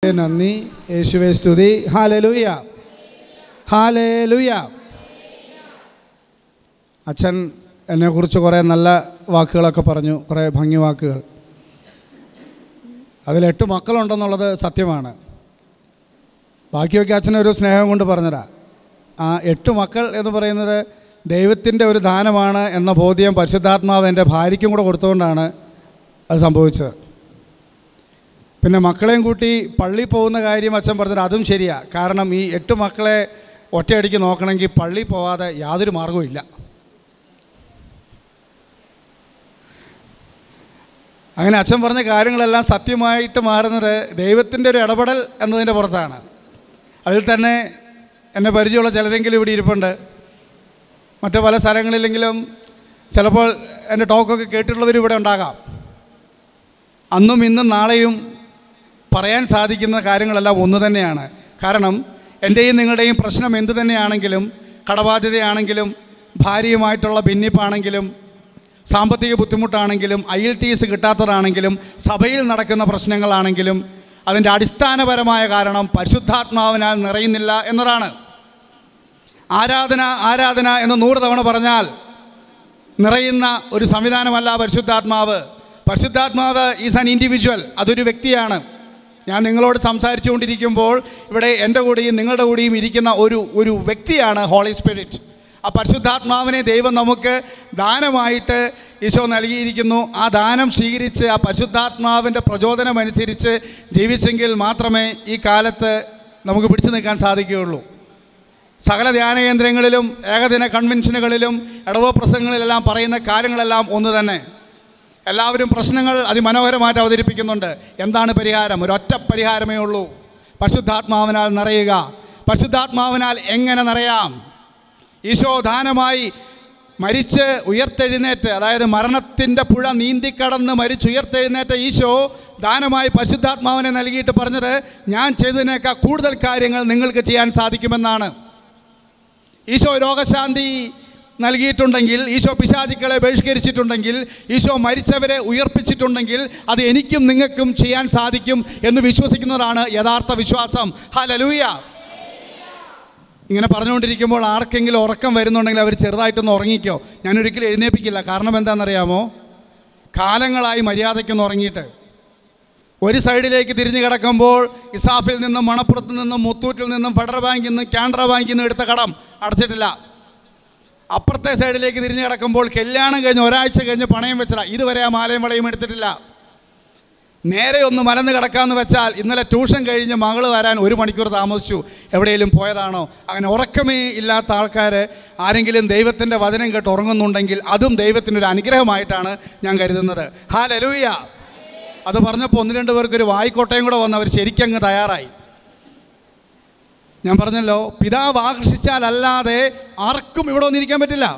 നന്ദി യേശുവെ സ്തുതി ഹാലലൂയ ഹാലലൂയ അച്ഛൻ എന്നെക്കുറിച്ച് കുറേ നല്ല വാക്കുകളൊക്കെ പറഞ്ഞു കുറേ ഭംഗി വാക്കുകൾ അതിൽ എട്ട് മക്കളുണ്ടെന്നുള്ളത് സത്യമാണ് ബാക്കിയൊക്കെ അച്ഛനൊരു സ്നേഹം കൊണ്ട് പറഞ്ഞതാ ആ എട്ട് മക്കൾ എന്ന് പറയുന്നത് ദൈവത്തിൻ്റെ ഒരു ദാനമാണ് എന്ന ബോധ്യം പരിശുദ്ധാത്മാവ് എൻ്റെ ഭാര്യയ്ക്കും കൂടെ കൊടുത്തുകൊണ്ടാണ് അത് സംഭവിച്ചത് പിന്നെ മക്കളെയും കൂട്ടി പള്ളി പോകുന്ന കാര്യം അച്ഛൻ പറഞ്ഞത് അതും ശരിയാ കാരണം ഈ എട്ട് മക്കളെ ഒറ്റയടിക്ക് നോക്കണമെങ്കിൽ പള്ളി പോവാതെ യാതൊരു മാർഗവും ഇല്ല അങ്ങനെ അച്ഛൻ പറഞ്ഞ കാര്യങ്ങളെല്ലാം സത്യമായിട്ട് മാറുന്നത് ദൈവത്തിൻ്റെ ഒരു ഇടപെടൽ എന്നതിൻ്റെ പുറത്താണ് അതിൽ തന്നെ എന്നെ പരിചയമുള്ള ചിലരെങ്കിലും ഇവിടെ ഇരിപ്പുണ്ട് മറ്റു പല സ്ഥലങ്ങളിലെങ്കിലും ചിലപ്പോൾ എൻ്റെ ടോക്കൊക്കെ കേട്ടിട്ടുള്ളവർ ഇവിടെ ഉണ്ടാകാം അന്നും ഇന്നും നാളെയും പറയാൻ സാധിക്കുന്ന കാര്യങ്ങളെല്ലാം ഒന്ന് തന്നെയാണ് കാരണം എൻ്റെയും നിങ്ങളുടെയും പ്രശ്നം എന്തു തന്നെയാണെങ്കിലും കടബാധ്യതയാണെങ്കിലും ഭാര്യയുമായിട്ടുള്ള ഭിന്നിപ്പാണെങ്കിലും സാമ്പത്തിക ബുദ്ധിമുട്ടാണെങ്കിലും ഐ എൽ ടി എസ് കിട്ടാത്തതാണെങ്കിലും സഭയിൽ നടക്കുന്ന പ്രശ്നങ്ങളാണെങ്കിലും അതിൻ്റെ അടിസ്ഥാനപരമായ കാരണം പരിശുദ്ധാത്മാവിനാൽ നിറയുന്നില്ല എന്നതാണ് ആരാധന ആരാധന എന്ന് നൂറ് തവണ പറഞ്ഞാൽ നിറയുന്ന ഒരു സംവിധാനമല്ല പരിശുദ്ധാത്മാവ് പരിശുദ്ധാത്മാവ് ഈസ് ആൻ ഇൻഡിവിജ്വൽ അതൊരു വ്യക്തിയാണ് ഞാൻ നിങ്ങളോട് സംസാരിച്ചുകൊണ്ടിരിക്കുമ്പോൾ ഇവിടെ എൻ്റെ കൂടെയും നിങ്ങളുടെ കൂടെയും ഇരിക്കുന്ന ഒരു ഒരു വ്യക്തിയാണ് ഹോളി സ്പിരിറ്റ് ആ പരിശുദ്ധാത്മാവിനെ ദൈവം നമുക്ക് ദാനമായിട്ട് ഈശോ നൽകിയിരിക്കുന്നു ആ ദാനം സ്വീകരിച്ച് ആ പരിശുദ്ധാത്മാവിൻ്റെ പ്രചോദനമനുസരിച്ച് ജീവിച്ചെങ്കിൽ മാത്രമേ ഈ കാലത്ത് നമുക്ക് പിടിച്ചു നിൽക്കാൻ സാധിക്കുകയുള്ളൂ സകല ധ്യാന കേന്ദ്രങ്ങളിലും ഏകദിന കൺവെൻഷനുകളിലും ഇടവോ പ്രസംഗങ്ങളിലെല്ലാം പറയുന്ന കാര്യങ്ങളെല്ലാം ഒന്ന് തന്നെ എല്ലാവരും പ്രശ്നങ്ങൾ അതിമനോഹരമായിട്ട് അവതരിപ്പിക്കുന്നുണ്ട് എന്താണ് പരിഹാരം ഒരൊറ്റ പരിഹാരമേ ഉള്ളൂ പരിശുദ്ധാത്മാവിനാൽ നിറയുക പരിശുദ്ധാത്മാവിനാൽ എങ്ങനെ നിറയാം ഈശോ ദാനമായി മരിച്ച് ഉയർത്തെഴുന്നേറ്റ് അതായത് മരണത്തിൻ്റെ പുഴ നീന്തിക്കടന്ന് മരിച്ചുയർത്തെഴുന്നേറ്റ ഈശോ ദാനമായി പരിശുദ്ധാത്മാവിനെ നൽകിയിട്ട് പറഞ്ഞത് ഞാൻ ചെയ്തതിനേക്കാൾ കൂടുതൽ കാര്യങ്ങൾ നിങ്ങൾക്ക് ചെയ്യാൻ സാധിക്കുമെന്നാണ് ഈശോ രോഗശാന്തി നൽകിയിട്ടുണ്ടെങ്കിൽ ഈശോ പിശാചുക്കളെ ബഹിഷ്കരിച്ചിട്ടുണ്ടെങ്കിൽ ഈശോ മരിച്ചവരെ ഉയർപ്പിച്ചിട്ടുണ്ടെങ്കിൽ അത് എനിക്കും നിങ്ങൾക്കും ചെയ്യാൻ സാധിക്കും എന്ന് വിശ്വസിക്കുന്നതാണ് യഥാർത്ഥ വിശ്വാസം ഹലലൂയ ഇങ്ങനെ പറഞ്ഞുകൊണ്ടിരിക്കുമ്പോൾ ആർക്കെങ്കിലും ഉറക്കം വരുന്നുണ്ടെങ്കിൽ അവർ ചെറുതായിട്ടൊന്ന് ഉറങ്ങിക്കോ ഞാനൊരിക്കലും എഴുന്നേൽപ്പിക്കില്ല കാരണം എന്താണെന്നറിയാമോ കാലങ്ങളായി മര്യാദയ്ക്കൊന്ന് ഉറങ്ങിയിട്ട് ഒരു സൈഡിലേക്ക് തിരിഞ്ഞു കിടക്കുമ്പോൾ ഇസാഫിൽ നിന്നും മണപ്പുറത്ത് നിന്നും മുത്തൂറ്റിൽ നിന്നും ഫെഡറൽ ബാങ്കിൽ നിന്നും കാനറ ബാങ്കിൽ നിന്നും എടുത്ത കടം അടച്ചിട്ടില്ല അപ്പുറത്തെ സൈഡിലേക്ക് തിരിഞ്ഞു കിടക്കുമ്പോൾ കല്യാണം കഴിഞ്ഞ് ഒരാഴ്ച കഴിഞ്ഞ് പണയം വെച്ചതാ ഇതുവരെ ആ മാലയും വളയും എടുത്തിട്ടില്ല നേരെ ഒന്ന് മലന്ന് കിടക്കാമെന്ന് വെച്ചാൽ ഇന്നലെ ട്യൂഷൻ കഴിഞ്ഞ് മകള് വരാൻ ഒരു മണിക്കൂർ താമസിച്ചു എവിടെയെങ്കിലും പോയതാണോ അങ്ങനെ ഉറക്കമേ ഇല്ലാത്ത ആൾക്കാർ ആരെങ്കിലും ദൈവത്തിൻ്റെ വചനം കേട്ട് ഉറങ്ങുന്നുണ്ടെങ്കിൽ അതും ദൈവത്തിനൊരു അനുഗ്രഹമായിട്ടാണ് ഞാൻ കരുതുന്നത് ഹാലലൂയ അത് പറഞ്ഞപ്പോൾ ഒന്ന് രണ്ട് പേർക്ക് ഒരു വായിക്കോട്ടയും കൂടെ വന്ന് അവർ ശരിക്കങ്ങ് തയ്യാറായി ഞാൻ പറഞ്ഞല്ലോ പിതാവ് ആകർഷിച്ചാലല്ലാതെ ആർക്കും ഇവിടെ വന്നിരിക്കാൻ പറ്റില്ല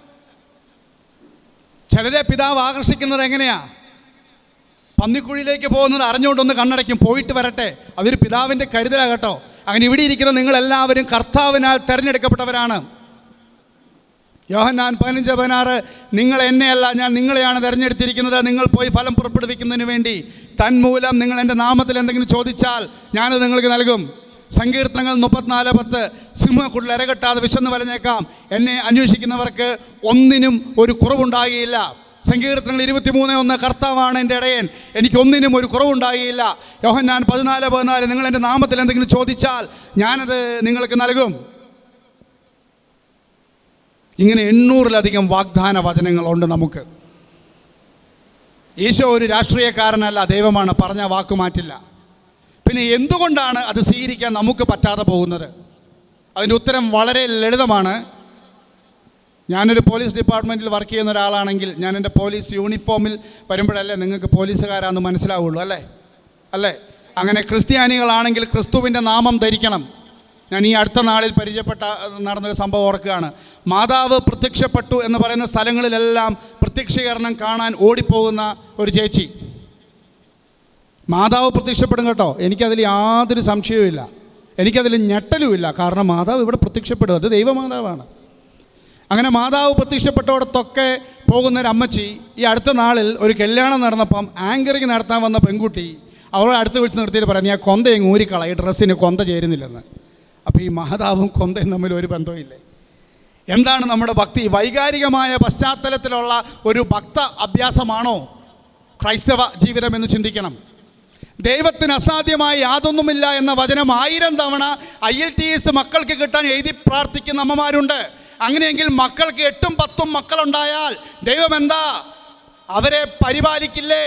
ചിലരെ പിതാവ് ആകർഷിക്കുന്നത് എങ്ങനെയാ പന്നിക്കുഴിയിലേക്ക് പോകുന്നത് അറിഞ്ഞുകൊണ്ടൊന്ന് കണ്ണടയ്ക്കും പോയിട്ട് വരട്ടെ അതൊരു പിതാവിൻ്റെ കരുതലാണ് കേട്ടോ അങ്ങനെ ഇവിടെ ഇരിക്കുന്ന നിങ്ങളെല്ലാവരും കർത്താവിനാൽ തിരഞ്ഞെടുക്കപ്പെട്ടവരാണ് യോഹന്നാൻ പതിനഞ്ച് പതിനാറ് നിങ്ങൾ എന്നെയല്ല ഞാൻ നിങ്ങളെയാണ് തിരഞ്ഞെടുത്തിരിക്കുന്നത് നിങ്ങൾ പോയി ഫലം പുറപ്പെടുവിക്കുന്നതിന് വേണ്ടി തന്മൂലം നിങ്ങൾ എൻ്റെ നാമത്തിൽ എന്തെങ്കിലും ചോദിച്ചാൽ ഞാനത് നിങ്ങൾക്ക് നൽകും സങ്കീർത്തനങ്ങൾ മുപ്പത്തിനാല് പത്ത് സിംഹക്കുള്ളിൽ ഇരകെട്ടാതെ വിശന്ന് വലഞ്ഞേക്കാം എന്നെ അന്വേഷിക്കുന്നവർക്ക് ഒന്നിനും ഒരു കുറവുണ്ടാകുകയില്ല സങ്കീർത്തനങ്ങൾ ഇരുപത്തിമൂന്ന് ഒന്ന് കർത്താവാണ് എൻ്റെ ഇടയൻ എനിക്കൊന്നിനും ഒരു കുറവുണ്ടാകുകയില്ല യോഹന്നാൻ പതിനാല് പതിനാല് നിങ്ങൾ എൻ്റെ നാമത്തിൽ എന്തെങ്കിലും ചോദിച്ചാൽ ഞാനത് നിങ്ങൾക്ക് നൽകും ഇങ്ങനെ എണ്ണൂറിലധികം വാഗ്ദാന വചനങ്ങളുണ്ട് നമുക്ക് ഈശോ ഒരു രാഷ്ട്രീയക്കാരനല്ല ദൈവമാണ് പറഞ്ഞ വാക്ക് മാറ്റില്ല പിന്നെ എന്തുകൊണ്ടാണ് അത് സ്വീകരിക്കാൻ നമുക്ക് പറ്റാതെ പോകുന്നത് അതിൻ്റെ ഉത്തരം വളരെ ലളിതമാണ് ഞാനൊരു പോലീസ് ഡിപ്പാർട്ട്മെൻറ്റിൽ വർക്ക് ചെയ്യുന്ന ഒരാളാണെങ്കിൽ ഞാൻ എൻ്റെ പോലീസ് യൂണിഫോമിൽ വരുമ്പോഴല്ലേ നിങ്ങൾക്ക് പോലീസുകാരാന്ന് മനസ്സിലാവുള്ളൂ അല്ലേ അല്ലേ അങ്ങനെ ക്രിസ്ത്യാനികളാണെങ്കിൽ ക്രിസ്തുവിൻ്റെ നാമം ധരിക്കണം ഞാൻ ഈ അടുത്ത നാളിൽ പരിചയപ്പെട്ട നടന്നൊരു സംഭവം ഓർക്കുകയാണ് മാതാവ് പ്രത്യക്ഷപ്പെട്ടു എന്ന് പറയുന്ന സ്ഥലങ്ങളിലെല്ലാം പ്രത്യക്ഷീകരണം കാണാൻ ഓടിപ്പോകുന്ന ഒരു ചേച്ചി മാതാവ് പ്രത്യക്ഷപ്പെടും കേട്ടോ എനിക്കതിൽ യാതൊരു സംശയവുമില്ല എനിക്കതിൽ ഞെട്ടലുമില്ല കാരണം മാതാവ് ഇവിടെ പ്രത്യക്ഷപ്പെടും അത് ദൈവമാതാവാണ് അങ്ങനെ മാതാവ് പ്രത്യക്ഷപ്പെട്ടോടത്തൊക്കെ പോകുന്ന ഒരു അമ്മച്ചി ഈ അടുത്ത നാളിൽ ഒരു കല്യാണം നടന്നപ്പം ആങ്കറിങ് നടത്താൻ വന്ന പെൺകുട്ടി അവളെ അടുത്ത് വിളിച്ച് നിർത്തിയിട്ട് പറയാം നീ ആ കൊന്ത എങ്ങ് ഊരിക്കള ഈ ഡ്രസ്സിന് കൊന്ത ചേരുന്നില്ലെന്ന് അപ്പോൾ ഈ മഹതാവും കൊന്തയും തമ്മിൽ ഒരു ബന്ധവുമില്ലേ എന്താണ് നമ്മുടെ ഭക്തി വൈകാരികമായ പശ്ചാത്തലത്തിലുള്ള ഒരു ഭക്ത അഭ്യാസമാണോ ക്രൈസ്തവ ജീവിതം എന്ന് ചിന്തിക്കണം ദൈവത്തിന് അസാധ്യമായി യാതൊന്നുമില്ല എന്ന വചനം ആയിരം തവണ ഐ എൽ ടി എസ് മക്കൾക്ക് കിട്ടാൻ എഴുതി പ്രാർത്ഥിക്കുന്ന അമ്മമാരുണ്ട് അങ്ങനെയെങ്കിൽ മക്കൾക്ക് എട്ടും പത്തും മക്കളുണ്ടായാൽ ദൈവം എന്താ അവരെ പരിപാലിക്കില്ലേ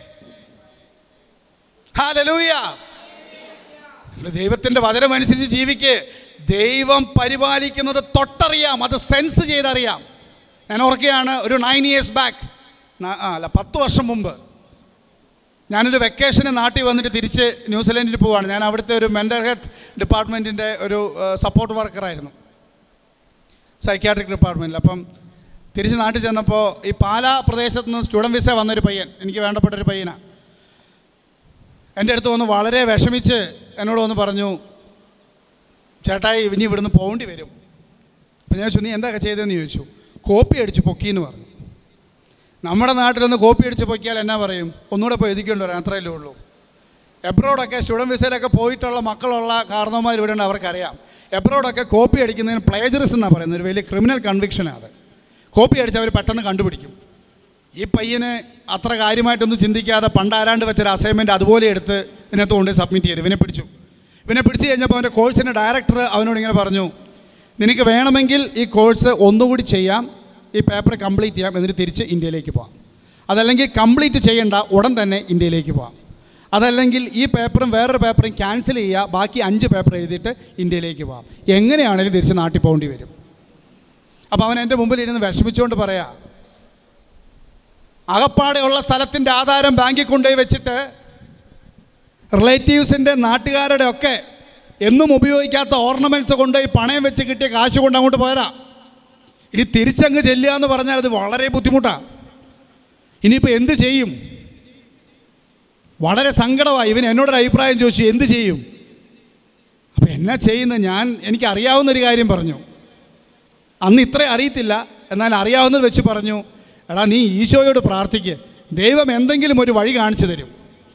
ഹാലലൂയ ദൈവത്തിൻ്റെ വചനമനുസരിച്ച് ജീവിക്ക് ദൈവം പരിപാലിക്കുന്നത് തൊട്ടറിയാം അത് സെൻസ് ചെയ്തറിയാം ഞാൻ ഓർക്കുകയാണ് ഒരു നയൻ ഇയേഴ്സ് ബാക്ക് അല്ല പത്ത് വർഷം മുമ്പ് ഞാനൊരു വെക്കേഷന് നാട്ടിൽ വന്നിട്ട് തിരിച്ച് ന്യൂസിലൻഡിൽ പോവാണ് ഞാൻ അവിടുത്തെ ഒരു മെൻ്റൽ ഹെൽത്ത് ഡിപ്പാർട്ട്മെൻറ്റിൻ്റെ ഒരു സപ്പോർട്ട് വർക്കറായിരുന്നു സൈക്യാട്രിക് ഡിപ്പാർട്ട്മെൻറ്റിൽ അപ്പം തിരിച്ച് നാട്ടിൽ ചെന്നപ്പോൾ ഈ പാലാ പ്രദേശത്ത് നിന്ന് സ്റ്റുഡൻറ്റ് വിസ വന്നൊരു പയ്യൻ എനിക്ക് വേണ്ടപ്പെട്ടൊരു പയ്യനാണ് എൻ്റെ അടുത്ത് വന്ന് വളരെ വിഷമിച്ച് എന്നോട് വന്ന് പറഞ്ഞു ചേട്ടായി ഇനി ഇവിടുന്ന് പോകേണ്ടി വരും അപ്പം ഞാൻ ചോദിച്ചു നീ എന്താ ചെയ്തതെന്ന് ചോദിച്ചു കോപ്പി അടിച്ച് പൊക്കിയെന്ന് പറഞ്ഞു നമ്മുടെ നാട്ടിലൊന്ന് കോപ്പി അടിച്ച് പൊക്കിയാൽ എന്നാ പറയും ഒന്നുകൂടെ പോയി എഴുതിക്കൊണ്ട് വരാം അത്രയല്ലേ ഉള്ളൂ എബ്രോഡൊക്കെ സ്റ്റുഡൻറ്റ് വിസയിലൊക്കെ പോയിട്ടുള്ള മക്കളുള്ള കാരണവന്മാർ ഇവിടെ ഉണ്ട് അവർക്കറിയാം എബ്രോഡൊക്കെ കോപ്പി അടിക്കുന്നതിന് പ്ലേജറിസം എന്നാണ് പറയുന്നത് ഒരു വലിയ ക്രിമിനൽ കൺവിക്ഷനാണ് അത് കോപ്പി അടിച്ച് അവർ പെട്ടെന്ന് കണ്ടുപിടിക്കും ഈ പയ്യന് അത്ര കാര്യമായിട്ടൊന്നും ചിന്തിക്കാതെ പണ്ട് ആരാണ്ട് വെച്ചൊരു അസൈൻമെൻറ്റ് അതുപോലെ എടുത്ത് ഇതിനകത്ത് കൊണ്ട് സബ്മിറ്റ് ചെയ്തു ഇവനെ പിടിച്ചു ഇവനെ പിടിച്ചു കഴിഞ്ഞപ്പോൾ അവൻ്റെ കോഴ്സിൻ്റെ ഡയറക്ടർ അവനോട് ഇങ്ങനെ പറഞ്ഞു നിനക്ക് വേണമെങ്കിൽ ഈ കോഴ്സ് ഒന്നുകൂടി ചെയ്യാം ഈ പേപ്പർ കംപ്ലീറ്റ് ചെയ്യാം എന്നിട്ട് തിരിച്ച് ഇന്ത്യയിലേക്ക് പോകാം അതല്ലെങ്കിൽ കംപ്ലീറ്റ് ചെയ്യേണ്ട ഉടൻ തന്നെ ഇന്ത്യയിലേക്ക് പോകാം അതല്ലെങ്കിൽ ഈ പേപ്പറും വേറൊരു പേപ്പറും ക്യാൻസൽ ചെയ്യുക ബാക്കി അഞ്ച് പേപ്പർ എഴുതിയിട്ട് ഇന്ത്യയിലേക്ക് പോകാം എങ്ങനെയാണെങ്കിലും തിരിച്ച് നാട്ടിൽ പോകേണ്ടി വരും അപ്പോൾ അവൻ എൻ്റെ മുമ്പിൽ ഇരുന്ന് വിഷമിച്ചുകൊണ്ട് പറയാ അകപ്പാടെയുള്ള സ്ഥലത്തിൻ്റെ ആധാരം ബാങ്കിൽ കൊണ്ടുപോയി വെച്ചിട്ട് റിലേറ്റീവ്സിൻ്റെ നാട്ടുകാരുടെ ഒക്കെ എന്നും ഉപയോഗിക്കാത്ത ഓർണമെൻറ്റ്സ് കൊണ്ടുപോയി പണയം വെച്ച് കിട്ടിയ കാശ് കൊണ്ട് അങ്ങോട്ട് പോരാ ഇനി തിരിച്ചങ്ങ് ചെല്ലുക എന്ന് പറഞ്ഞാൽ അത് വളരെ ബുദ്ധിമുട്ടാണ് ഇനിയിപ്പോൾ എന്ത് ചെയ്യും വളരെ സങ്കടമായി ഇവൻ എന്നോടൊരു അഭിപ്രായം ചോദിച്ചു എന്ത് ചെയ്യും അപ്പോൾ എന്നാ ചെയ്യുന്നത് ഞാൻ എനിക്ക് അറിയാവുന്നൊരു കാര്യം പറഞ്ഞു അന്ന് ഇത്രയും അറിയത്തില്ല എന്നാൽ അറിയാവുന്നത് വെച്ച് പറഞ്ഞു എടാ നീ ഈശോയോട് പ്രാർത്ഥിക്ക് ദൈവം എന്തെങ്കിലും ഒരു വഴി കാണിച്ചു തരും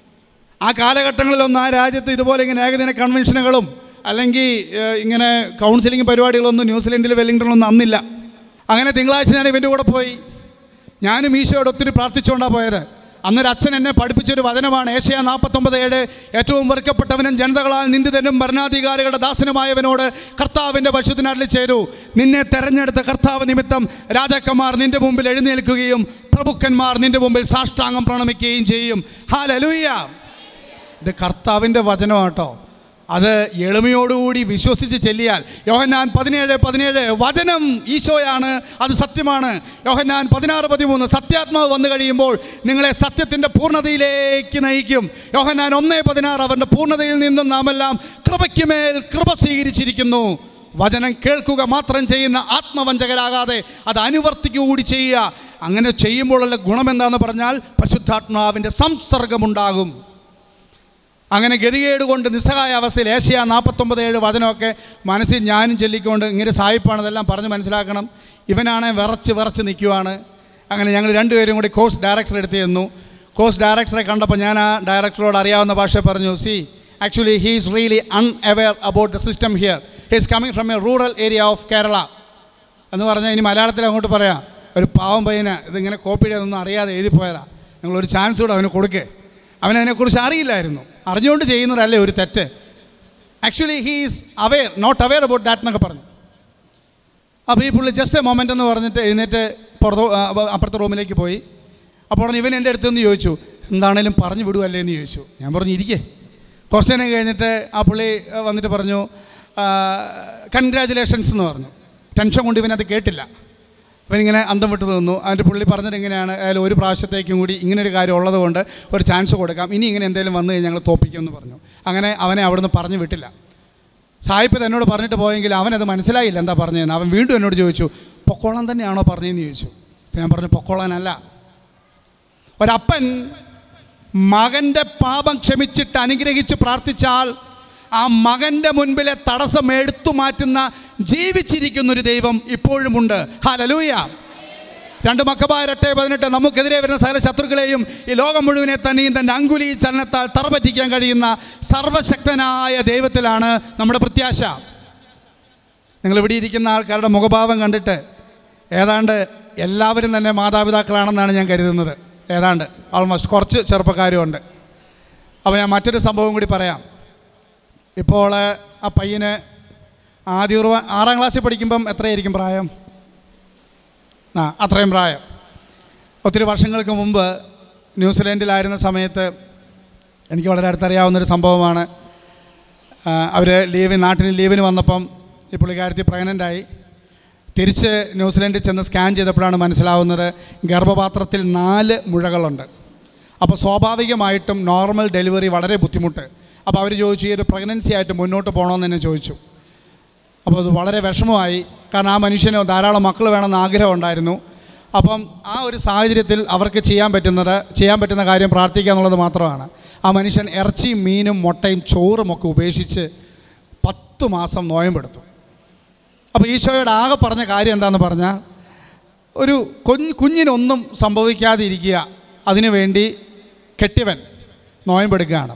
ആ കാലഘട്ടങ്ങളിലൊന്നും ആ രാജ്യത്ത് ഇതുപോലെ ഇങ്ങനെ ഏകദിന കൺവെൻഷനുകളും അല്ലെങ്കിൽ ഏഹ്, ഇങ്ങനെ കൗൺസിലിംഗ് പരിപാടികളൊന്നും ന്യൂസിലൻഡിൽ വെല്ലിംഗ്ടണിലൊന്നും അന്നില്ല അങ്ങനെ തിങ്കളാഴ്ച ഞാൻ ഇവൻ്റെ കൂടെ പോയി ഞാനും ഈശോയോട് ഒത്തിരി പ്രാർത്ഥിച്ചുകൊണ്ടാണ് പോയത് അന്നൊരു അച്ഛൻ എന്നെ പഠിപ്പിച്ചൊരു വചനമാണ് ഏഷ്യ നാൽപ്പത്തൊമ്പത് ഏഴ് ഏറ്റവും വെറുക്കപ്പെട്ടവനും ജനതകളാൽ നിന്ദിതനും ഭരണാധികാരികളുടെ ദാസനുമായവനോട് കർത്താവിൻ്റെ പശുത്തിനറിൽ ചേരൂ നിന്നെ തെരഞ്ഞെടുത്ത കർത്താവ് നിമിത്തം രാജാക്കന്മാർ നിന്റെ മുമ്പിൽ എഴുന്നേൽക്കുകയും പ്രഭുക്കന്മാർ നിന്റെ മുമ്പിൽ സാഷ്ടാംഗം പ്രണമിക്കുകയും ചെയ്യും ഹാലലൂയ്യ ഇത് കർത്താവിൻ്റെ വചനമാട്ടോ അത് എളിമയോടുകൂടി വിശ്വസിച്ച് ചെല്ലിയാൽ യോഹന്നാൻ പതിനേഴ് പതിനേഴ് വചനം ഈശോയാണ് അത് സത്യമാണ് യോഹന്നാൻ പതിനാറ് പതിമൂന്ന് സത്യാത്മാവ് വന്നു കഴിയുമ്പോൾ നിങ്ങളെ സത്യത്തിൻ്റെ പൂർണ്ണതയിലേക്ക് നയിക്കും യോഹന്നാൻ ഒന്നേ പതിനാറ് അവൻ്റെ പൂർണ്ണതയിൽ നിന്നും നാം എല്ലാം കൃപയ്ക്ക് മേൽ കൃപ സ്വീകരിച്ചിരിക്കുന്നു വചനം കേൾക്കുക മാത്രം ചെയ്യുന്ന ആത്മവഞ്ചകരാകാതെ അത് അനുവർത്തിക്കുകൂടി ചെയ്യുക അങ്ങനെ ചെയ്യുമ്പോഴുള്ള ഗുണമെന്താണെന്ന് പറഞ്ഞാൽ പരിശുദ്ധാത്മാവിൻ്റെ സംസർഗമുണ്ടാകും അങ്ങനെ ഗതികേട് കൊണ്ട് നിസ്സഹായ അവസ്ഥയിൽ ഏഷ്യ നാൽപ്പത്തൊമ്പത് ഏഴ് വചനമൊക്കെ മനസ്സിൽ ഞാനും ചൊല്ലിക്കൊണ്ട് ഇങ്ങനെ സായിപ്പാണ് ഇതെല്ലാം പറഞ്ഞ് മനസ്സിലാക്കണം ഇവനാണെ വിറച്ച് വിറച്ച് നിൽക്കുവാണ് അങ്ങനെ ഞങ്ങൾ രണ്ടുപേരും കൂടി കോഴ്സ് ഡയറക്ടർ എടുത്ത് ചെന്നു കോഴ്സ് ഡയറക്ടറെ കണ്ടപ്പോൾ ഞാൻ ആ ഡയറക്ടറോട് അറിയാവുന്ന ഭാഷ പറഞ്ഞു see actually he is really unaware about the system here he is coming from a rural area of Kerala എന്ന് പറഞ്ഞാൽ ഇനി മലയാളത്തിൽ അങ്ങോട്ട് പറയാം ഒരു പാവം പയ്യന് ഇതിങ്ങനെ കോപ്പി ചെയ്തൊന്നും അറിയാതെ എഴുതി പോയതാ നിങ്ങളൊരു ചാൻസ് കൂടെ അവന് കൊടുക്കേ അവനതിനെക്കുറിച്ച് അറിയില്ലായിരുന്നു അറിഞ്ഞുകൊണ്ട് ചെയ്യുന്നതല്ലേ ഒരു തെറ്റ് actually he is aware not aware about that എന്നൊക്കെ പറഞ്ഞു അപ്പോൾ ഈ പുള്ളി ജസ്റ്റ് എ മൊമെൻ്റ് എന്ന് പറഞ്ഞിട്ട് എഴുന്നേറ്റ് പുറത്ത് ആ, അപ്പ- അപ്പുറത്തെ റൂമിലേക്ക് പോയി അപ്പോൾ ഉടനെ ഇവൻ എൻ്റെ അടുത്ത് നിന്ന് ചോദിച്ചു എന്താണേലും പറഞ്ഞു വിടുവല്ലേ എന്ന് ചോദിച്ചു ഞാൻ പറഞ്ഞു ഇരിക്കേ കുറച്ച് നേരം കഴിഞ്ഞിട്ട് ആ പുള്ളി ആ, വന്നിട്ട് പറഞ്ഞു കൺഗ്രാജുലേഷൻസ് എന്ന് പറഞ്ഞു ടെൻഷൻ കൊണ്ട് ഇവനത് കേട്ടില്ല ഇവനിങ്ങനെ അന്തം വിട്ട് നിന്നു അതിൻ്റെ പുള്ളി പറഞ്ഞിട്ട് ഇങ്ങനെയാണ് അയാൾ ഒരു പ്രാവശ്യത്തേക്കും കൂടി ഇങ്ങനെ ഒരു കാര്യം ഉള്ളത് കൊണ്ട് ഒരു ചാൻസ് കൊടുക്കാം ഇനി ഇങ്ങനെ എന്തെങ്കിലും വന്നു കഴിഞ്ഞാൽ ഞങ്ങൾ തോപ്പിക്കുമെന്ന് പറഞ്ഞു അങ്ങനെ അവനെ അവിടുന്ന് പറഞ്ഞു വിട്ടില്ല സായിപ്പ് എന്നോട് പറഞ്ഞിട്ട് പോയെങ്കിൽ അവനത് മനസ്സിലായില്ല എന്താ പറഞ്ഞതെന്ന് അവൻ വീണ്ടും എന്നോട് ചോദിച്ചു പൊക്കോളാൻ തന്നെയാണോ പറഞ്ഞതെന്ന് ചോദിച്ചു അപ്പോൾ ഞാൻ പറഞ്ഞു പൊക്കോളാനല്ല ഒരപ്പൻ മകൻ്റെ പാപം ക്ഷമിച്ചിട്ട് അനുഗ്രഹിച്ച് പ്രാർത്ഥിച്ചാൽ ആ മകൻ്റെ മുൻപിലെ തടസ്സം എടുത്തു മാറ്റുന്ന ജീവിച്ചിരിക്കുന്നൊരു ദൈവം ഇപ്പോഴുമുണ്ട് ഹലലൂയ രണ്ട് മക്കബായ എട്ട് പതിനെട്ട് നമുക്കെതിരെ വരുന്ന സകല ശത്രുക്കളെയും ഈ ലോകം മുഴുവനെ തന്നെയും തൻ്റെ അങ്കുലി ചലനത്താൽ തറപറ്റിക്കാൻ കഴിയുന്ന സർവശക്തനായ ദൈവത്തിലാണ് നമ്മുടെ പ്രത്യാശ നിങ്ങൾ ഇവിടെ ഇരിക്കുന്ന ആൾക്കാരുടെ മുഖഭാവം കണ്ടിട്ട് ഏതാണ്ട് എല്ലാവരും തന്നെ മാതാപിതാക്കളാണെന്നാണ് ഞാൻ കരുതുന്നത് ഏതാണ്ട് ഓൾമോസ്റ്റ് കുറച്ച് ചെറുപ്പക്കാരുമുണ്ട് അപ്പോൾ ഞാൻ മറ്റൊരു സംഭവം കൂടി പറയാം ഇപ്പോൾ ആ പയ്യന് ആദ്യ ഉറവ ആറാം ക്ലാസ്സിൽ പഠിക്കുമ്പം എത്രയായിരിക്കും പ്രായം ആ അത്രയും പ്രായം ഒത്തിരി വർഷങ്ങൾക്ക് മുമ്പ് ന്യൂസിലൻഡിലായിരുന്ന സമയത്ത് എനിക്ക് വളരെ അടുത്തറിയാവുന്നൊരു സംഭവമാണ് അവർ ലീവ് നാട്ടിൽ ലീവിന് വന്നപ്പം ഈ പുള്ളിക്കാരത്തി പ്രഗ്നൻ്റായി തിരിച്ച് ന്യൂസിലൻഡിൽ ചെന്ന് സ്കാൻ ചെയ്തപ്പോഴാണ് മനസ്സിലാവുന്നത് ഗർഭപാത്രത്തിൽ നാല് മുഴകളുണ്ട് അപ്പോൾ സ്വാഭാവികമായിട്ടും നോർമൽ ഡെലിവറി വളരെ ബുദ്ധിമുട്ട് അപ്പോൾ അവർ ചോദിച്ചു ഈ ഒരു പ്രഗ്നൻസി ആയിട്ട് മുന്നോട്ട് പോകണമെന്ന് തന്നെ ചോദിച്ചു അപ്പോൾ അത് വളരെ വിഷമമായി കാരണം ആ മനുഷ്യന് ധാരാളം മക്കൾ വേണമെന്ന് ആഗ്രഹം ഉണ്ടായിരുന്നു അപ്പം ആ ഒരു സാഹചര്യത്തിൽ അവർക്ക് ചെയ്യാൻ പറ്റുന്നത് ചെയ്യാൻ പറ്റുന്ന കാര്യം പ്രാർത്ഥിക്കുക എന്നുള്ളത് മാത്രമാണ് ആ മനുഷ്യൻ ഇറച്ചിയും മീനും മുട്ടയും ചോറും ഒക്കെ ഉപേക്ഷിച്ച് പത്ത് മാസം നോയമ്പെടുത്തു അപ്പോൾ ഈശോയുടെ ആകെ പറഞ്ഞ കാര്യം എന്താണെന്ന് പറഞ്ഞാൽ ഒരു കുഞ്ഞ് കുഞ്ഞിനൊന്നും സംഭവിക്കാതിരിക്കുക അതിനുവേണ്ടി കെട്ടിയവൻ നോയമ്പെടുക്കുകയാണ്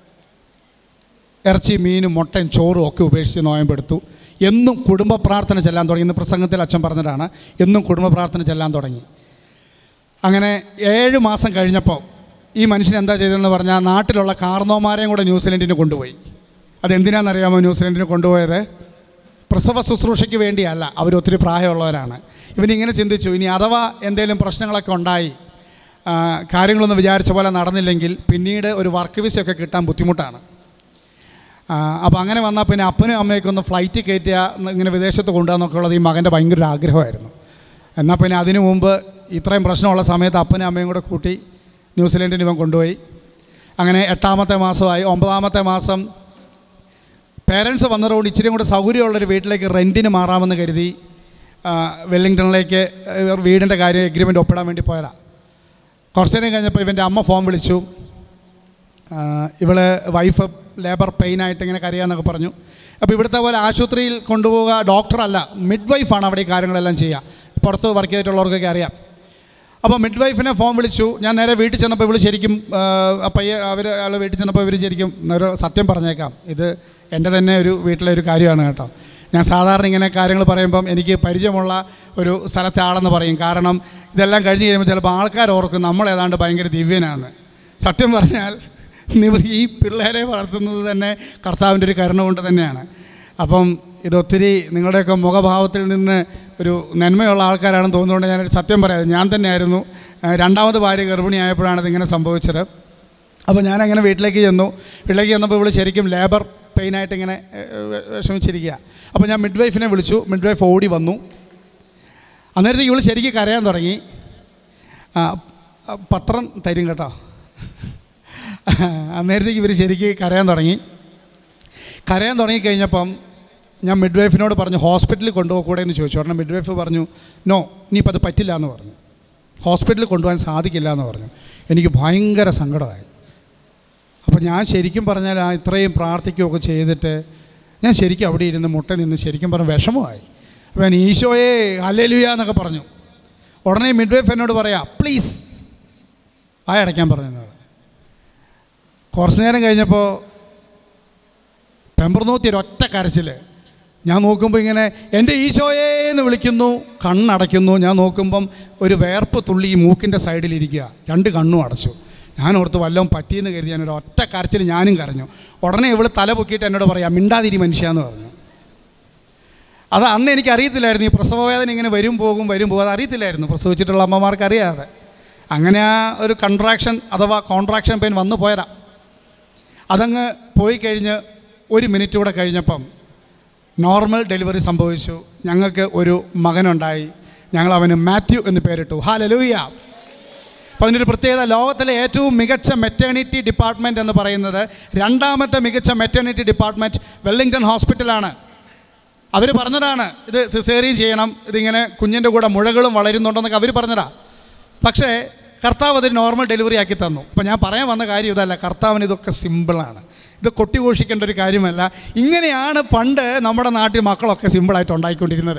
ഇറച്ചി മീനും മുട്ടയും ചോറും ഒക്കെ ഉപേക്ഷിച്ച് നോയമ്പെടുത്തു എന്നും കുടുംബ പ്രാർത്ഥന ചെല്ലാൻ തുടങ്ങി ഇന്ന് പ്രസംഗത്തിൽ അച്ഛൻ പറഞ്ഞതാണ് എന്നും കുടുംബ പ്രാർത്ഥന ചെല്ലാൻ തുടങ്ങി അങ്ങനെ ഏഴ് മാസം കഴിഞ്ഞപ്പോൾ ഈ മനുഷ്യൻ എന്താ ചെയ്തതെന്ന് പറഞ്ഞാൽ നാട്ടിലുള്ള കാർന്നോമാരെയും കൂടെ ന്യൂസിലൻഡിന് കൊണ്ടുപോയി അതെന്തിനാണെന്നറിയാമോ ന്യൂസിലൻഡിന് കൊണ്ടുപോയത് പ്രസവ ശുശ്രൂഷയ്ക്ക് വേണ്ടിയല്ല അവർ ഒത്തിരി പ്രായമുള്ളവരാണ് ഇവനിങ്ങനെ ചിന്തിച്ചു ഇനി അഥവാ എന്തെങ്കിലും പ്രശ്നങ്ങളൊക്കെ ഉണ്ടായി ആ, കാര്യങ്ങളൊന്നും വിചാരിച്ച പോലെ നടന്നില്ലെങ്കിൽ പിന്നീട് ഒരു വർക്ക് വിസയൊക്കെ കിട്ടാൻ ബുദ്ധിമുട്ടാണ് അപ്പോൾ അങ്ങനെ വന്നാൽ പിന്നെ അപ്പനും അമ്മയൊക്കെ ഒന്ന് ഫ്ലൈറ്റ് കയറ്റുക എന്ന് ഇങ്ങനെ വിദേശത്ത് കൊണ്ടുപോകാന്നൊക്കെ ഉള്ളത് ഈ മകൻ്റെ ഭയങ്കര ഒരു ആഗ്രഹമായിരുന്നു എന്നാൽ പിന്നെ അതിനു മുമ്പ് ഇത്രയും പ്രശ്നമുള്ള സമയത്ത് അപ്പനും അമ്മയും കൂടെ കൂട്ടി ന്യൂസിലൻഡിന് ഇവൻ കൊണ്ടുപോയി അങ്ങനെ എട്ടാമത്തെ മാസമായി ഒമ്പതാമത്തെ മാസം പേരൻസ് വന്നതുകൊണ്ട് ഇച്ചിരി കൂടെ സൗകര്യമുള്ളൊരു വീട്ടിലേക്ക് റെൻറ്റിന് മാറാമെന്ന് കരുതി ആ, വെല്ലിങ്ടണിലേക്ക് ആ, വീടിൻ്റെ കാര്യം എഗ്രിമെൻ്റ് ഒപ്പിടാൻ വേണ്ടി പോയതാ കുറച്ച് നേരം കഴിഞ്ഞപ്പോൾ ഇവൻ്റെ അമ്മ ഫോൺ വിളിച്ചു ആ, ഇവള് വൈഫ് ലേബർ പെയിനായിട്ട് ഇങ്ങനെ കരയാന്നൊക്കെ പറഞ്ഞു അപ്പോൾ ഇവിടുത്തെ പോലെ ആശുപത്രിയിൽ കൊണ്ടുപോവുക ഡോക്ടറല്ല മിഡ് വൈഫാണ് അവിടെ ഈ കാര്യങ്ങളെല്ലാം ചെയ്യുക പുറത്ത് വർക്ക് ചെയ്തിട്ടുള്ളവർക്കൊക്കെ അറിയാം അപ്പോൾ മിഡ് വൈഫിനെ ഫോൺ വിളിച്ചു ഞാൻ നേരെ വീട്ടിൽ ചെന്നപ്പോൾ ഇവള് ശരിക്കും ആ, പയ്യെ അവർ അയാൾ വീട്ടിൽ ചെന്നപ്പോൾ ഇവർ ശരിക്കും ഒരു സത്യം പറഞ്ഞേക്കാം ഇത് എൻ്റെ തന്നെ ഒരു വീട്ടിലെ ഒരു കാര്യമാണ് കേട്ടോ ഞാൻ സാധാരണ ഇങ്ങനെ കാര്യങ്ങൾ പറയുമ്പം എനിക്ക് പരിചയമുള്ള ഒരു സ്ഥലത്തെ ആളെന്ന് പറയും കാരണം ഇതെല്ലാം കഴിഞ്ഞ് കഴിയുമ്പോൾ ചിലപ്പോൾ ആൾക്കാർ ഓർക്കും നമ്മൾ ഏതാണ്ട് ഭയങ്കര ദിവ്യനാണ് സത്യം പറഞ്ഞാൽ നിവർ ഈ പിള്ളേരെ വളർത്തുന്നത് തന്നെ കർത്താവിൻ്റെ ഒരു കരുണ കൊണ്ട് തന്നെയാണ് അപ്പം ഇതൊത്തിരി നിങ്ങളുടെയൊക്കെ മുഖഭാവത്തിൽ നിന്ന് ഒരു നന്മയുള്ള ആൾക്കാരാണെന്ന് തോന്നുന്നുകൊണ്ട് ഞാനൊരു സത്യം പറയാം ഞാൻ തന്നെയായിരുന്നു ആ, രണ്ടാമത് ഭാര്യ ഗർഭിണിയായപ്പോഴാണ് ഇതിങ്ങനെ സംഭവിച്ചത് അപ്പോൾ ഞാനങ്ങനെ വീട്ടിലേക്ക് ചെന്നു വീട്ടിലേക്ക് ചെന്നപ്പോൾ ഇവള് ശരിക്കും ലേബർ പെയിനായിട്ട് ഇങ്ങനെ ഏ, വെ- വിഷമിച്ചിരിക്കുക അപ്പോൾ ഞാൻ മിഡ് വൈഫിനെ വിളിച്ചു മിഡ് വൈഫ് ഓടി വന്നു അന്നേരത്തേക്ക് ഇവള് ശരിക്കും കരയാൻ തുടങ്ങി ആ, ആ, പത്രം തരും കേട്ടോ അന്നേരത്തേക്ക് ഇവർ ശരിക്കും കരയാൻ തുടങ്ങി കരയാൻ തുടങ്ങിക്കഴിഞ്ഞപ്പം ഞാൻ മിഡ് വൈഫിനോട് പറഞ്ഞു ഹോസ്പിറ്റലിൽ കൊണ്ടുപോകൂടെ എന്ന് ചോദിച്ചു ഉടനെ മിഡ് വൈഫ് പറഞ്ഞു നോ ഇനിയിപ്പോൾ അത് പറ്റില്ല എന്ന് പറഞ്ഞു ഹോസ്പിറ്റലിൽ കൊണ്ടുപോകാൻ സാധിക്കില്ല എന്ന് പറഞ്ഞു എനിക്ക് ഭയങ്കര സങ്കടമായി അപ്പോൾ ഞാൻ ശരിക്കും പറഞ്ഞാൽ ആ ഇത്രയും പ്രാർത്ഥിക്കുകയൊക്കെ ചെയ്തിട്ട് ഞാൻ ശരിക്കും അവിടെ ഇരുന്ന് മുട്ട നിന്ന് ശരിക്കും പറഞ്ഞ വിഷമമായി അപ്പോൾ ഞാൻ ഈശോയെ അല്ലേലുയ എന്നൊക്കെ പറഞ്ഞു ഉടനെ മിഡ് വൈഫ് എന്നോട് പറയാം പ്ലീസ് വായ അടയ്ക്കാൻ പറഞ്ഞു എന്നോട് കുറച്ച് നേരം കഴിഞ്ഞപ്പോൾ പെമ്പർനോത്തി ഒരൊറ്റ കരച്ചിൽ ഞാൻ നോക്കുമ്പോൾ ഇങ്ങനെ എൻ്റെ ഈശോയേ എന്ന് വിളിക്കുന്നു കണ്ണടയ്ക്കുന്നു ഞാൻ നോക്കുമ്പം ഒരു വേർപ്പ് തുള്ളി ഈ മൂക്കിൻ്റെ സൈഡിലിരിക്കുക രണ്ട് കണ്ണും അടച്ചു ഞാൻ ഓർത്ത് വല്ലതും പറ്റിയെന്ന് കരുതി ഞാനൊരു ഒറ്റ കരച്ചിൽ ഞാനും കരഞ്ഞു ഉടനെ ഇവള് തല പൊക്കിയിട്ട് എന്നോട് പറയാം മിണ്ടാതിരി മനുഷ്യാന്ന് പറഞ്ഞു അത് അന്ന് എനിക്ക് അറിയത്തില്ലായിരുന്നു ഈ പ്രസവവേദന ഇങ്ങനെ വരും പോകും വരും പോകും അത് അറിയത്തില്ലായിരുന്നു പ്രസവിച്ചിട്ടുള്ള അമ്മമാർക്ക് അറിയാതെ അങ്ങനെ ആ ഒരു കൺട്രാക്ഷൻ അഥവാ കോൺട്രാക്ഷൻ പെയിൻ വന്നു പോയതാ അതങ്ങ് പോയി കഴിഞ്ഞ് ഒരു മിനിറ്റ് കൂടെ കഴിഞ്ഞപ്പം നോർമൽ ഡെലിവറി സംഭവിച്ചു ഞങ്ങൾക്ക് ഒരു മകനുണ്ടായി ഞങ്ങൾ അവന് മാത്യു എന്ന് പേരിട്ടു ഹാലലൂയ അപ്പോൾ അതിനൊരു പ്രത്യേകത ലോകത്തിലെ ഏറ്റവും മികച്ച മെറ്റേണിറ്റി ഡിപ്പാർട്ട്മെൻറ്റ് എന്ന് പറയുന്നത് രണ്ടാമത്തെ മികച്ച മെറ്റേണിറ്റി ഡിപ്പാർട്ട്മെൻറ്റ് വെല്ലിംഗ്ടൺ ഹോസ്പിറ്റലാണ് അവർ പറഞ്ഞതാണ് ഇത് സിസേറിയൻ ചെയ്യണം ഇതിങ്ങനെ കുഞ്ഞിൻ്റെ കൂടെ മുഴകളും വളരുന്നുണ്ടെന്നൊക്കെ അവർ പറഞ്ഞതാ പക്ഷേ കർത്താവ് അതിന് നോർമൽ ഡെലിവറി ആക്കി തന്നു അപ്പോൾ ഞാൻ പറയാൻ വന്ന കാര്യം ഇതല്ല കർത്താവിന് ഇതൊക്കെ സിമ്പിളാണ് ഇത് കൊട്ടിഘോഷിക്കേണ്ട ഒരു കാര്യമല്ല ഇങ്ങനെയാണ് പണ്ട് നമ്മുടെ നാട്ടിൽ മക്കളൊക്കെ സിമ്പിളായിട്ട് ഉണ്ടായിക്കൊണ്ടിരുന്നത്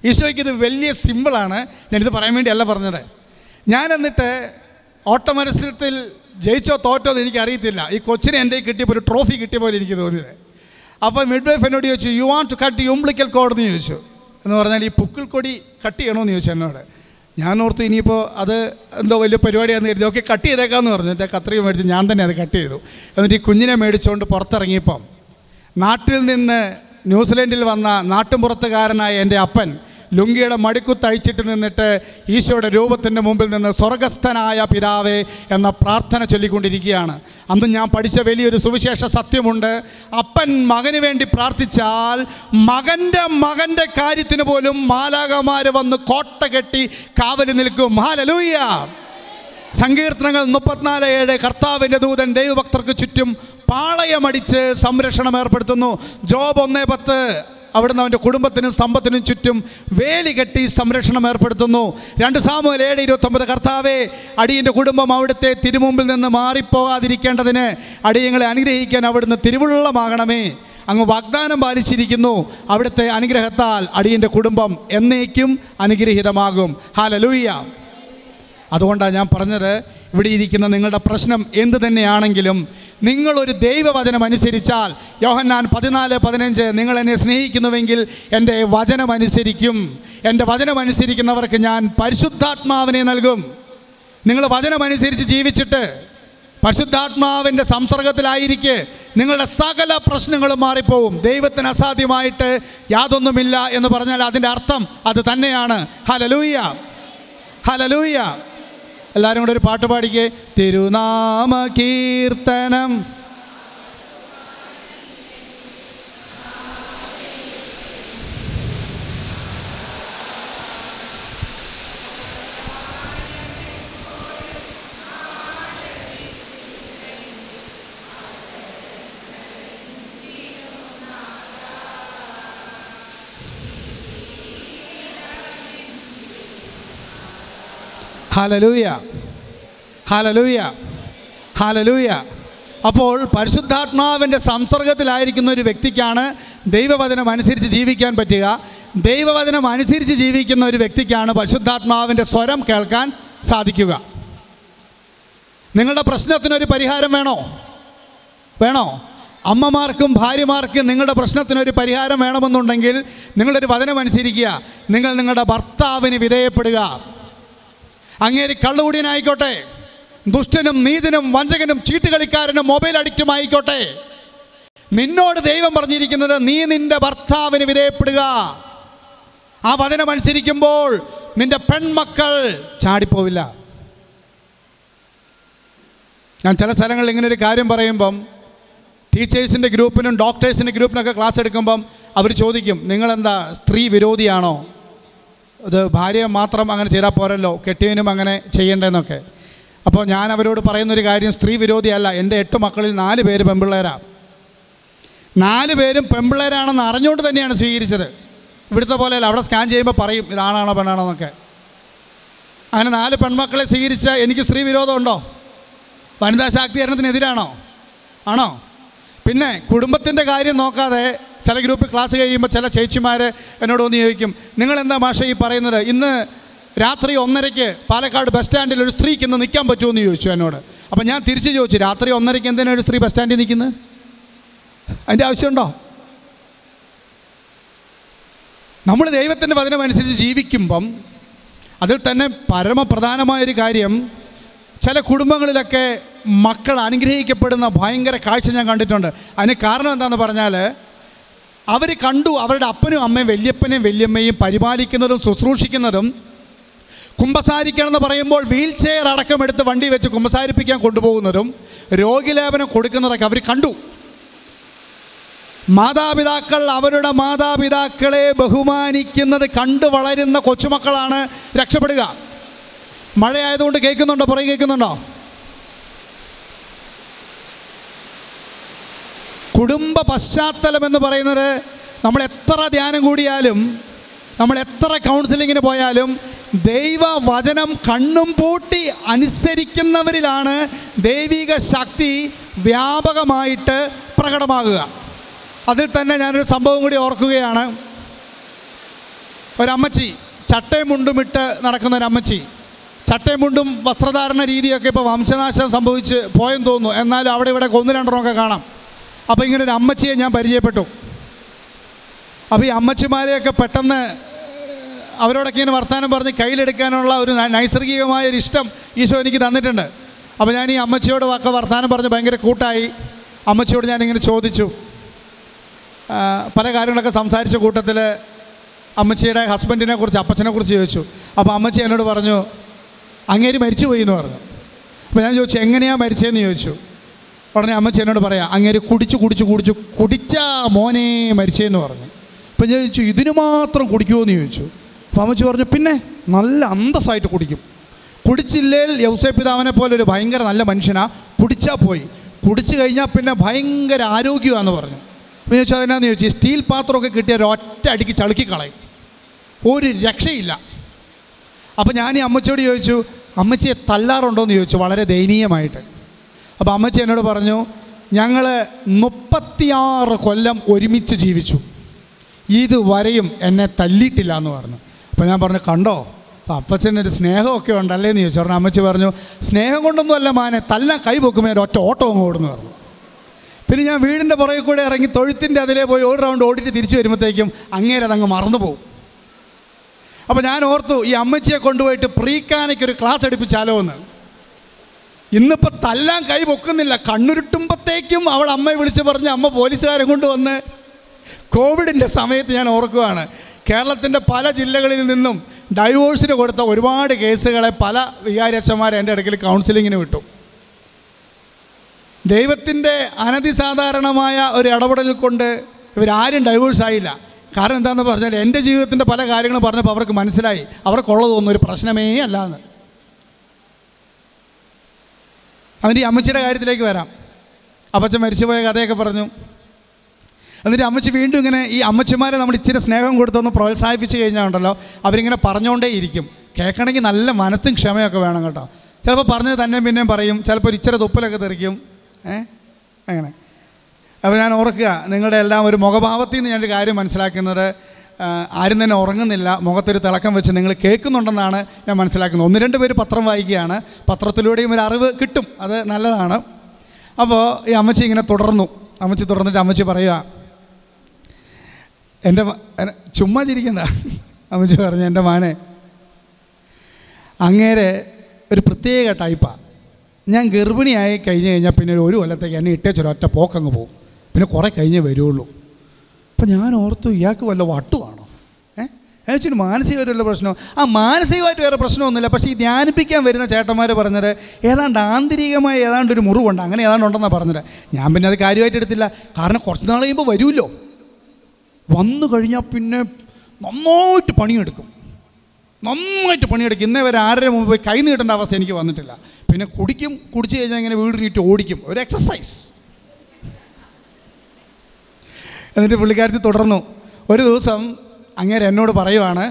ഈശോയ്ക്ക് ഇത് വലിയ സിമ്പിളാണ് ഞാനിത് പറയാൻ വേണ്ടിയല്ല പറഞ്ഞത് ഞാൻ എന്നിട്ട് ഓട്ടമത്സരത്തിൽ ജയിച്ചോ തോറ്റോ എന്ന് എനിക്കറിയത്തില്ല ഈ കൊച്ചിനെ എൻ്റെ കയ്യിൽ കിട്ടിയപ്പോൾ ഒരു ട്രോഫി കിട്ടിയ പോലെ എനിക്ക് തോന്നിയത് അപ്പോൾ മിഡ് വൈഫ് എന്നോട് ചോദിച്ചു you want to cut umbilical cord എന്ന് ചോദിച്ചു എന്ന് പറഞ്ഞാൽ ഈ പുക്കിൾ കൊടി കട്ട് ചെയ്യണമെന്ന് ചോദിച്ചു എന്നോട് ഞാൻ ഓർത്ത് ഇനിയിപ്പോൾ അത് എന്തോ വലിയ പരിപാടിയാണെന്ന് കരുതി ഓക്കെ കട്ട് ചെയ്തേക്കാമെന്ന് പറഞ്ഞു എൻ്റെ കത്രിക മേടിച്ച് ഞാൻ തന്നെ അത് കട്ട് ചെയ്തു എന്നിട്ട് ഈ കുഞ്ഞിനെ മേടിച്ചുകൊണ്ട് പുറത്തിറങ്ങിയപ്പം നാട്ടിൽ നിന്ന് ന്യൂസിലൻഡിൽ വന്ന നാട്ടുമ്പുറത്തുകാരനായ എൻ്റെ അപ്പൻ ലുങ്കിയുടെ മടിക്കുത്തഴിച്ചിട്ട് നിന്നിട്ട് ഈശോയുടെ രൂപത്തിൻ്റെ മുമ്പിൽ നിന്ന് സ്വർഗസ്ഥനായ പിതാവേ എന്ന പ്രാർത്ഥന ചൊല്ലിക്കൊണ്ടിരിക്കുകയാണ് അന്ന് ഞാൻ പഠിച്ച വലിയൊരു സുവിശേഷ സത്യമുണ്ട് അപ്പൻ മകന് വേണ്ടി പ്രാർത്ഥിച്ചാൽ മകൻ്റെ മകൻ്റെ കാര്യത്തിന് പോലും മാലാകമാർ വന്ന് കോട്ട കെട്ടി കാവല് നിൽക്കും ഹാലലൂയ്യ സങ്കീർത്തനങ്ങൾ മുപ്പത്തിനാല് ഏഴ് കർത്താവിൻ്റെ ദൂതൻ ദൈവഭക്തർക്ക് ചുറ്റും പാളയമടിച്ച് സംരക്ഷണം ഏർപ്പെടുത്തുന്നു ജോബ് ഒന്നേ പത്ത് അവിടുന്ന് അവൻ്റെ കുടുംബത്തിനും സമ്പത്തിനും ചുറ്റും വേലി കെട്ടി സംരക്ഷണം ഏർപ്പെടുത്തുന്നു രണ്ട് സാമുവൽ ഏഴ് ഇരുപത്തൊമ്പത് കർത്താവേ അടിയൻ്റെ കുടുംബം അവിടുത്തെ തിരുമുമ്പിൽ നിന്ന് മാറിപ്പോകാതിരിക്കേണ്ടതിന് അടിയങ്ങളെ അനുഗ്രഹിക്കാൻ അവിടുന്ന് തിരുവുള്ളമാകണമേ അങ്ങ് വാഗ്ദാനം പാലിച്ചിരിക്കുന്നു അവിടുത്തെ അനുഗ്രഹത്താൽ അടിയൻ്റെ കുടുംബം എന്നേക്കും അനുഗ്രഹീതമാകും ഹാലലൂയ്യ അതുകൊണ്ടാണ് ഞാൻ പറഞ്ഞത് ഇവിടെ ഇരിക്കുന്ന നിങ്ങളുടെ പ്രശ്നം എന്ത് തന്നെയാണെങ്കിലും നിങ്ങളൊരു ദൈവവചനം അനുസരിച്ചാൽ യോഹന്നാൻ പതിനാല് പതിനഞ്ച് നിങ്ങൾ എന്നെ സ്നേഹിക്കുന്നുവെങ്കിൽ എൻ്റെ വചനം അനുസരിക്കും എൻ്റെ വചനം അനുസരിക്കുന്നവർക്ക് ഞാൻ പരിശുദ്ധാത്മാവിനെ നൽകും നിങ്ങൾ വചനം അനുസരിച്ച് ജീവിച്ചിട്ട് പരിശുദ്ധാത്മാവിൻ്റെ സംസർഗത്തിലായിരിക്കെ നിങ്ങളുടെ സകല പ്രശ്നങ്ങളും മാറിപ്പോവും ദൈവത്തിന് അസാധ്യമായിട്ട് യാതൊന്നുമില്ല എന്ന് പറഞ്ഞാൽ അതിൻ്റെ അർത്ഥം അത് തന്നെയാണ് ഹലലൂയ്യ ഹലലൂയ്യ എല്ലാവരും കൂടെ ഒരു പാട്ട് പാടിക്കേ തിരുനാമ കീർത്തനം ഹലലൂയ ഹലലൂയ ഹലലൂയ അപ്പോൾ പരിശുദ്ധാത്മാവിൻ്റെ സംസർഗത്തിലായിരിക്കുന്ന ഒരു വ്യക്തിക്കാണ് ദൈവവചനം അനുസരിച്ച് ജീവിക്കാൻ പറ്റുക ദൈവവചനം അനുസരിച്ച് ജീവിക്കുന്ന ഒരു വ്യക്തിക്കാണ് പരിശുദ്ധാത്മാവിൻ്റെ സ്വരം കേൾക്കാൻ സാധിക്കുക നിങ്ങളുടെ പ്രശ്നത്തിനൊരു പരിഹാരം വേണോ വേണോ അമ്മമാർക്കും ഭാര്യമാർക്കും നിങ്ങളുടെ പ്രശ്നത്തിനൊരു പരിഹാരം വേണമെന്നുണ്ടെങ്കിൽ നിങ്ങളൊരു വചനം അനുസരിക്കുക നിങ്ങൾ നിങ്ങളുടെ ഭർത്താവിന് വിധേയപ്പെടുക അങ്ങേര് കള്ളുകൂടിയനായിക്കോട്ടെ ദുഷ്ടനും നീതിനും വഞ്ചകനും ചീട്ടുകളിക്കാരനും മൊബൈൽ അഡിക്റ്റും ആയിക്കോട്ടെ നിന്നോട് ദൈവം പറഞ്ഞിരിക്കുന്നത് നീ നിന്റെ ഭർത്താവിന് വിധേയപ്പെടുക ആ വചനം അനുസരിക്കുമ്പോൾ നിന്റെ പെൺമക്കൾ ചാടിപ്പോവില്ല ഞാൻ ചില സ്ഥലങ്ങളിൽ ഇങ്ങനെ ഒരു കാര്യം പറയുമ്പം ടീച്ചേഴ്സിൻ്റെ ഗ്രൂപ്പിനും ഡോക്ടേഴ്സിൻ്റെ ഗ്രൂപ്പിനൊക്കെ ക്ലാസ് എടുക്കുമ്പം അവർ ചോദിക്കും നിങ്ങളെന്താ സ്ത്രീ വിരോധിയാണോ ഇത് ഭാര്യ മാത്രം അങ്ങനെ ചെയ്താൽ പോരല്ലോ കെട്ടിയവനും അങ്ങനെ ചെയ്യേണ്ടതെന്നൊക്കെ അപ്പോൾ ഞാൻ അവരോട് പറയുന്നൊരു കാര്യം സ്ത്രീ വിരോധിയല്ല എൻ്റെ എട്ട് മക്കളിൽ നാല് പേര് പെൺപിള്ളേരാണ് നാല് പേരും പെൺപിള്ളേരാണെന്ന് അറിഞ്ഞുകൊണ്ട് തന്നെയാണ് സ്വീകരിച്ചത് ഇവിടുത്തെ പോലെയല്ല അവിടെ സ്കാൻ ചെയ്യുമ്പോൾ പറയും ഇതാണാണോ പെണ്ണാണോ എന്നൊക്കെ അങ്ങനെ നാല് പെൺമക്കളെ സ്വീകരിച്ച എനിക്ക് സ്ത്രീ വിരോധമുണ്ടോ വനിതാ ശാക്തീകരണത്തിനെതിരാണോ ആണോ പിന്നെ കുടുംബത്തിൻ്റെ കാര്യം നോക്കാതെ ചില ഗ്രൂപ്പിൽ ക്ലാസ് കഴിയുമ്പോൾ ചില ചേച്ചിമാർ എന്നോട് ഒന്ന് ചോദിക്കും നിങ്ങളെന്താ മാഷ ഈ പറയുന്നത് ഇന്ന് രാത്രി ഒന്നരയ്ക്ക് പാലക്കാട് ബസ് സ്റ്റാൻഡിൽ ഒരു സ്ത്രീക്ക് ഇന്ന് നിൽക്കാൻ പറ്റുമോ എന്ന് ചോദിച്ചു എന്നോട് അപ്പോൾ ഞാൻ തിരിച്ച് ചോദിച്ചു രാത്രി ഒന്നരയ്ക്ക് എന്തിനാണ് ഒരു സ്ത്രീ ബസ് സ്റ്റാൻഡിൽ നിൽക്കുന്നത് അതിൻ്റെ ആവശ്യമുണ്ടോ നമ്മൾ ദൈവത്തിൻ്റെ വചനം അനുസരിച്ച് ജീവിക്കുമ്പം അതിൽ തന്നെ പരമപ്രധാനമായൊരു കാര്യം ചില കുടുംബങ്ങളിലൊക്കെ മക്കൾ അനുഗ്രഹിക്കപ്പെടുന്ന ഭയങ്കര കാഴ്ച ഞാൻ കണ്ടിട്ടുണ്ട് അതിന് കാരണം എന്താണെന്ന് പറഞ്ഞാൽ അവർ കണ്ടു അവരുടെ അപ്പനും അമ്മയും വല്യപ്പനെയും വല്യമ്മയും പരിപാലിക്കുന്നതും ശുശ്രൂഷിക്കുന്നതും കുമ്പസാരിക്കണമെന്ന് പറയുമ്പോൾ വീൽ ചെയർ അടക്കം എടുത്ത് വണ്ടി വെച്ച് കുമ്പസാരിപ്പിക്കാൻ കൊണ്ടുപോകുന്നതും രോഗിലേപനം കൊടുക്കുന്നതൊക്കെ അവർ കണ്ടു മാതാപിതാക്കൾ അവരുടെ മാതാപിതാക്കളെ ബഹുമാനിക്കുന്നത് കണ്ടു വളരുന്ന കൊച്ചുമക്കളാണ് രക്ഷപ്പെടുക മഴയായതുകൊണ്ട് കേൾക്കുന്നുണ്ടോ പുറകെ കേൾക്കുന്നുണ്ടോ കുടുംബ പശ്ചാത്തലം എന്ന് പറയുന്നത് നമ്മൾ എത്ര ധ്യാനം കൂടിയാലും നമ്മൾ എത്ര കൗൺസിലിങ്ങിന് പോയാലും ദൈവവചനം കണ്ണും പൂട്ടി അനുസരിക്കുന്നവരിലാണ് ദൈവിക ശക്തി വ്യാപകമായിട്ട് പ്രകടമാകുക അതിൽ തന്നെ ഞാനൊരു സംഭവം കൂടി ഓർക്കുകയാണ് ഒരമ്മച്ചി ചട്ടയും മുണ്ടും ഇട്ട് നടക്കുന്ന ഒരമ്മച്ചി ചട്ടയും മുണ്ടും വസ്ത്രധാരണ രീതിയൊക്കെ ഇപ്പോൾ വംശനാശം സംഭവിച്ച് പോയെന്ന് തോന്നുന്നു എന്നാലും അവിടെ ഇവിടെ ഒന്ന് രണ്ടെണ്ണമൊക്കെ കാണാം അപ്പോൾ ഇങ്ങനെ ഒരു അമ്മച്ചിയെ ഞാൻ പരിചയപ്പെട്ടു അപ്പോൾ ഈ അമ്മച്ചിമാരെയൊക്കെ പെട്ടെന്ന് അവരോടൊക്കെ ഇങ്ങനെ വർത്തമാനം പറഞ്ഞ് കയ്യിലെടുക്കാനുള്ള ഒരു ന- നൈസർഗികമായ ഒരു ഇഷ്ടം ഈശോ എനിക്ക് തന്നിട്ടുണ്ട് അപ്പോൾ ഞാൻ ഈ അമ്മച്ചിയോട് ഒക്കെ വർത്തമാനം പറഞ്ഞ് ഭയങ്കര കൂട്ടായി അമ്മച്ചിയോട് ഞാനിങ്ങനെ ചോദിച്ചു ആ, പല കാര്യങ്ങളൊക്കെ സംസാരിച്ച കൂട്ടത്തിൽ അമ്മച്ചിയുടെ ഹസ്ബൻഡിനെ കുറിച്ച് അപ്പച്ചനെ കുറിച്ച് ചോദിച്ചു അപ്പോൾ അമ്മച്ചി എന്നോട് പറഞ്ഞു അങ്ങേര് മരിച്ചു പോയി എന്ന് പറഞ്ഞു അപ്പോൾ ഞാൻ ചോദിച്ചു എങ്ങനെയാണ് മരിച്ചതെന്ന് ചോദിച്ചു ഉടനെ അമ്മച്ചി എന്നോട് പറയാം അങ്ങേര് കുടിച്ചു കുടിച്ചു കുടിച്ചു കുടിച്ചാ മോനെ മരിച്ചതെന്ന് പറഞ്ഞു അപ്പം ഞാൻ ചോദിച്ചു ഇതിന് മാത്രം കുടിക്കുമോ എന്ന് ചോദിച്ചു അപ്പോൾ അമ്മച്ചി പറഞ്ഞു പിന്നെ നല്ല അന്തസ്സായിട്ട് കുടിക്കും കുടിച്ചില്ലേൽ യൗസേ പിതാവിനെ പോലെ ഒരു ഭയങ്കര നല്ല മനുഷ്യനാ കുടിച്ചാൽ പോയി കുടിച്ചു കഴിഞ്ഞാൽ പിന്നെ ഭയങ്കര ആരോഗ്യമാണെന്ന് പറഞ്ഞു അപ്പോൾ ചോദിച്ചാൽ അതെന്നാന്ന് ചോദിച്ചു ഈ സ്റ്റീൽ പാത്രമൊക്കെ കിട്ടിയ ഒറ്റ അടിക്ക് ചളുക്കി കളയും ഒരു രക്ഷയില്ല അപ്പോൾ ഞാൻ ഈ അമ്മച്ചിയോട് ചോദിച്ചു അമ്മച്ചിയെ തല്ലാറുണ്ടോ എന്ന് ചോദിച്ചു വളരെ ദയനീയമായിട്ട് അപ്പോൾ അമ്മച്ചി എന്നോട് പറഞ്ഞു ഞങ്ങൾ മുപ്പത്തിയാറ് കൊല്ലം ഒരുമിച്ച് ജീവിച്ചു ഇതുവരെയും എന്നെ തല്ലിയിട്ടില്ല എന്ന് പറഞ്ഞു അപ്പോൾ ഞാൻ പറഞ്ഞു കണ്ടോ അപ്പോൾ അപ്പച്ചനൊരു സ്നേഹമൊക്കെ ഉണ്ടല്ലേ എന്ന് ചോദിച്ചു പറഞ്ഞു അമ്മച്ചി പറഞ്ഞു സ്നേഹം കൊണ്ടൊന്നും അല്ല മാനെ തല്ലാൻ കൈ പൊക്കുമ്പോൾ ഒരു ഒറ്റ ഓട്ടം അങ്ങ് ഓടുന്നു പറഞ്ഞു പിന്നെ ഞാൻ വീടിൻ്റെ പുറകെ കൂടെ ഇറങ്ങി തൊഴുത്തിൻ്റെ അതിലേ പോയി ഒരു റൗണ്ട് ഓടിയിട്ട് തിരിച്ചു വരുമ്പോഴത്തേക്കും അങ്ങേരെ അതങ്ങ് മറന്നു പോകും അപ്പോൾ ഞാൻ ഓർത്തു ഈ അമ്മച്ചിയെ കൊണ്ടുപോയിട്ട് പ്രീക്കാനയ്ക്ക് ഒരു ക്ലാസ് എടുപ്പിച്ചാലോ എന്ന് ഇന്നിപ്പോൾ തല്ലാൻ കൈ പൊക്കുന്നില്ല കണ്ണുരുട്ടുമ്പോഴത്തേക്കും അവൾ അമ്മയെ വിളിച്ച് പറഞ്ഞ് അമ്മ പോലീസുകാരെ കൊണ്ടുവന്ന് കോവിഡിൻ്റെ സമയത്ത് ഞാൻ ഓർക്കുകയാണ് കേരളത്തിൻ്റെ പല ജില്ലകളിൽ നിന്നും ഡൈവോഴ്സിന് കൊടുത്ത ഒരുപാട് കേസുകളെ പല വികാരിയച്ഛന്മാർ എൻ്റെ ഇടയ്ക്കിൽ കൗൺസിലിങ്ങിന് വിട്ടു ദൈവത്തിൻ്റെ അനതിസാധാരണമായ ഒരു ഇടപെടൽ കൊണ്ട് ഇവരാരും ഡൈവേഴ്സ് ആയില്ല കാരണം എന്താണെന്ന് പറഞ്ഞാൽ എൻ്റെ ജീവിതത്തിൻ്റെ പല കാര്യങ്ങളും പറഞ്ഞപ്പോൾ അവർക്ക് മനസ്സിലായി അവർക്കുള്ളതൊന്നും ഒരു പ്രശ്നമേ അല്ല എന്ന് അതിൻ്റെ ഈ അമ്മച്ചിയുടെ കാര്യത്തിലേക്ക് വരാം അപ്പച്ചൻ മരിച്ചുപോയ കഥയൊക്കെ പറഞ്ഞു എന്നിട്ട് അമ്മച്ചി വീണ്ടും ഇങ്ങനെ ഈ അമ്മച്ചിമാരെ നമ്മൾ ഇച്ചിരി സ്നേഹം കൊടുത്തൊന്ന് പ്രോത്സാഹിപ്പിച്ച് കഴിഞ്ഞാൽ ഉണ്ടല്ലോ അവരിങ്ങനെ പറഞ്ഞുകൊണ്ടേ ഇരിക്കും കേൾക്കണമെങ്കിൽ നല്ല മനസ്സും ക്ഷമയൊക്കെ വേണം കേട്ടോ ചിലപ്പോൾ പറഞ്ഞത് തന്നെ പിന്നെയും പറയും ചിലപ്പോൾ ഒരു ഇച്ചിരി തുപ്പലൊക്കെ തെറിക്കും ഏ അങ്ങനെ അപ്പോൾ ഞാൻ ഓർക്കുക നിങ്ങളുടെ എല്ലാം ഒരു മുഖഭാവത്തിൽ നിന്ന് ഞാനൊരു കാര്യം മനസ്സിലാക്കുന്നത് ആ, ആരും തന്നെ ഉറങ്ങുന്നില്ല മുഖത്തൊരു തിളക്കം വെച്ച് നിങ്ങൾ കേൾക്കുന്നുണ്ടെന്നാണ് ഞാൻ മനസ്സിലാക്കുന്നത് ഒന്ന് രണ്ട് പേര് പത്രം വായിക്കുകയാണ് പത്രത്തിലൂടെയും ഒരു അറിവ് കിട്ടും അത് നല്ലതാണ് അപ്പോൾ ഈ അമ്മച്ചി ഇങ്ങനെ തുടർന്നു അമ്മച്ചി തുടർന്നിട്ട് അമ്മച്ചി പറയുക എൻ്റെ മ- എന്നെ- ചുമ്മാ ചിരിക്കണ്ട അമ്മച്ചി പറഞ്ഞു എൻ്റെ മാനെ അങ്ങേരെ ഒരു പ്രത്യേക ടൈപ്പാണ് ഞാൻ ഗർഭിണിയായി കഴിഞ്ഞ് കഴിഞ്ഞാൽ പിന്നെ ഒരു കൊല്ലത്തേക്ക് എന്നെ ഇട്ടേച്ചൊരു ഒറ്റ പോക്കങ്ങ് പോകും പിന്നെ കുറേ കഴിഞ്ഞേ വരുള്ളൂ അപ്പം ഞാൻ ഓർത്തു ഇയാൾക്ക് വല്ല വട്ടുവാണോ ഏഹ് ഏച്ചിന് മാനസികമായിട്ട് വല്ല പ്രശ്നമോ ആ മാനസികമായിട്ട് വേറെ പ്രശ്നമൊന്നുമില്ല പക്ഷേ ഈ ധ്യാനിപ്പിക്കാൻ വരുന്ന ചേട്ടന്മാർ പറഞ്ഞത് ഏതാണ്ട് ആന്തരികമായ ഏതാണ്ട് ഒരു മുറിവുണ്ട് അങ്ങനെ ഏതാണ്ട് ഉണ്ടെന്നാണ് പറഞ്ഞത് ഞാൻ പിന്നെ അത് കാര്യമായിട്ട് എടുത്തില്ല കാരണം കുറച്ച് നാൾ കഴിയുമ്പോൾ വരുമല്ലോ വന്നു കഴിഞ്ഞാൽ പിന്നെ നന്നായിട്ട് പണിയെടുക്കും നന്നായിട്ട് പണിയെടുക്കും ഇന്നേ വരെ ആരുടെ മുമ്പ് പോയി കൈ നീട്ടേണ്ട അവസ്ഥ എനിക്ക് വന്നിട്ടില്ല പിന്നെ കുടിക്കും കുടിച്ച് കഴിഞ്ഞാൽ ഇങ്ങനെ വീടിനിട്ട് ഓടിക്കും ഒരു എക്സസൈസ് എന്നിട്ട് പുള്ളിക്കാരത്തി തുടർന്നു ഒരു ദിവസം അങ്ങേര് എന്നോട് പറയുവാണ്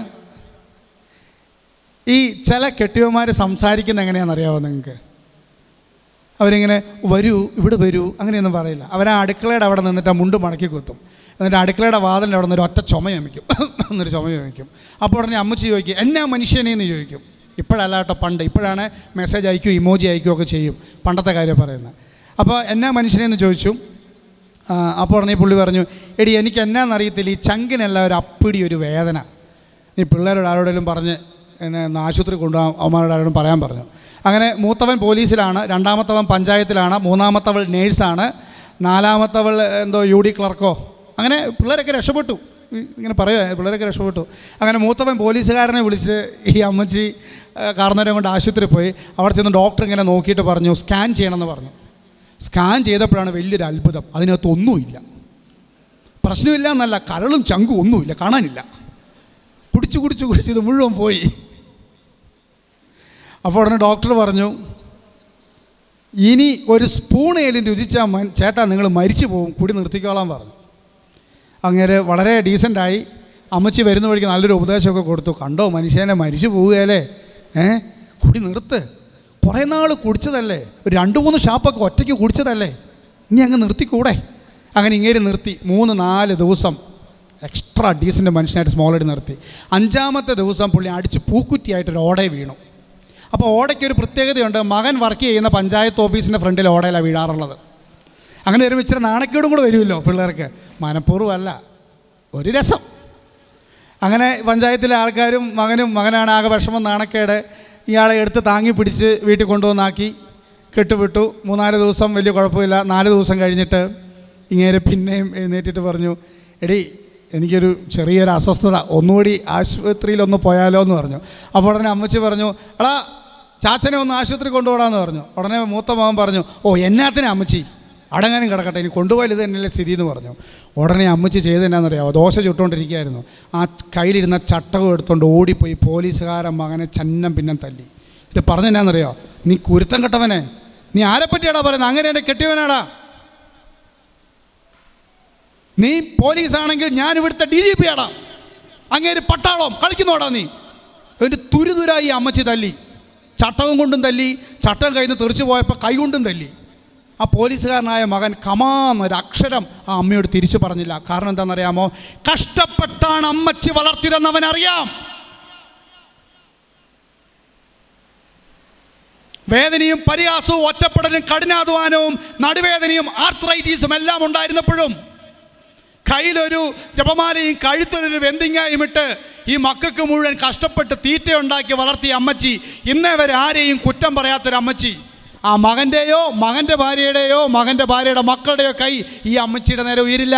ഈ ചില കെട്ടിയവന്മാർ സംസാരിക്കുന്ന എങ്ങനെയാണെന്നറിയാമോ നിങ്ങൾക്ക് അവരിങ്ങനെ വരൂ ഇവിടെ വരൂ അങ്ങനെയൊന്നും പറയില്ല അവർ ആ അടുക്കളയുടെ അവിടെ നിന്നിട്ട് ആ മുണ്ട് മടക്കി കുത്തും എന്നിട്ട് അടുക്കളയുടെ വാതിലിൻ്റെ അവിടെ നിന്ന് ഒരു ഒറ്റ ചുമ ചുമയ്ക്കും എന്നൊരു ചുമ ചുമയ്ക്കും അപ്പോൾ ഉടനെ അമ്മച്ചി ചോദിക്കും എന്നാ മനുഷ്യനെന്ന് ചോദിക്കും ഇപ്പോഴല്ല കേട്ടോ പണ്ട് ഇപ്പോഴാണ് മെസ്സേജ് അയക്കുകയോ ഇമോജി അയക്കുകയോ ഒക്കെ ചെയ്യും പണ്ടത്തെ കാര്യം പറയുന്നത് അപ്പോൾ എന്നാ മനുഷ്യനെന്ന് ചോദിച്ചു ആ, അപ്പോൾ ഉടനെ ഈ പുള്ളി പറഞ്ഞു എടി എനിക്ക് എന്നാന്നറിയത്തില്ല ഈ ചങ്കിനല്ല ഒരു അപ്പിടി ഒരു വേദന നീ പിള്ളേരോട് ആരോടെങ്കിലും പറഞ്ഞ് എന്നെ ഒന്ന് ആശുപത്രി കൊണ്ടുപോകാൻ അവന്മാരോട് ആരോടും പറയാൻ പറഞ്ഞു അങ്ങനെ മൂത്തവൻ പോലീസിലാണ് രണ്ടാമത്തവൻ പഞ്ചായത്തിലാണ് മൂന്നാമത്തവൾ നേഴ്സാണ് നാലാമത്തവൾ എന്തോ യു ഡി ക്ലർക്കോ അങ്ങനെ പിള്ളേരൊക്കെ രക്ഷപ്പെട്ടു ഇ- ഇങ്ങനെ പറയുക പിള്ളേരൊക്കെ രക്ഷപ്പെട്ടു അങ്ങനെ മൂത്തവൻ പോലീസുകാരനെ വിളിച്ച് ഈ അമ്മച്ചി കാർന്നവരെ കൊണ്ട് ആശുപത്രി പോയി അവിടെ ചെന്ന് ഡോക്ടർ ഇങ്ങനെ നോക്കിയിട്ട് പറഞ്ഞു സ്കാൻ ചെയ്യണമെന്ന് പറഞ്ഞു സ്കാൻ ചെയ്തപ്പോഴാണ് വലിയൊരു അത്ഭുതം അതിനകത്ത് ഒന്നുമില്ല പ്രശ്നമില്ല എന്നല്ല കരളും ചങ്കും ഒന്നുമില്ല കാണാനില്ല കുടിച്ചു കുടിച്ചു കുടിച്ച് ഇത് മുഴുവൻ പോയി അപ്പോൾ ഉടനെ ഡോക്ടർ പറഞ്ഞു ഇനി ഒരു സ്പൂണേലും രുചിച്ചാൽ മൻ ചേട്ടാ നിങ്ങൾ മരിച്ചു പോകും കുടി നിർത്തിക്കോളാൻ പറഞ്ഞു അങ്ങനെ വളരെ ഡീസൻ്റായി അമ്മച്ചി വരുന്ന വഴിക്ക് നല്ലൊരു ഉപദേശമൊക്കെ കൊടുത്തു കണ്ടോ മനുഷ്യനെ മരിച്ചു പോവുകയല്ലേ ഏ കുടി നിർത്ത് കുറേ നാൾ കുടിച്ചതല്ലേ ഒരു രണ്ട് മൂന്ന് ഷാപ്പൊക്കെ ഒറ്റയ്ക്ക് കുടിച്ചതല്ലേ ഇനി അങ്ങ് നിർത്തിക്കൂടെ അങ്ങനെ ഇങ്ങേര് നിർത്തി മൂന്ന് നാല് ദിവസം എക്സ്ട്രാ ഡീസൻ്റ് മനുഷ്യനായിട്ട് സ്മോളായിട്ട് നിർത്തി അഞ്ചാമത്തെ ദിവസം പുള്ളി അടിച്ച് പൂക്കുറ്റിയായിട്ടൊരു ഓടയെ വീണു അപ്പോൾ ഓടയ്ക്ക് ഒരു പ്രത്യേകതയുണ്ട് മകൻ വർക്ക് ചെയ്യുന്ന പഞ്ചായത്ത് ഓഫീസിൻ്റെ ഫ്രണ്ടിൽ ഓടയിലാണ് വീഴാറുള്ളത് അങ്ങനെ വരുമ്പോൾ ഇച്ചിരി നാണക്കേടും കൂടെ വരുമല്ലോ പിള്ളേർക്ക് മനഃപൂർവ്വമല്ല ഒരു രസം അങ്ങനെ പഞ്ചായത്തിലെ ആൾക്കാരും മകനും മകനാണ് ആകെ വിഷമം നാണക്കേട് ഇയാളെ എടുത്ത് താങ്ങി പിടിച്ച് വീട്ടിൽ കൊണ്ടുവന്നാക്കി കെട്ടുവിട്ടു മൂന്നാല് ദിവസം വലിയ കുഴപ്പമില്ല നാല് ദിവസം കഴിഞ്ഞിട്ട് ഇങ്ങേരെ പിന്നെയും എഴുന്നേറ്റിട്ട് പറഞ്ഞു എടി എനിക്കൊരു ചെറിയൊരു അസ്വസ്ഥത ഒന്നുകൂടി ആശുപത്രിയിൽ ഒന്ന് പോയാലോ എന്ന് പറഞ്ഞു അപ്പോൾ ഉടനെ അമ്മച്ചി പറഞ്ഞു എടാ ചാച്ചനെ ഒന്ന് ആശുപത്രി കൊണ്ടുപോകാമെന്ന് പറഞ്ഞു ഉടനെ മൂത്ത മകൻ പറഞ്ഞു ഓ എന്നാത്തിനാ അമ്മച്ചി അടങ്ങാനും കിടക്കട്ടെ ഇനി കൊണ്ടുപോയാൽ ഇത് തന്നെയല്ലേ സ്ഥിതി എന്ന് പറഞ്ഞു ഉടനെ അമ്മച്ചി ചെയ്തെന്നാണെന്നറിയാമോ ദോശ ചുട്ടുകൊണ്ടിരിക്കുകയായിരുന്നു ആ കയ്യിലിരുന്ന ചട്ടകം എടുത്തുകൊണ്ട് ഓടിപ്പോയി പോലീസുകാരൻ മകനെ ചന്നം പിന്നം തല്ലി ഇത് പറഞ്ഞെന്നാന്നറിയോ നീ കുരുത്തം കെട്ടവനെ നീ ആരെപ്പറ്റിയാടാ പറയുന്നത് അങ്ങനെ എന്നെ കെട്ടിയവനാടാ നീ പോലീസാണെങ്കിൽ ഞാൻ ഇവിടുത്തെ ഡി ജി പി ആടാ അങ്ങേര് പട്ടാളം കളിക്കുന്നോടാ നീ എന്നിട്ട് തുരുതുരായി അമ്മച്ചി തല്ലി ചട്ടവും കൊണ്ടും തല്ലി ചട്ടം കയ്യിൽ നിന്ന് തെറിച്ചു പോയപ്പോൾ കൈ കൊണ്ടും തല്ലി ആ പോലീസുകാരനായ മകൻ കമാന്നൊരു അക്ഷരം ആ അമ്മയോട് തിരിച്ചു പറഞ്ഞില്ല കാരണം എന്താണെന്നറിയാമോ കഷ്ടപ്പെട്ടാണ് അമ്മച്ചി വളർത്തിയതെന്ന് അവൻ അറിയാം വേദനയും പരിഹാസവും ഒറ്റപ്പെടലും കഠിനാധ്വാനവും നടുവേദനയും ആർത്രൈറ്റീസും എല്ലാം ഉണ്ടായിരുന്നപ്പോഴും കയ്യിലൊരു ജപമാലയും കഴുത്തൊരു വെന്തിങ്ങായും ഇട്ട് ഈ മക്കൾക്ക് മുഴുവൻ കഷ്ടപ്പെട്ട് തീറ്റ ഉണ്ടാക്കി വളർത്തിയ അമ്മച്ചി ഇന്നേ വരെ ആരെയും കുറ്റം പറയാത്തൊരു അമ്മച്ചി ആ മകൻ്റെയോ മകൻ്റെ ഭാര്യയുടെയോ മകൻ്റെ ഭാര്യയുടെ മക്കളുടെയോ കൈ ഈ അമ്മച്ചിയുടെ നേരെ ഉയരില്ല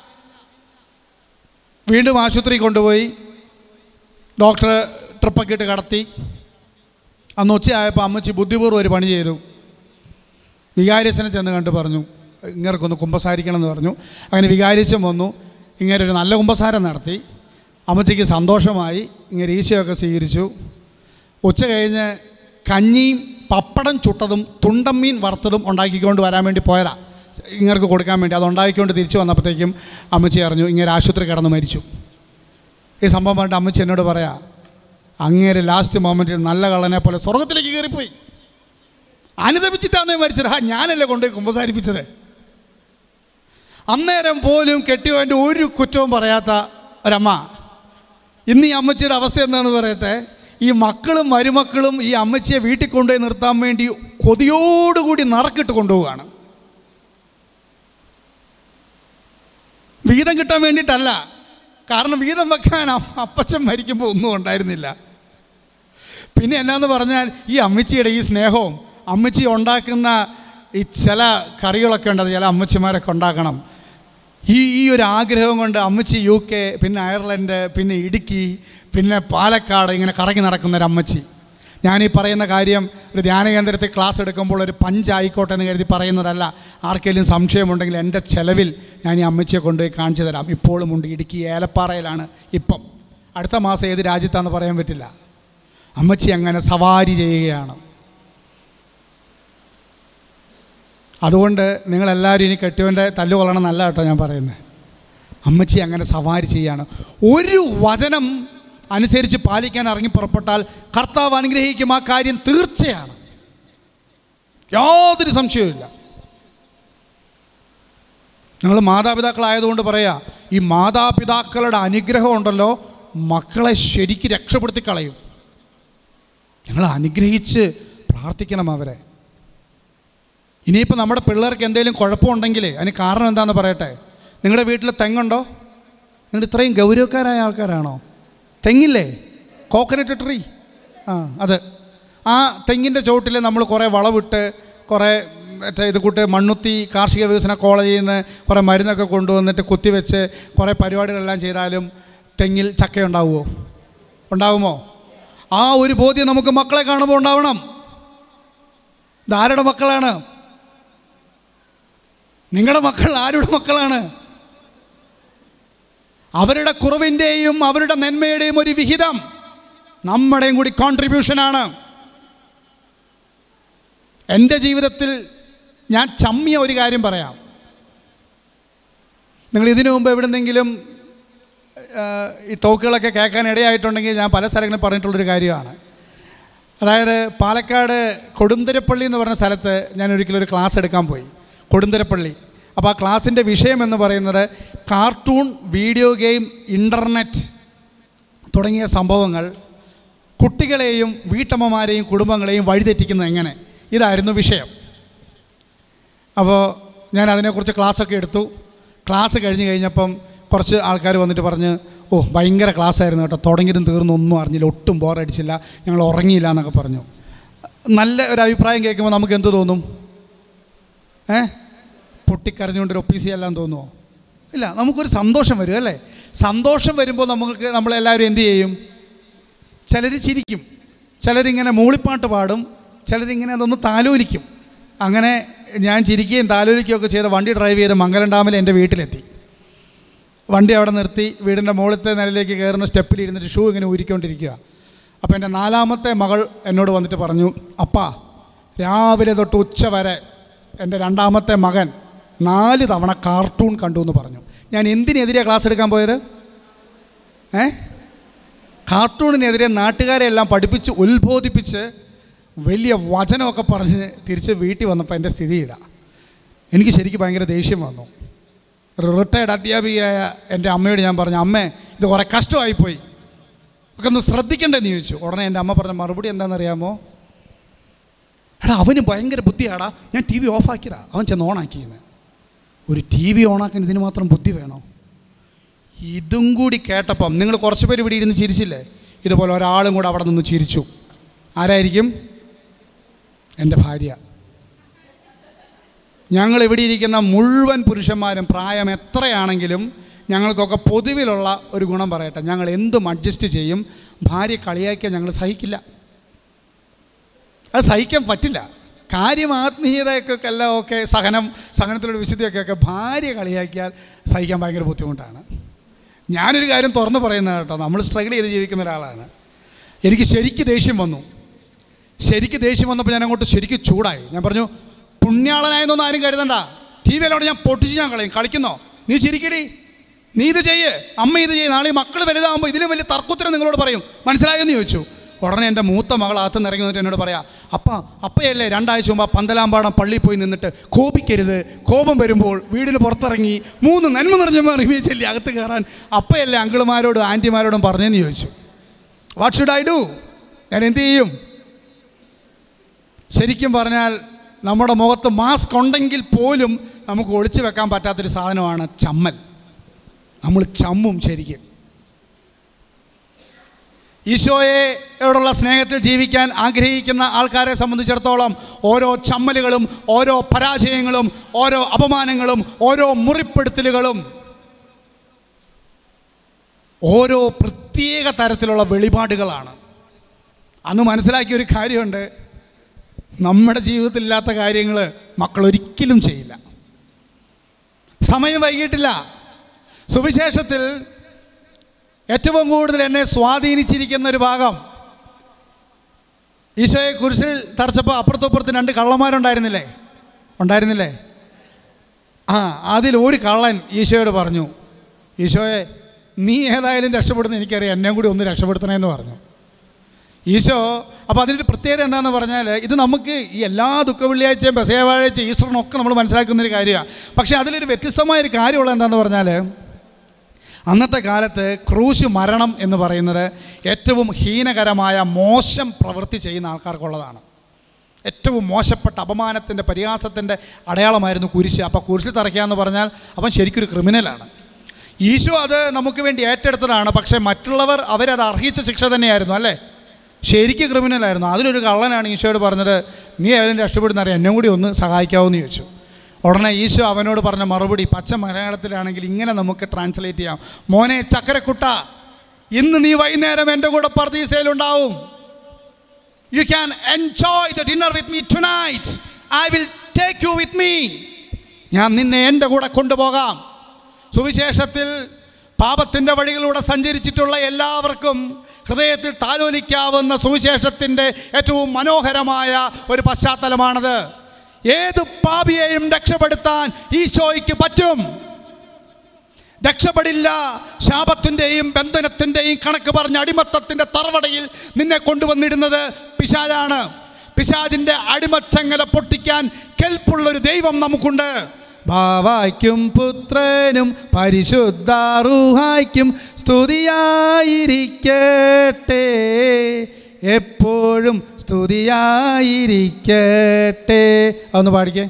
വീണ്ടും ആശുപത്രി കൊണ്ടുപോയി ഡോക്ടർ ട്രിപ്പൊക്കെ ഇട്ട് കടത്തി അന്ന് ഉച്ചയായപ്പോൾ അമ്മച്ചി ബുദ്ധിപൂർവ്വം ഒരു പണി ചെയ്തു വികാരിച്ചനെ ചെന്ന് കണ്ട് പറഞ്ഞു ഇങ്ങനെക്കൊന്ന് കുമ്പസാരിക്കണം എന്ന് പറഞ്ഞു അങ്ങനെ വികാരിച്ചം വന്നു ഇങ്ങനെ ഒരു നല്ല കുമ്പസാരം നടത്തി അമ്മച്ചിക്ക് സന്തോഷമായി ഇങ്ങനെ ഈശയൊക്കെ സ്വീകരിച്ചു ഉച്ച കഴിഞ്ഞ് കഞ്ഞിയും പപ്പടം ചുട്ടതും തുണ്ടമ്മീൻ വറുത്തതും ഉണ്ടാക്കിക്കൊണ്ട് വരാൻ വേണ്ടി പോയതാ ഇങ്ങർക്ക് കൊടുക്കാൻ വേണ്ടി അത് ഉണ്ടാക്കിക്കൊണ്ട് തിരിച്ചു വന്നപ്പോഴത്തേക്കും അമ്മച്ചി അറിഞ്ഞു ഇങ്ങനെ ആശുപത്രി കിടന്ന് മരിച്ചു ഈ സംഭവം പറഞ്ഞിട്ട് അമ്മച്ചി എന്നോട് പറയാ അങ്ങേരെ ലാസ്റ്റ് മൊമെൻറ്റിൽ നല്ല കള്ളനെ പോലെ സ്വർഗത്തിലേക്ക് കയറിപ്പോയി അനുദപിച്ചിട്ടാന്നേ മരിച്ചത് ആ ഞാനല്ലേ കൊണ്ടുപോയി കുമ്പസാരിപ്പിച്ചത് അന്നേരം പോലും കെട്ടിയവൻ്റെ ഒരു കുറ്റവും പറയാത്ത ഒരമ്മ ഇന്ന് ഈ അമ്മച്ചിയുടെ അവസ്ഥ എന്താണെന്ന് പറയട്ടെ ഈ മക്കളും മരുമക്കളും ഈ അമ്മച്ചിയെ വീട്ടിൽ കൊണ്ടുപോയി നിർത്താൻ വേണ്ടി കൊതിയോടുകൂടി നറക്കിട്ട് കൊണ്ടുപോവുകയാണ് വീതം കിട്ടാൻ വേണ്ടിയിട്ടല്ല കാരണം വീതം വെക്കാൻ അ- അപ്പച്ചൻ മരിക്കുമ്പോൾ ഒന്നും ഉണ്ടായിരുന്നില്ല പിന്നെ എന്നാന്ന് പറഞ്ഞാൽ ഈ അമ്മച്ചിയുടെ ഈ സ്നേഹവും അമ്മച്ചി ഉണ്ടാക്കുന്ന ഈ ചില കറികളൊക്കെ ഉണ്ട് അത് ചില അമ്മച്ചിമാരൊക്കെ ഉണ്ടാക്കണം ഈ ഈ ഒരു ആഗ്രഹം കൊണ്ട് അമ്മച്ചി യു കെ പിന്നെ അയർലൻഡ് പിന്നെ ഇടുക്കി പിന്നെ പാലക്കാട് ഇങ്ങനെ കറങ്ങി നടക്കുന്ന ഒരു അമ്മച്ചി ഞാൻ ഈ പറയുന്ന കാര്യം ഒരു ധ്യാന കേന്ദ്രത്തിൽ ക്ലാസ് എടുക്കുമ്പോൾ ഒരു പഞ്ചായിക്കോട്ടെ എന്ന് കരുതി പറയുന്നതല്ല ആർക്കെങ്കിലും സംശയമുണ്ടെങ്കിൽ എൻ്റെ ചെലവിൽ ഞാൻ ഈ അമ്മച്ചിയെ കൊണ്ടുപോയി കാണിച്ചു തരാം ഇപ്പോഴും ഉണ്ട് ഇടുക്കി ഏലപ്പാറയിലാണ് ഇപ്പം അടുത്ത മാസം ഏത് രാജ്യത്താണെന്ന് പറയാൻ പറ്റില്ല അമ്മച്ചി അങ്ങനെ സവാരി ചെയ്യുകയാണ് അതുകൊണ്ട് നിങ്ങളെല്ലാവരും ഇനി കെട്ടിയവൻ്റെ തല്ലുകൊള്ളണം നല്ല കേട്ടോ ഞാൻ പറയുന്നത് അമ്മച്ചി അങ്ങനെ സവാരി ചെയ്യാണ് ഒരു വചനം അനുസരിച്ച് പാലിക്കാൻ ഇറങ്ങി പുറപ്പെട്ടാൽ കർത്താവ് അനുഗ്രഹിക്കും ആ കാര്യം തീർച്ചയാണ് യാതൊരു സംശയവുമില്ല നിങ്ങൾ മാതാപിതാക്കളായതുകൊണ്ട് പറയാ ഈ മാതാപിതാക്കളുടെ അനുഗ്രഹം ഉണ്ടല്ലോ മക്കളെ ശരിക്ക് രക്ഷപ്പെടുത്തി കളയും ഞങ്ങൾ അനുഗ്രഹിച്ച് പ്രാർത്ഥിക്കണം അവരെ ഇനിയിപ്പോൾ നമ്മുടെ പിള്ളേർക്ക് എന്തെങ്കിലും കുഴപ്പമുണ്ടെങ്കിൽ അതിന് കാരണം എന്താണെന്ന് പറയട്ടെ നിങ്ങളുടെ വീട്ടിൽ തെങ്ങുണ്ടോ നിങ്ങൾ ഇത്രയും ഗൗരവക്കാരായ ആൾക്കാരാണോ തെങ്ങില്ലേ കോക്കനട്ട് ട്രീ ആ അത് ആ തെങ്ങിൻ്റെ ചോട്ടിൽ നമ്മൾ കുറേ വളവിട്ട് കുറേ മറ്റേ ഇത് കൂട്ട് മണ്ണുത്തി കാർഷിക വികസന കോളേജിൽ നിന്ന് കുറേ മരുന്നൊക്കെ കൊണ്ടുവന്നിട്ട് കുത്തിവെച്ച് കുറേ പരിപാടികളെല്ലാം ചെയ്താലും തെങ്ങിൽ ചക്കയുണ്ടാവുമോ ഉണ്ടാകുമോ ആ ഒരു ബോധ്യം നമുക്ക് മക്കളെ കാണുമ്പോൾ ഉണ്ടാവണം ഇതാരുടെ മക്കളാണ് നിങ്ങളുടെ മക്കൾ ആരുടെ മക്കളാണ് അവരുടെ കുറവിൻ്റെയും അവരുടെ നന്മയുടെയും ഒരു വിഹിതം നമ്മുടെയും കൂടി കോൺട്രിബ്യൂഷനാണ് എൻ്റെ ജീവിതത്തിൽ ഞാൻ ചമ്മിയ ഒരു കാര്യം പറയാം നിങ്ങൾ ഇതിനു മുമ്പ് എവിടെന്നെങ്കിലും ആ, ഈ ടോക്കുകളൊക്കെ കേൾക്കാൻ ഇടയായിട്ടുണ്ടെങ്കിൽ ഞാൻ പല സ്ഥലങ്ങളിൽ പറഞ്ഞിട്ടുള്ളൊരു കാര്യമാണ് അതായത് പാലക്കാട് കൊടുന്തരപ്പള്ളി എന്ന് പറഞ്ഞ സ്ഥലത്ത് ഞാൻ ഒരിക്കലും ഒരു ക്ലാസ് എടുക്കാൻ പോയി കൊടുന്തരപ്പള്ളി അപ്പോൾ ആ ക്ലാസ്സിൻ്റെ വിഷയം എന്ന് പറയുന്നത് കാർട്ടൂൺ വീഡിയോ ഗെയിം ഇൻ്റർനെറ്റ് തുടങ്ങിയ സംഭവങ്ങൾ കുട്ടികളെയും വീട്ടമ്മമാരെയും കുടുംബങ്ങളെയും വഴിതെറ്റിക്കുന്നത് എങ്ങനെ ഇതായിരുന്നു വിഷയം അപ്പോൾ ഞാൻ അതിനെക്കുറിച്ച് ക്ലാസ്സൊക്കെ എടുത്തു ക്ലാസ് കഴിഞ്ഞ് കഴിഞ്ഞപ്പം കുറച്ച് ആൾക്കാർ വന്നിട്ട് പറഞ്ഞ് ഓ ഭയങ്കര ക്ലാസ് ആയിരുന്നു കേട്ടോ തുടങ്ങിയതും തീർന്നും ഒന്നും അറിഞ്ഞില്ല ഒട്ടും ബോറടിച്ചില്ല ഞങ്ങൾ ഉറങ്ങിയില്ല എന്നൊക്കെ പറഞ്ഞു നല്ല ഒരു അഭിപ്രായം കേൾക്കുമ്പോൾ നമുക്ക് എന്ത് തോന്നും ഏ പൊട്ടിക്കരഞ്ഞുകൊണ്ടൊരു ഒപ്പീസി എല്ലാം തോന്നുമോ ഇല്ല നമുക്കൊരു സന്തോഷം വരും അല്ലേ സന്തോഷം വരുമ്പോൾ നമുക്ക് നമ്മളെല്ലാവരും എന്ത് ചെയ്യും ചിലർ ചിരിക്കും ചിലരിങ്ങനെ മൂളിപ്പാട്ട് പാടും ചിലരിങ്ങനെ അതൊന്ന് താലോലിക്കും അങ്ങനെ ഞാൻ ചിരിക്കുകയും താലോലിക്കുകയൊക്കെ ചെയ്ത് വണ്ടി ഡ്രൈവ് ചെയ്ത് മംഗലം ഡാമിൽ എൻ്റെ വീട്ടിലെത്തി വണ്ടി അവിടെ നിർത്തി വീടിൻ്റെ മുകളിലത്തെ നിലയിലേക്ക് കയറുന്ന സ്റ്റെപ്പിൽ ഇരുന്നിട്ട് ഷൂ ഇങ്ങനെ ഊരിക്കൊണ്ടിരിക്കുക അപ്പോൾ എൻ്റെ നാലാമത്തെ മകൾ എന്നോട് വന്നിട്ട് പറഞ്ഞു അപ്പാ രാവിലെ തൊട്ട് ഉച്ച വരെ എൻ്റെ രണ്ടാമത്തെ മകൻ നാല് തവണ കാർട്ടൂൺ കണ്ടു എന്ന് പറഞ്ഞു ഞാൻ എന്തിനെതിരെയാണ് ക്ലാസ് എടുക്കാൻ പോയത് ഏ കാർട്ടൂണിനെതിരെ നാട്ടുകാരെ എല്ലാം പഠിപ്പിച്ച് ഉത്ബോധിപ്പിച്ച് വലിയ വചനമൊക്കെ പറഞ്ഞ് തിരിച്ച് വീട്ടിൽ വന്നപ്പോൾ എൻ്റെ സ്ഥിതി ഇതാ എനിക്ക് ശരിക്കും ഭയങ്കര ദേഷ്യം വന്നു റിട്ടയർഡ് അധ്യാപികയായ എൻ്റെ അമ്മയോട് ഞാൻ പറഞ്ഞു അമ്മേ ഇത് കുറേ കഷ്ടമായിപ്പോയി ഒക്കെ ഒന്ന് ശ്രദ്ധിക്കണ്ടെന്ന് ചോദിച്ചു ഉടനെ എൻ്റെ അമ്മ പറഞ്ഞ മറുപടി എന്താണെന്നറിയാമോ എടാ അവന് ഭയങ്കര ബുദ്ധിയാടാ ഞാൻ ടി വി ഓഫാക്കിയതാ അവൻ ചെന്ന് ഓണാക്കിയെന്ന് ഒരു ടി വി ഓണാക്കാൻ ഇതിന് മാത്രം ബുദ്ധി വേണോ ഇതും കൂടി കേട്ടപ്പം നിങ്ങൾ കുറച്ച് പേര് ഇവിടെ ഇരുന്ന് ചിരിച്ചില്ലേ ഇതുപോലെ ഒരാളും കൂടെ അവിടെ നിന്ന് ചിരിച്ചു ആരായിരിക്കും എൻ്റെ ഭാര്യ ഞങ്ങൾ ഇവിടെ ഇരിക്കുന്ന മുഴുവൻ പുരുഷന്മാരും പ്രായം എത്രയാണെങ്കിലും ഞങ്ങൾക്കൊക്കെ പൊതുവിലുള്ള ഒരു ഗുണം പറയട്ടെ ഞങ്ങൾ എന്തും അഡ്ജസ്റ്റ് ചെയ്യും ഭാര്യ കളിയാക്കിയാൽ ഞങ്ങൾ സഹിക്കില്ല അത് സഹിക്കാൻ പറ്റില്ല കാര്യം ആത്മീയതയൊക്കെ എല്ലാം ഒക്കെ സഹനം സഹനത്തിലുള്ള വിശുദ്ധിയൊക്കെ ഒക്കെ ഭാര്യ കളിയാക്കിയാൽ സഹിക്കാൻ ഭയങ്കര ബുദ്ധിമുട്ടാണ് ഞാനൊരു കാര്യം തുറന്നു പറയുന്നത് കേട്ടോ നമ്മൾ സ്ട്രഗിൾ ചെയ്ത് ജീവിക്കുന്ന ഒരാളാണ് എനിക്ക് ശരിക്ക് ദേഷ്യം വന്നു ശരിക്ക് ദേഷ്യം വന്നപ്പോൾ ഞാൻ അങ്ങോട്ട് ശരിക്ക് ചൂടായി ഞാൻ പറഞ്ഞു പുണ്യാളനായെന്നൊന്നും ആരും കരുതണ്ട ടി വിയിലോട്ട് ഞാൻ പൊട്ടിച്ച് ഞാൻ കളയും കളിക്കുന്നോ നീ ചിരിക്കടി നീ ഇത് ചെയ്യ് അമ്മ ഇത് ചെയ്യ് നാളെ ഈ മക്കൾ വലുതാകുമ്പോൾ ഇതിലും വലിയ തർക്കുത്തരം നിങ്ങളോട് പറയും മനസ്സിലായെന്ന് ചോദിച്ചു ഉടനെ എൻ്റെ മൂത്ത മകൾ അകത്ത് നിറങ്ങി വന്നിട്ട് എന്നോട് പറയാം അപ്പ അപ്പയല്ലേ രണ്ടാഴ്ച മുമ്പ് ആ പന്തലാമ്പാടം പള്ളിയിൽ പോയി നിന്നിട്ട് കോപിക്കരുത് കോപം വരുമ്പോൾ വീടിന് പുറത്തിറങ്ങി മൂന്ന് നന്മ നിറഞ്ഞ മറിമയെ ചൊല്ലി അകത്ത് കയറാൻ അപ്പയല്ലേ അങ്കിളുമാരോടും ആൻറ്റിമാരോടും പറഞ്ഞെന്ന് ചോദിച്ചു വാട്ട് ഷുഡ് ഐ ഡു ഞാൻ എന്ത് ചെയ്യും ശരിക്കും പറഞ്ഞാൽ നമ്മുടെ മുഖത്ത് മാസ്ക് ഉണ്ടെങ്കിൽ പോലും നമുക്ക് ഒളിച്ചു വെക്കാൻ പറ്റാത്തൊരു സാധനമാണ് ചമ്മൽ നമ്മൾ ചമ്മും ശരിക്കും ഈശോയോടുള്ള സ്നേഹത്തിൽ ജീവിക്കാൻ ആഗ്രഹിക്കുന്ന ആൾക്കാരെ സംബന്ധിച്ചിടത്തോളം ഓരോ ചമ്മലുകളും ഓരോ പരാജയങ്ങളും ഓരോ അപമാനങ്ങളും ഓരോ മുറിപ്പെടുത്തലുകളും ഓരോ പ്രത്യേക തരത്തിലുള്ള വെളിപാടുകളാണ് അന്ന് മനസ്സിലാക്കിയ ഒരു കാര്യമുണ്ട് നമ്മുടെ ജീവിതത്തിൽ ഇല്ലാത്ത കാര്യങ്ങൾ മക്കൾ ഒരിക്കലും ചെയ്യില്ല സമയം വൈകിട്ടില്ല സുവിശേഷത്തിൽ ഏറ്റവും കൂടുതൽ എന്നെ സ്വാധീനിച്ചിരിക്കുന്ന ഒരു ഭാഗം ഈശോയെ കുരിശിൽ തറച്ചപ്പോൾ അപ്പുറത്തും അപ്പുറത്തും രണ്ട് കള്ളന്മാരുണ്ടായിരുന്നില്ലേ ഉണ്ടായിരുന്നില്ലേ ആ അതിൽ ഒരു കള്ളൻ ഈശോയോട് പറഞ്ഞു ഈശോയെ നീ ഏതായാലും രക്ഷപ്പെടുന്ന എനിക്കറിയാം എന്നെയും കൂടി ഒന്ന് രക്ഷപ്പെടുത്തണമെന്ന് പറഞ്ഞു ഈശോ അപ്പോൾ അതിൻ്റെ പ്രത്യേകത എന്താണെന്ന് പറഞ്ഞാൽ ഇത് നമുക്ക് ഈ എല്ലാ ദുഃഖ വെള്ളിയാഴ്ചയും ബസേവാഴ്ച ഈസ്റ്ററിനും ഒക്കെ നമ്മൾ മനസ്സിലാക്കുന്ന ഒരു കാര്യമാണ് പക്ഷേ അതിലൊരു വ്യത്യസ്തമായൊരു കാര്യമുള്ള എന്താണെന്ന് പറഞ്ഞാൽ അന്നത്തെ കാലത്ത് ക്രൂശ് മരണം എന്ന് പറയുന്നത് ഏറ്റവും ഹീനകരമായ മോശം പ്രവൃത്തി ചെയ്യുന്ന ആൾക്കാർക്കുള്ളതാണ് ഏറ്റവും മോശപ്പെട്ട അപമാനത്തിൻ്റെ പരിഹാസത്തിൻ്റെ അടയാളമായിരുന്നു കുരിശ് അപ്പോൾ കുരിശിൽ തറയ്ക്കുക എന്ന് പറഞ്ഞാൽ അവൻ ശരിക്കൊരു ക്രിമിനലാണ് ഈശോ അത് നമുക്ക് വേണ്ടി ഏറ്റെടുത്തതാണ് പക്ഷേ മറ്റുള്ളവർ അവരത് അർഹിച്ച ശിക്ഷ തന്നെയായിരുന്നു അല്ലേ ശരിക്ക് ക്രിമിനലായിരുന്നു അതിലൊരു കള്ളനാണ് ഈശോയോട് പറഞ്ഞത് നീ ഏതായാലും രക്ഷപ്പെടുന്ന അറിയാം എന്നെ കൂടി ഒന്ന് സഹായിക്കാവെന്ന് ചോദിച്ചു ഉടനെ ഈശോ അവനോട് പറഞ്ഞ മറുപടി പച്ച മലയാളത്തിലാണെങ്കിൽ ഇങ്ങനെ നമുക്ക് ട്രാൻസ്ലേറ്റ് ചെയ്യാം മോനെ ചക്കരക്കുട്ട ഇന്ന് നീ വൈകുന്നേരം എൻ്റെ കൂടെ പർദീസയിലുണ്ടാവും you can enjoy the dinner with me tonight I will take you with me ഞാൻ നിന്നെ എൻ്റെ കൂടെ കൊണ്ടുപോകാം സുവിശേഷത്തിൽ പാപത്തിൻ്റെ വഴികളിലൂടെ സഞ്ചരിച്ചിട്ടുള്ള എല്ലാവർക്കും ഹൃദയത്തിൽ താലോലിക്കാവുന്ന സുവിശേഷത്തിൻ്റെ ഏറ്റവും മനോഹരമായ ഒരു പശ്ചാത്തലമാണത് ഏത് പാപിയെയും രക്ഷപ്പെടുത്താൻ ഈശോയ്ക്ക് പറ്റും രക്ഷപ്പെടില്ല ശാപത്തിൻ്റെയും ബന്ധനത്തിൻ്റെയും കണക്ക് പറഞ്ഞ അടിമത്തത്തിൻ്റെ തറവടയിൽ നിന്നെ കൊണ്ടുവന്നിടുന്നത് പിശാചാണ് പിശാചിൻ്റെ അടിമച്ചങ്ങല പൊട്ടിക്കാൻ കെൽപ്പുള്ളൊരു ദൈവം നമുക്കുണ്ട് ഭാവായ്ക്കും പുത്രനും പരിശുദ്ധാറുഹായ്ക്കും സ്തുതിയായിരിക്കട്ടെ എപ്പോഴും സ്തുതിയായിരിക്കട്ടെ അതൊന്ന് പാടിക്കേ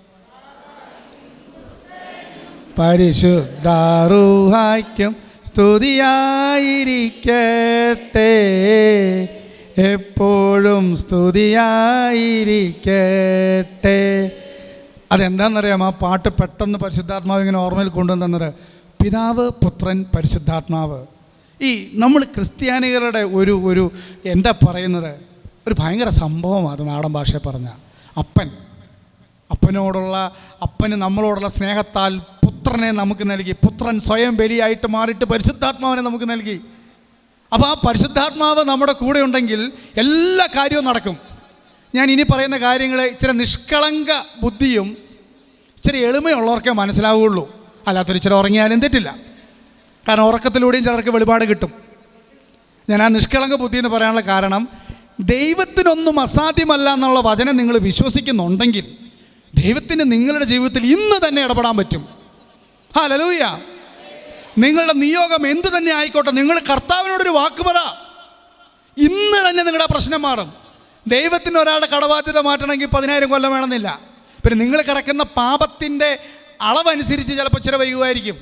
പരിശുദ്ധാറുഹായ്ക്കും സ്തുതിയായിരിക്കട്ടെ എപ്പോഴും സ്തുതിയായിരിക്കട്ടെ അതെന്താണെന്നറിയാം ആ പാട്ട് പെട്ടെന്ന് പരിശുദ്ധാത്മാവ് ഇങ്ങനെ ഓർമ്മയിൽ കൊണ്ടുവന്നത് പിതാവ് പുത്രൻ പരിശുദ്ധാത്മാവ് ഈ നമ്മൾ ക്രിസ്ത്യാനികളുടെ ഒരു ഒരു എന്താ പറയുന്നത് ഒരു ഭയങ്കര സംഭവമാണ് അത് നാടൻ ഭാഷയിൽ പറഞ്ഞ അപ്പൻ അപ്പനോടുള്ള അപ്പന് നമ്മളോടുള്ള സ്നേഹത്താൽ പുത്രനെ നമുക്ക് നൽകി പുത്രൻ സ്വയം ബലിയായിട്ട് മാറിയിട്ട് പരിശുദ്ധാത്മാവിനെ നമുക്ക് നൽകി അപ്പോൾ ആ പരിശുദ്ധാത്മാവ് നമ്മുടെ കൂടെ ഉണ്ടെങ്കിൽ എല്ലാ കാര്യവും നടക്കും ഞാൻ ഇനി പറയുന്ന കാര്യങ്ങൾ ഇച്ചിരി നിഷ്കളങ്ക ബുദ്ധിയും ഇച്ചിരി എളിമയുള്ളവർക്കേ മനസ്സിലാവുകയുള്ളൂ അല്ലാത്തൊരു ഇച്ചിരി ഉറങ്ങിയാലും തെറ്റില്ല കാരണം ഉറക്കത്തിലൂടെയും ചിലർക്ക് വെളിപാട് കിട്ടും ഞാൻ ആ നിഷ്കളങ്ക ബുദ്ധി എന്ന് പറയാനുള്ള കാരണം ദൈവത്തിനൊന്നും അസാധ്യമല്ല എന്നുള്ള വചനം നിങ്ങൾ വിശ്വസിക്കുന്നുണ്ടെങ്കിൽ ദൈവത്തിന് നിങ്ങളുടെ ജീവിതത്തിൽ ഇന്ന് തന്നെ ഇടപെടാൻ പറ്റും ഹാ ലലൂയ നിങ്ങളുടെ നിയോഗം എന്ത് തന്നെ ആയിക്കോട്ടെ നിങ്ങൾ കർത്താവിനോടൊരു വാക്ക് പറ ഇന്ന് തന്നെ നിങ്ങളുടെ പ്രശ്നം മാറും ദൈവത്തിന് ഒരാളുടെ കടബാധ്യത മാറ്റണമെങ്കിൽ പതിനായിരം കൊല്ലം വേണമെന്നില്ല പിന്നെ നിങ്ങൾ കിടക്കുന്ന പാപത്തിൻ്റെ അളവനുസരിച്ച് ചിലപ്പോൾ ചില വൈകുമായിരിക്കും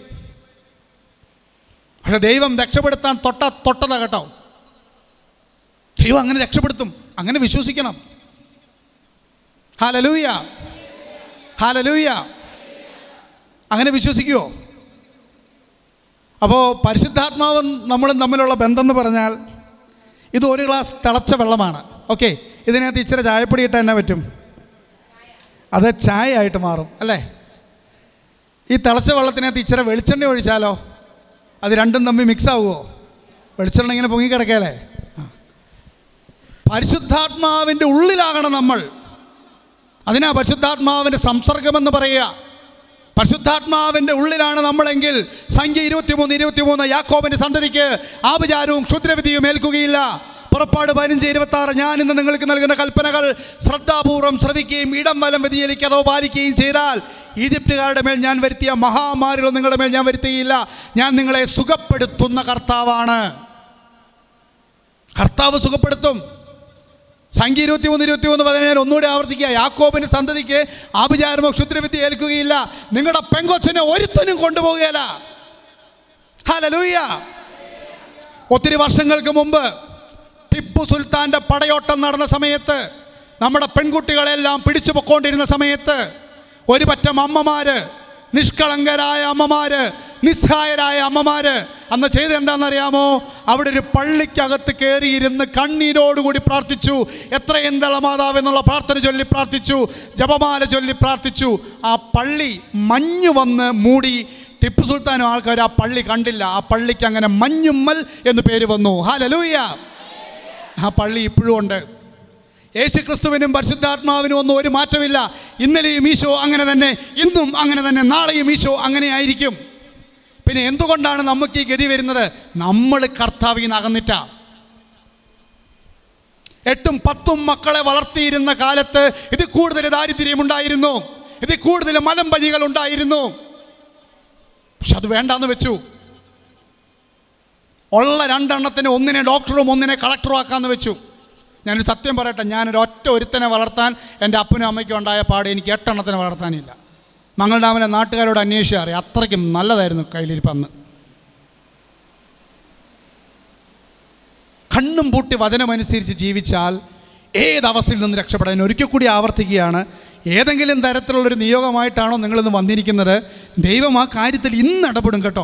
പക്ഷെ ദൈവം രക്ഷപ്പെടുത്താൻ തൊട്ട തൊട്ടതാ കേട്ടോ ദൈവം അങ്ങനെ രക്ഷപ്പെടുത്തും അങ്ങനെ വിശ്വസിക്കണം ഹാലലൂയ ഹാലലൂയ അങ്ങനെ വിശ്വസിക്കുമോ അപ്പോൾ പരിശുദ്ധാത്മാവും നമ്മളും തമ്മിലുള്ള ബന്ധം എന്ന് പറഞ്ഞാൽ ഇത് ഒരു ഗ്ലാസ് തിളച്ച വെള്ളമാണ് ഓക്കെ ഇതിനകത്ത് ഇച്ചിരി ചായപ്പൊടി ഇട്ടാൽ എന്നാ പറ്റും അത് ചായ ആയിട്ട് മാറും അല്ലേ ഈ തിളച്ച വെള്ളത്തിനകത്ത് ഇച്ചിരി വെളിച്ചെണ്ണ ഒഴിച്ചാലോ അത് രണ്ടും തമ്മിൽ മിക്സ് ആവുമോ വെളിച്ചെണ്ണ ഇങ്ങനെ പൊങ്ങിക്കിടക്കല്ലേ ആ. പരിശുദ്ധാത്മാവിൻ്റെ ഉള്ളിലാകണം നമ്മൾ അതിനാ പരിശുദ്ധാത്മാവിൻ്റെ സംസർഗമെന്ന് പറയുക പരിശുദ്ധാത്മാവിൻ്റെ ഉള്ളിലാണ് നമ്മളെങ്കിൽ സംഖ്യ ഇരുപത്തിമൂന്ന് ഇരുപത്തിമൂന്ന് യാക്കോബിൻ്റെ സന്തതിക്ക് ആഭിചാരവും ക്ഷുദ്രവിധിയും ഏൽക്കുകയില്ല പുറപ്പാട് പതിനഞ്ച് ഇരുപത്തി ആറ് ഞാൻ ഇന്ന് നിങ്ങൾക്ക് നൽകുന്ന കൽപ്പനകൾ ശ്രദ്ധാപൂർവം ശ്രവിക്കുകയും ഇടം വലം വ്യതിചലിക്കാതോ പാലിക്കുകയും ചെയ്താൽ ഈജിപ്തുകാരുടെ മേൽ ഞാൻ വരുത്തിയ മഹാമാരികൾ നിങ്ങളുടെ മേൽ ഞാൻ വരുത്തിയില്ല ഞാൻ നിങ്ങളെ സുഖപ്പെടുത്തുന്ന കർത്താവാണ് കർത്താവ് സുഖപ്പെടുത്തും സംഖ്യ ഇരുപത്തി മൂന്ന് ഇരുപത്തി മൂന്ന് പതിനേഴ് ഒന്നുകൂടി ആവർത്തിക്കുക യാക്കോബിന് സന്തതിക്ക് ആഭിചാരമോ ക്ഷുദ്രവിദ്യ ഏൽക്കുകയില്ല നിങ്ങളുടെ പെങ്കൊച്ചനെ ഒരുത്തനും കൊണ്ടുപോകുകയില്ല ഹലലൂയ ഒത്തിരി വർഷങ്ങൾക്ക് മുമ്പ് ടിപ്പു സുൽത്താൻ്റെ പടയോട്ടം നടന്ന സമയത്ത് നമ്മുടെ പെൺകുട്ടികളെല്ലാം പിടിച്ചു പൊക്കോണ്ടിരുന്ന സമയത്ത് ഒരു പറ്റം അമ്മമാര് നിഷ്കളങ്കരായ അമ്മമാര് നിസ്സഹായരായ അമ്മമാര് അന്ന് ചെയ്ത് എന്താണെന്നറിയാമോ അവിടെ ഒരു പള്ളിക്കകത്ത് കയറിയിരുന്ന് കണ്ണീരോടുകൂടി പ്രാർത്ഥിച്ചു എത്രയും ദളമാതാവ് എന്നുള്ള പ്രാർത്ഥന ചൊല്ലി പ്രാർത്ഥിച്ചു ജപമാല ചൊല്ലി പ്രാർത്ഥിച്ചു ആ പള്ളി മഞ്ഞ് വന്ന് മൂടി ടിപ്പു സുൽത്താനും ആൾക്കാർ ആ പള്ളി കണ്ടില്ല ആ പള്ളിക്ക് അങ്ങനെ മഞ്ഞുമ്മൽ എന്ന് പേര് വന്നു ഹാലലൂയ ആ പള്ളി ഇപ്പോഴും ഉണ്ട് യേശു ക്രിസ്തുവിനും പരിശുദ്ധാത്മാവിനും ഒന്നും ഒരു മാറ്റമില്ല ഇന്നലെയും ഈശോ അങ്ങനെ തന്നെ ഇന്നും അങ്ങനെ തന്നെ നാളെയും ഈശോ അങ്ങനെ ആയിരിക്കും പിന്നെ എന്തുകൊണ്ടാണ് നമുക്ക് ഈ ഗതി വരുന്നത് നമ്മൾ കർത്താവിൽ നിന്ന് അകന്നിട്ടാ എട്ടും പത്തും മക്കളെ വളർത്തിയിരുന്ന കാലത്ത് ഇത് കൂടുതൽ ദാരിദ്ര്യമുണ്ടായിരുന്നു ഇത് കൂടുതൽ മലമ്പനികൾ ഉണ്ടായിരുന്നു പക്ഷെ അത് വേണ്ടാന്ന് വെച്ചു ഉള്ള രണ്ടെണ്ണത്തിന് ഒന്നിനെ ഡോക്ടറും ഒന്നിനെ കളക്ടറും ആക്കാന്ന് വെച്ചു ഞാനൊരു സത്യം പറയട്ടെ ഞാനൊരു ഒറ്റ ഒരുത്തനെ വളർത്താൻ എൻ്റെ അപ്പനും അമ്മയ്ക്കും ഉണ്ടായ പാട് എനിക്ക് എട്ടെണ്ണത്തിനെ വളർത്താനില്ല മംഗൾഡാമിലെ നാട്ടുകാരോട് അന്വേഷിച്ചാൽ അറിയാം അത്രയ്ക്കും നല്ലതായിരുന്നു കയ്യിലിരിപ്പ് അന്ന് കണ്ണും പൂട്ടി വചനമനുസരിച്ച് ജീവിച്ചാൽ ഏതവസ്ഥയിൽ നിന്ന് രക്ഷപ്പെടാൻ ഒരിക്കൽ കൂടി ആവർത്തിക്കുകയാണ് ഏതെങ്കിലും തരത്തിലുള്ളൊരു നിയോഗമായിട്ടാണോ നിങ്ങളിന്ന് വന്നിരിക്കുന്നത് ദൈവം ആ കാര്യത്തിൽ ഇന്ന് ഇടപെടും കേട്ടോ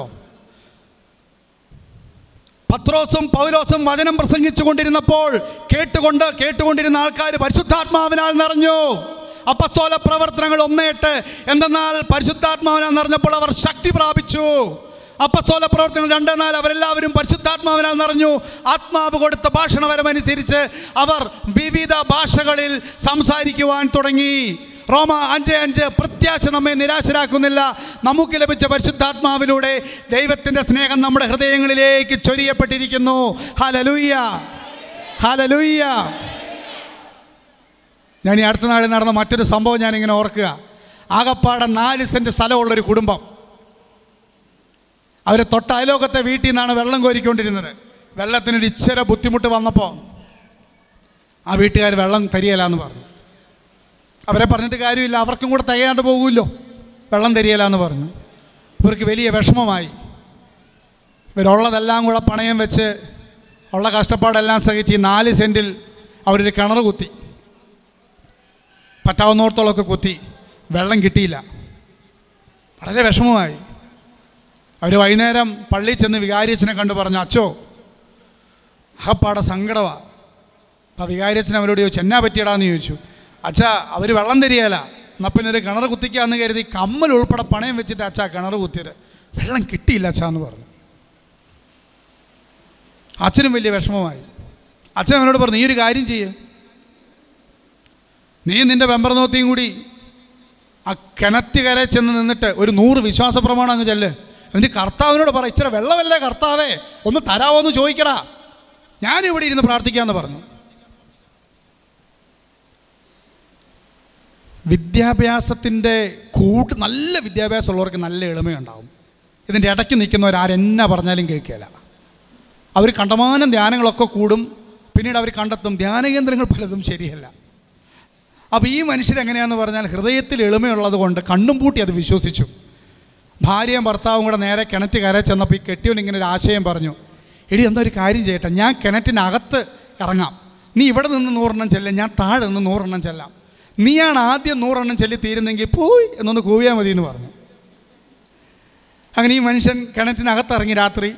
പത്രോസും പൗലോസും വചനം പ്രസംഗിച്ചു കൊണ്ടിരുന്നപ്പോൾ കേട്ടുകൊണ്ട് കേട്ടുകൊണ്ടിരുന്ന ആൾക്കാർ പരിശുദ്ധാത്മാവിനാൽ നിറഞ്ഞു അപ്പസ്തോല പ്രവർത്തനങ്ങൾ ഒന്നേട്ട് എന്തെന്നാൽ പരിശുദ്ധാത്മാവിനാൽ നിറഞ്ഞപ്പോൾ അവർ ശക്തി പ്രാപിച്ചു അപ്പസ്തോല പ്രവർത്തനങ്ങൾ രണ്ട് നാല് അവരെല്ലാവരും പരിശുദ്ധാത്മാവിനാൽ നിറഞ്ഞു ആത്മാവ് കൊടുത്ത ഭാഷണപരമനുസരിച്ച് അവർ വിവിധ ഭാഷകളിൽ സംസാരിക്കുവാൻ തുടങ്ങി റോമ അഞ്ച് അഞ്ച് പ്രത്യാശ നമ്മെ നിരാശരാക്കുന്നില്ല നമുക്ക് ലഭിച്ച പരിശുദ്ധാത്മാവിലൂടെ ദൈവത്തിൻ്റെ സ്നേഹം നമ്മുടെ ഹൃദയങ്ങളിലേക്ക് ചൊരിയപ്പെട്ടിരിക്കുന്നു ഹലലൂയ്യ ഹലലൂയ്യ ഞാൻ ഈ അടുത്ത നാളിൽ നടന്ന മറ്റൊരു സംഭവം ഞാനിങ്ങനെ ഓർക്കുക ആകപ്പാടെ നാല് സെൻറ്റ് സ്ഥലമുള്ളൊരു കുടുംബം അവർ തൊട്ട അയലോകത്തെ വീട്ടിൽ നിന്നാണ് വെള്ളം കോരിക്കൊണ്ടിരുന്നത് വെള്ളത്തിനൊരു ഇച്ചിര ബുദ്ധിമുട്ട് വന്നപ്പോൾ ആ വീട്ടുകാർ വെള്ളം തരികയില്ല എന്ന് പറഞ്ഞു അവരെ പറഞ്ഞിട്ട് കാര്യമില്ല അവർക്കും കൂടെ തികയാണ്ട് പോകുമല്ലോ വെള്ളം തരികയില്ല എന്ന് പറഞ്ഞു ഇവർക്ക് വലിയ വിഷമമായി ഇവരുള്ളതെല്ലാം കൂടെ പണയം വെച്ച് ഉള്ള കഷ്ടപ്പാടെല്ലാം സഹിച്ച് ഈ നാല് സെൻറ്റിൽ അവരൊരു കിണർ കുത്തി പറ്റാവുന്നിടത്തോളമൊക്കെ കുത്തി വെള്ളം കിട്ടിയില്ല വളരെ വിഷമമായി അവർ വൈകുന്നേരം പള്ളിയിൽ ചെന്ന് വികാരിയച്ഛനെ കണ്ടു പറഞ്ഞു അച്ചോ അഹപ്പാടെ സങ്കടമാണ് അപ്പോൾ വികാരിയച്ഛൻ അവരോട് ചോദിച്ചു എന്നാ പറ്റിയടാന്ന് ചോദിച്ചു അച്ഛാ അവർ വെള്ളം തരികയില്ല എന്നാൽ പിന്നെ ഒരു കിണർ കുത്തിക്കാന്ന് കരുതി കമ്മൽ ഉൾപ്പെടെ പണയം വെച്ചിട്ട് അച്ഛാ കിണർ കുത്തിയത് വെള്ളം കിട്ടിയില്ല അച്ഛാ എന്ന് പറഞ്ഞു അച്ഛനും വലിയ വിഷമമായി അച്ഛൻ അവനോട് പറഞ്ഞു നീ ഒരു കാര്യം ചെയ്യ് നീ നിൻ്റെ വെമ്പർനോത്തിയും കൂടി ആ കിണറ്റുകര ചെന്ന് നിന്നിട്ട് ഒരു നൂറ് വിശ്വാസ പ്രമാണം അങ്ങ് ചെല്ല് എന്നിട്ട് കർത്താവിനോട് പറ ഇച്ചിരി വെള്ളമല്ലേ കർത്താവേ ഒന്ന് തരാമോ എന്ന് ചോദിക്കടാ ഞാനിവിടെ ഇരുന്ന് പ്രാർത്ഥിക്കാമെന്ന് പറഞ്ഞു വിദ്യാഭ്യാസത്തിൻ്റെ കൂട്ട് നല്ല വിദ്യാഭ്യാസമുള്ളവർക്ക് നല്ല എളിമയുണ്ടാവും ഇതിൻ്റെ ഇടയ്ക്ക് നിൽക്കുന്നവർ ആരെന്നാ പറഞ്ഞാലും കേൾക്കുകയില്ല അവർ കണ്ടമാനം ധ്യാനങ്ങളൊക്കെ കൂടും പിന്നീട് അവർ കണ്ടെത്തും ധ്യാനകേന്ദ്രങ്ങൾ പലതും ശരിയല്ല അപ്പോൾ ഈ മനുഷ്യരെങ്ങനെയാണെന്ന് പറഞ്ഞാൽ ഹൃദയത്തിൽ എളിമയുള്ളത് കൊണ്ട് കണ്ണും പൂട്ടി അത് വിശ്വസിച്ചു ഭാര്യയും ഭർത്താവും കൂടെ നേരെ കിണറ്റ് കര ചെന്നപ്പോൾ ഈ കെട്ടിയവൻ ഇങ്ങനെ ഒരു ആശയം പറഞ്ഞു എടി എന്താ ഒരു കാര്യം ചെയ്യട്ടെ ഞാൻ കിണറ്റിനകത്ത് ഇറങ്ങാം നീ ഇവിടെ നിന്ന് നൂറെണ്ണം ചെല്ലാം ഞാൻ താഴെ നിന്ന് നൂറെണ്ണം ചെല്ലാം നീയാണ് ആദ്യം നൂറെണ്ണം ചെല്ലി തീരുന്നെങ്കിൽ പോയി എന്നൊന്ന് കൂവിയാൽ മതി എന്ന് പറഞ്ഞു അങ്ങനെ ഈ മനുഷ്യൻ കിണറ്റിനകത്തിറങ്ങി രാത്രി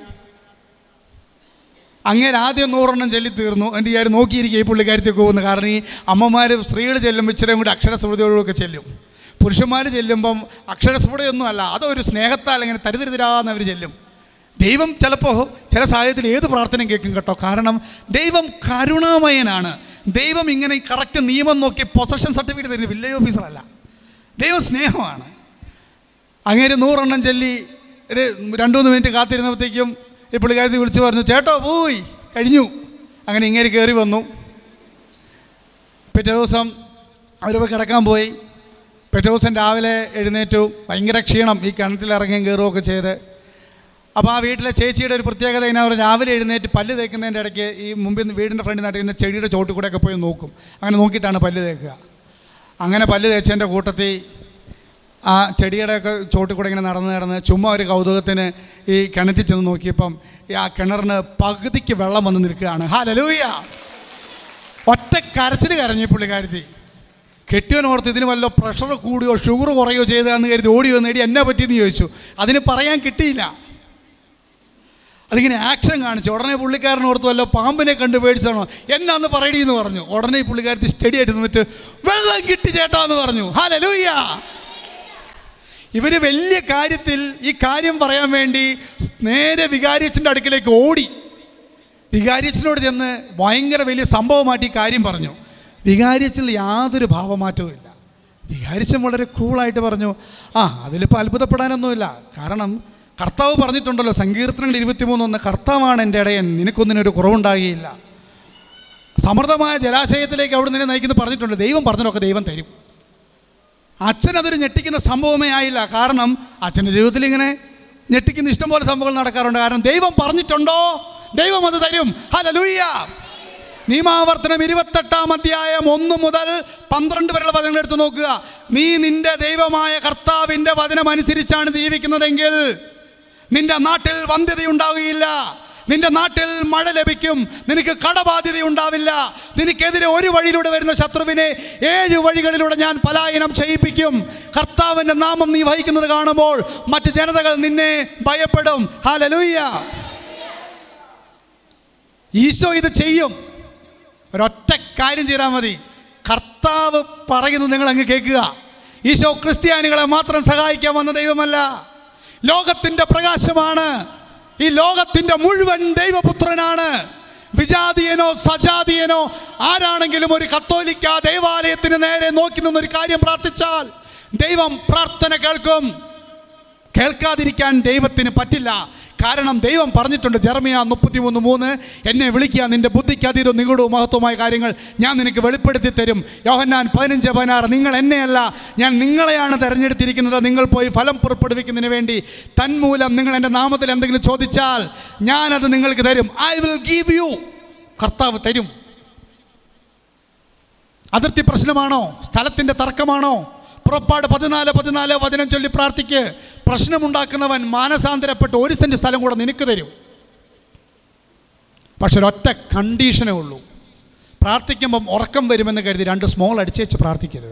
അങ്ങേര് ആദ്യം നൂറെണ്ണം ചൊല്ലി തീർന്നു എൻ്റെ വിചാരം നോക്കിയിരിക്കുക ഈ പുള്ളിക്കാരത്തേക്ക് പോകുന്നു കാരണം ഈ അമ്മമാർ സ്ത്രീകൾ ചെല്ലുമ്പോൾ ഇച്ചിരിയും കൂടി അക്ഷരസ്മൃതിയോടൊക്കെ ചെല്ലും പുരുഷന്മാർ ചെല്ലുമ്പം അക്ഷരസ്മൃതിയൊന്നും അല്ല അതൊരു സ്നേഹത്താൽ ഇങ്ങനെ തരുതരുതരാന്ന് അവർ ചെല്ലും ദൈവം ചിലപ്പോൾ ചില സാഹചര്യത്തിൽ ഏത് പ്രാർത്ഥനയും കേൾക്കും കേട്ടോ കാരണം ദൈവം കരുണാമയനാണ് ദൈവം ഇങ്ങനെ കറക്റ്റ് നിയമം നോക്കി പൊസഷൻ സർട്ടിഫിക്കറ്റ് തരുന്ന വില്ലേജ് ഓഫീസറല്ല ദൈവം സ്നേഹമാണ് അങ്ങേര് നൂറെണ്ണം ചൊല്ലി ഒരു രണ്ട് മൂന്ന് മിനിറ്റ് കാത്തിരുന്നപ്പോഴത്തേക്കും ഈ പുള്ളിക്കാരത്തി വിളിച്ച് പറഞ്ഞു ചേട്ടോ പോയി കഴിഞ്ഞു അങ്ങനെ ഇങ്ങേര് കയറി വന്നു പിറ്റേ ദിവസം അവരിപ്പോൾ കിടക്കാൻ പോയി പിറ്റേ ദിവസം രാവിലെ എഴുന്നേറ്റു ഭയങ്കര ക്ഷീണം ഈ കിണറ്റിൽ ഇറങ്ങുകയും കയറുകയൊക്കെ ചെയ്ത് അപ്പോൾ ആ വീട്ടിലെ ചേച്ചിയുടെ ഒരു പ്രത്യേകത ഇങ്ങനെ അവർ രാവിലെ എഴുന്നേറ്റ് പല്ല് തേക്കുന്നതിൻ്റെ ഇടയ്ക്ക് ഈ മുമ്പിൽ നിന്ന് വീടിൻ്റെ ഫ്രണ്ടിൽ നട്ടിരുന്ന ചെടിയുടെ ചോട്ടിൽ കൂടെയൊക്കെ പോയി നോക്കും അങ്ങനെ നോക്കിയിട്ടാണ് പല്ല് തേക്കുക അങ്ങനെ പല്ല് തേച്ചതിൻ്റെ കൂട്ടത്തിൽ ആ ചെടിയുടെയൊക്കെ ചോട്ടിൽ കൂടെ ഇങ്ങനെ നടന്ന് നടന്ന് ചുമ്മാ ഒരു കൗതുകത്തിന് ഈ കിണറ്റിൽ ചെന്ന് നോക്കിയപ്പം ഈ ആ കിണറിന് പകുതിക്ക് വെള്ളം വന്ന് നിൽക്കുകയാണ് ഹാലലൂയ ഒറ്റ കരച്ചിൽ കരഞ്ഞു ഈ പുള്ളിക്കാരത്തി കെട്ടിയവനോർത്ത് ഇതിന് വല്ല പ്രഷർ കൂടുകയോ ഷുഗർ കുറയോ ചെയ്തതെന്ന് കരുതി ഓടി വന്നേടി എന്നാ പറ്റിയെന്ന് ചോദിച്ചു അതിന് പറയാൻ കിട്ടിയില്ല അതിങ്ങനെ ആക്ഷൻ കാണിച്ചു ഉടനെ പുള്ളിക്കാരൻ ഓർത്ത് വല്ല പാമ്പിനെ കണ്ട് പേടിച്ചാണോ എന്നാന്ന് പറയടി എന്ന് പറഞ്ഞു ഉടനെ ഈ പുള്ളിക്കാരത്തി സ്റ്റഡി ആയിട്ട് നിന്നിട്ട് വെള്ളം കിട്ടി ചേട്ടാ എന്ന് പറഞ്ഞു ഹാലലൂയ്യ ഇവർ വലിയ കാര്യത്തിൽ ഈ കാര്യം പറയാൻ വേണ്ടി നേരെ വികാരിയച്ഛൻ്റെ അടുക്കിലേക്ക് ഓടി വികാരിയച്ഛനോട് ചെന്ന് ഭയങ്കര വലിയ സംഭവമായിട്ട് ഈ കാര്യം പറഞ്ഞു വികാരിയച്ഛനിൽ യാതൊരു ഭാവമാറ്റവും ഇല്ല വികാരിച്ചൻ വളരെ കൂളായിട്ട് പറഞ്ഞു ആ അതിലിപ്പോൾ അത്ഭുതപ്പെടാനൊന്നുമില്ല കാരണം കർത്താവ് പറഞ്ഞിട്ടുണ്ടല്ലോ സങ്കീർത്തനങ്ങൾ ഇരുപത്തിമൂന്നൊന്ന് കർത്താവാണ് എൻ്റെ ഇടയൻ നിനക്കൊന്നിനൊരു കുറവുണ്ടാകുകയില്ല സമൃദ്ധമായ ജലാശയത്തിലേക്ക് അവിടെ നിന്നെ നയിക്കുന്നത് പറഞ്ഞിട്ടുണ്ട് ദൈവം പറഞ്ഞതൊക്കെ ദൈവം തരും അച്ഛൻ അതൊരു ഞെട്ടിക്കുന്ന സംഭവമേ ആയില്ല കാരണം അച്ഛൻ്റെ ജീവിതത്തിൽ ഇങ്ങനെ ഞെട്ടിക്കുന്ന ഇഷ്ടംപോലെ സംഭവങ്ങൾ നടക്കാറുണ്ട് കാരണം ദൈവം പറഞ്ഞിട്ടുണ്ടോ ദൈവം അത് തരും ഹലലൂയ്യ നിയമാവർത്തനം ഇരുപത്തെട്ടാം അധ്യായം ഒന്ന് മുതൽ പന്ത്രണ്ട് വരെയുള്ള വചനങ്ങൾ എടുത്ത് നോക്കുക നീ നിന്റെ ദൈവമായ കർത്താവിൻ്റെ വചനം അനുസരിച്ചാണ് ജീവിക്കുന്നതെങ്കിൽ നിന്റെ നാട്ടിൽ വന്ധ്യതയുണ്ടാവുകയില്ല നിന്റെ നാട്ടിൽ മഴ ലഭിക്കും നിനക്ക് കടബാധ്യത ഉണ്ടാവില്ല നിനക്കെതിരെ ഒരു വഴിയിലൂടെ വരുന്ന ശത്രുവിനെ ഏഴ് വഴികളിലൂടെ ഞാൻ പലായനം ചെയ്യിപ്പിക്കും കർത്താവിൻ്റെ നാമം നീ വഹിക്കുന്നത് കാണുമ്പോൾ മറ്റ് ജനതകൾ നിന്നെ ഭയപ്പെടും ഹാലലൂയ്യ ഈശോ ഇത് ചെയ്യും ഒരൊറ്റ കാര്യം ചെയ്താൽ മതി കർത്താവ് പറയുന്നത് നിങ്ങൾ അങ്ങ് കേൾക്കുക ഈശോ ക്രിസ്ത്യാനികളെ മാത്രം സഹായിക്കാൻ വന്ന ദൈവമല്ല ലോകത്തിൻ്റെ പ്രകാശമാണ് ഈ ലോകത്തിൻ്റെ മുഴുവൻ ദൈവപുത്രനാണ് വിജാതീയനോ സജാതീയനോ ആരാണെങ്കിലും ഒരു കത്തോലിക്ക ദൈവാലയത്തിന് നേരെ നോക്കി നിന്നൊരു കാര്യം പ്രാർത്ഥിച്ചാൽ ദൈവം പ്രാർത്ഥന കേൾക്കും കേൾക്കാതിരിക്കാൻ ദൈവത്തിന് പറ്റില്ല കാരണം ദൈവം പറഞ്ഞിട്ടുണ്ട് ജർമിയ മുപ്പത്തി മൂന്ന് മൂന്ന് എന്നെ വിളിക്കുക നിന്റെ ബുദ്ധിക്ക് അതീതവും നിഗൂഢവും മഹത്വമായ കാര്യങ്ങൾ ഞാൻ നിനക്ക് വെളിപ്പെടുത്തി തരും യോഹന്നാൻ പതിനഞ്ച് പതിനാറ് നിങ്ങൾ എന്നെയല്ല ഞാൻ നിങ്ങളെയാണ് തിരഞ്ഞെടുത്തിരിക്കുന്നത് നിങ്ങൾ പോയി ഫലം പുറപ്പെടുവിക്കുന്നതിന് വേണ്ടി തന്മൂലം നിങ്ങൾ എൻ്റെ നാമത്തിൽ എന്തെങ്കിലും ചോദിച്ചാൽ ഞാനത് നിങ്ങൾക്ക് തരും ഐ വിൽ ഗീവ് യു കർത്താവ് തരും അതിർത്തി പ്രശ്നമാണോ സ്ഥലത്തിൻ്റെ തർക്കമാണോ പുറപ്പാട് പതിനാല് പതിനാല് വചനം ചൊല്ലി പ്രാർത്ഥിക്ക് പ്രശ്നമുണ്ടാക്കുന്നവൻ മാനസാന്തരപ്പെട്ട് ഒരു സെൻറ്റ് സ്ഥലം കൂടെ നിനക്ക് തരും പക്ഷെ ഒരൊറ്റ കണ്ടീഷനേ ഉള്ളൂ പ്രാർത്ഥിക്കുമ്പം ഉറക്കം വരുമെന്ന് കരുതി രണ്ട് സ്മോൾ അടിച്ചേച്ച് പ്രാർത്ഥിക്കരുത്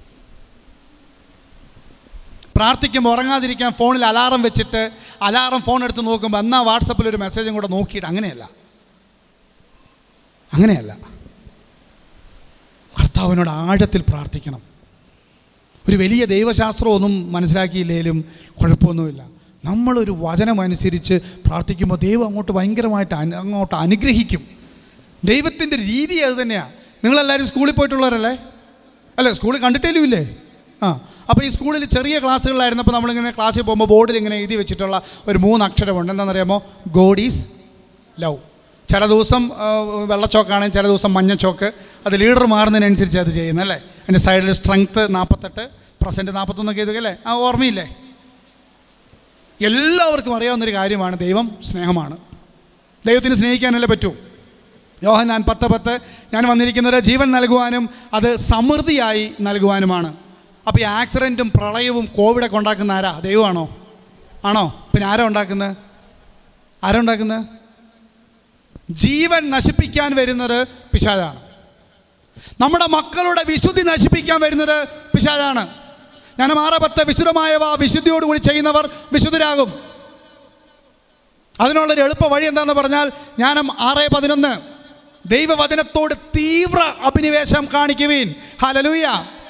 പ്രാർത്ഥിക്കുമ്പോൾ ഉറങ്ങാതിരിക്കാൻ ഫോണിൽ അലാറം വെച്ചിട്ട് അലാറം ഫോൺ എടുത്ത് നോക്കുമ്പോൾ എന്നാൽ വാട്സപ്പിൽ ഒരു മെസ്സേജും കൂടെ നോക്കിയിട്ട് അങ്ങനെയല്ല അങ്ങനെയല്ല കർത്താവിനോട് ആഴത്തിൽ പ്രാർത്ഥിക്കണം ഒരു വലിയ ദൈവശാസ്ത്രമൊന്നും മനസ്സിലാക്കിയില്ലെങ്കിലും കുഴപ്പമൊന്നുമില്ല നമ്മളൊരു വചനമനുസരിച്ച് പ്രാർത്ഥിക്കുമ്പോൾ ദൈവം അങ്ങോട്ട് ഭയങ്കരമായിട്ട് അനു- അങ്ങോട്ട് അനുഗ്രഹിക്കും ദൈവത്തിൻ്റെ രീതി അത് തന്നെയാണ് നിങ്ങളെല്ലാവരും സ്കൂളിൽ പോയിട്ടുള്ളവരല്ലേ അല്ലേ സ്കൂളിൽ കണ്ടിട്ടേലും ഇല്ലേ ആ അപ്പോൾ ഈ സ്കൂളിൽ ചെറിയ ക്ലാസ്സുകളിലായിരുന്നപ്പോൾ നമ്മളിങ്ങനെ ക്ലാസ്സിൽ പോകുമ്പോൾ ബോർഡിൽ ഇങ്ങനെ എഴുതി വെച്ചിട്ടുള്ള ഒരു മൂന്ന് അക്ഷരമുണ്ട് എന്താണെന്നറിയാമോ ഗോഡ് ഈസ് ലവ് ചില ദിവസം ആ, വെള്ളച്ചോക്കാണെങ്കിൽ ചില ദിവസം മഞ്ഞച്ചോക്ക് അത് ലീഡർ മാറുന്നതിനനുസരിച്ച് അത് ചെയ്യുന്നത് അല്ലേ അതിൻ്റെ സൈഡിൽ സ്ട്രെങ്ത്ത് നാൽപ്പത്തെട്ട് പ്രസൻറ്റ് നാൽപ്പത്തൊന്നൊക്കെ എഴുതുകയല്ലേ ആ ഓർമ്മയില്ലേ എല്ലാവർക്കും അറിയാവുന്നൊരു കാര്യമാണ് ദൈവം സ്നേഹമാണ് ദൈവത്തിന് സ്നേഹിക്കാനല്ലേ പറ്റൂ യോഹന്നാൻ പത്ത് പത്ത് ഞാൻ വന്നിരിക്കുന്നത് ജീവൻ നൽകുവാനും അത് സമൃദ്ധിയായി നൽകുവാനുമാണ് അപ്പോൾ ഈ ആക്സിഡൻറ്റും പ്രളയവും കോവിഡൊക്കെ ഉണ്ടാക്കുന്ന ആരാ ദൈവമാണോ ആണോ പിന്നെ ആരാ ഉണ്ടാക്കുന്നത് ആരാ ഉണ്ടാക്കുന്നത് ജീവൻ നശിപ്പിക്കാൻ വരുന്നത് പിശാചാണ് നമ്മുടെ മക്കളുടെ വിശുദ്ധി നശിപ്പിക്കാൻ വരുന്നത് പിശാചാണ് ഞാൻ ആറ് പത്ത് വിശുദ്ധമായവ വിശുദ്ധിയോടുകൂടി ചെയ്യുന്നവർ വിശുദ്ധരാകും അതിനുള്ളൊരു എളുപ്പ വഴി എന്താന്ന് പറഞ്ഞാൽ ജ്ഞാനം ആറ് പതിനൊന്ന് ദൈവവചനത്തോട് തീവ്ര അഭിനിവേശം കാണിക്കുവീൻ ഹലലൂയ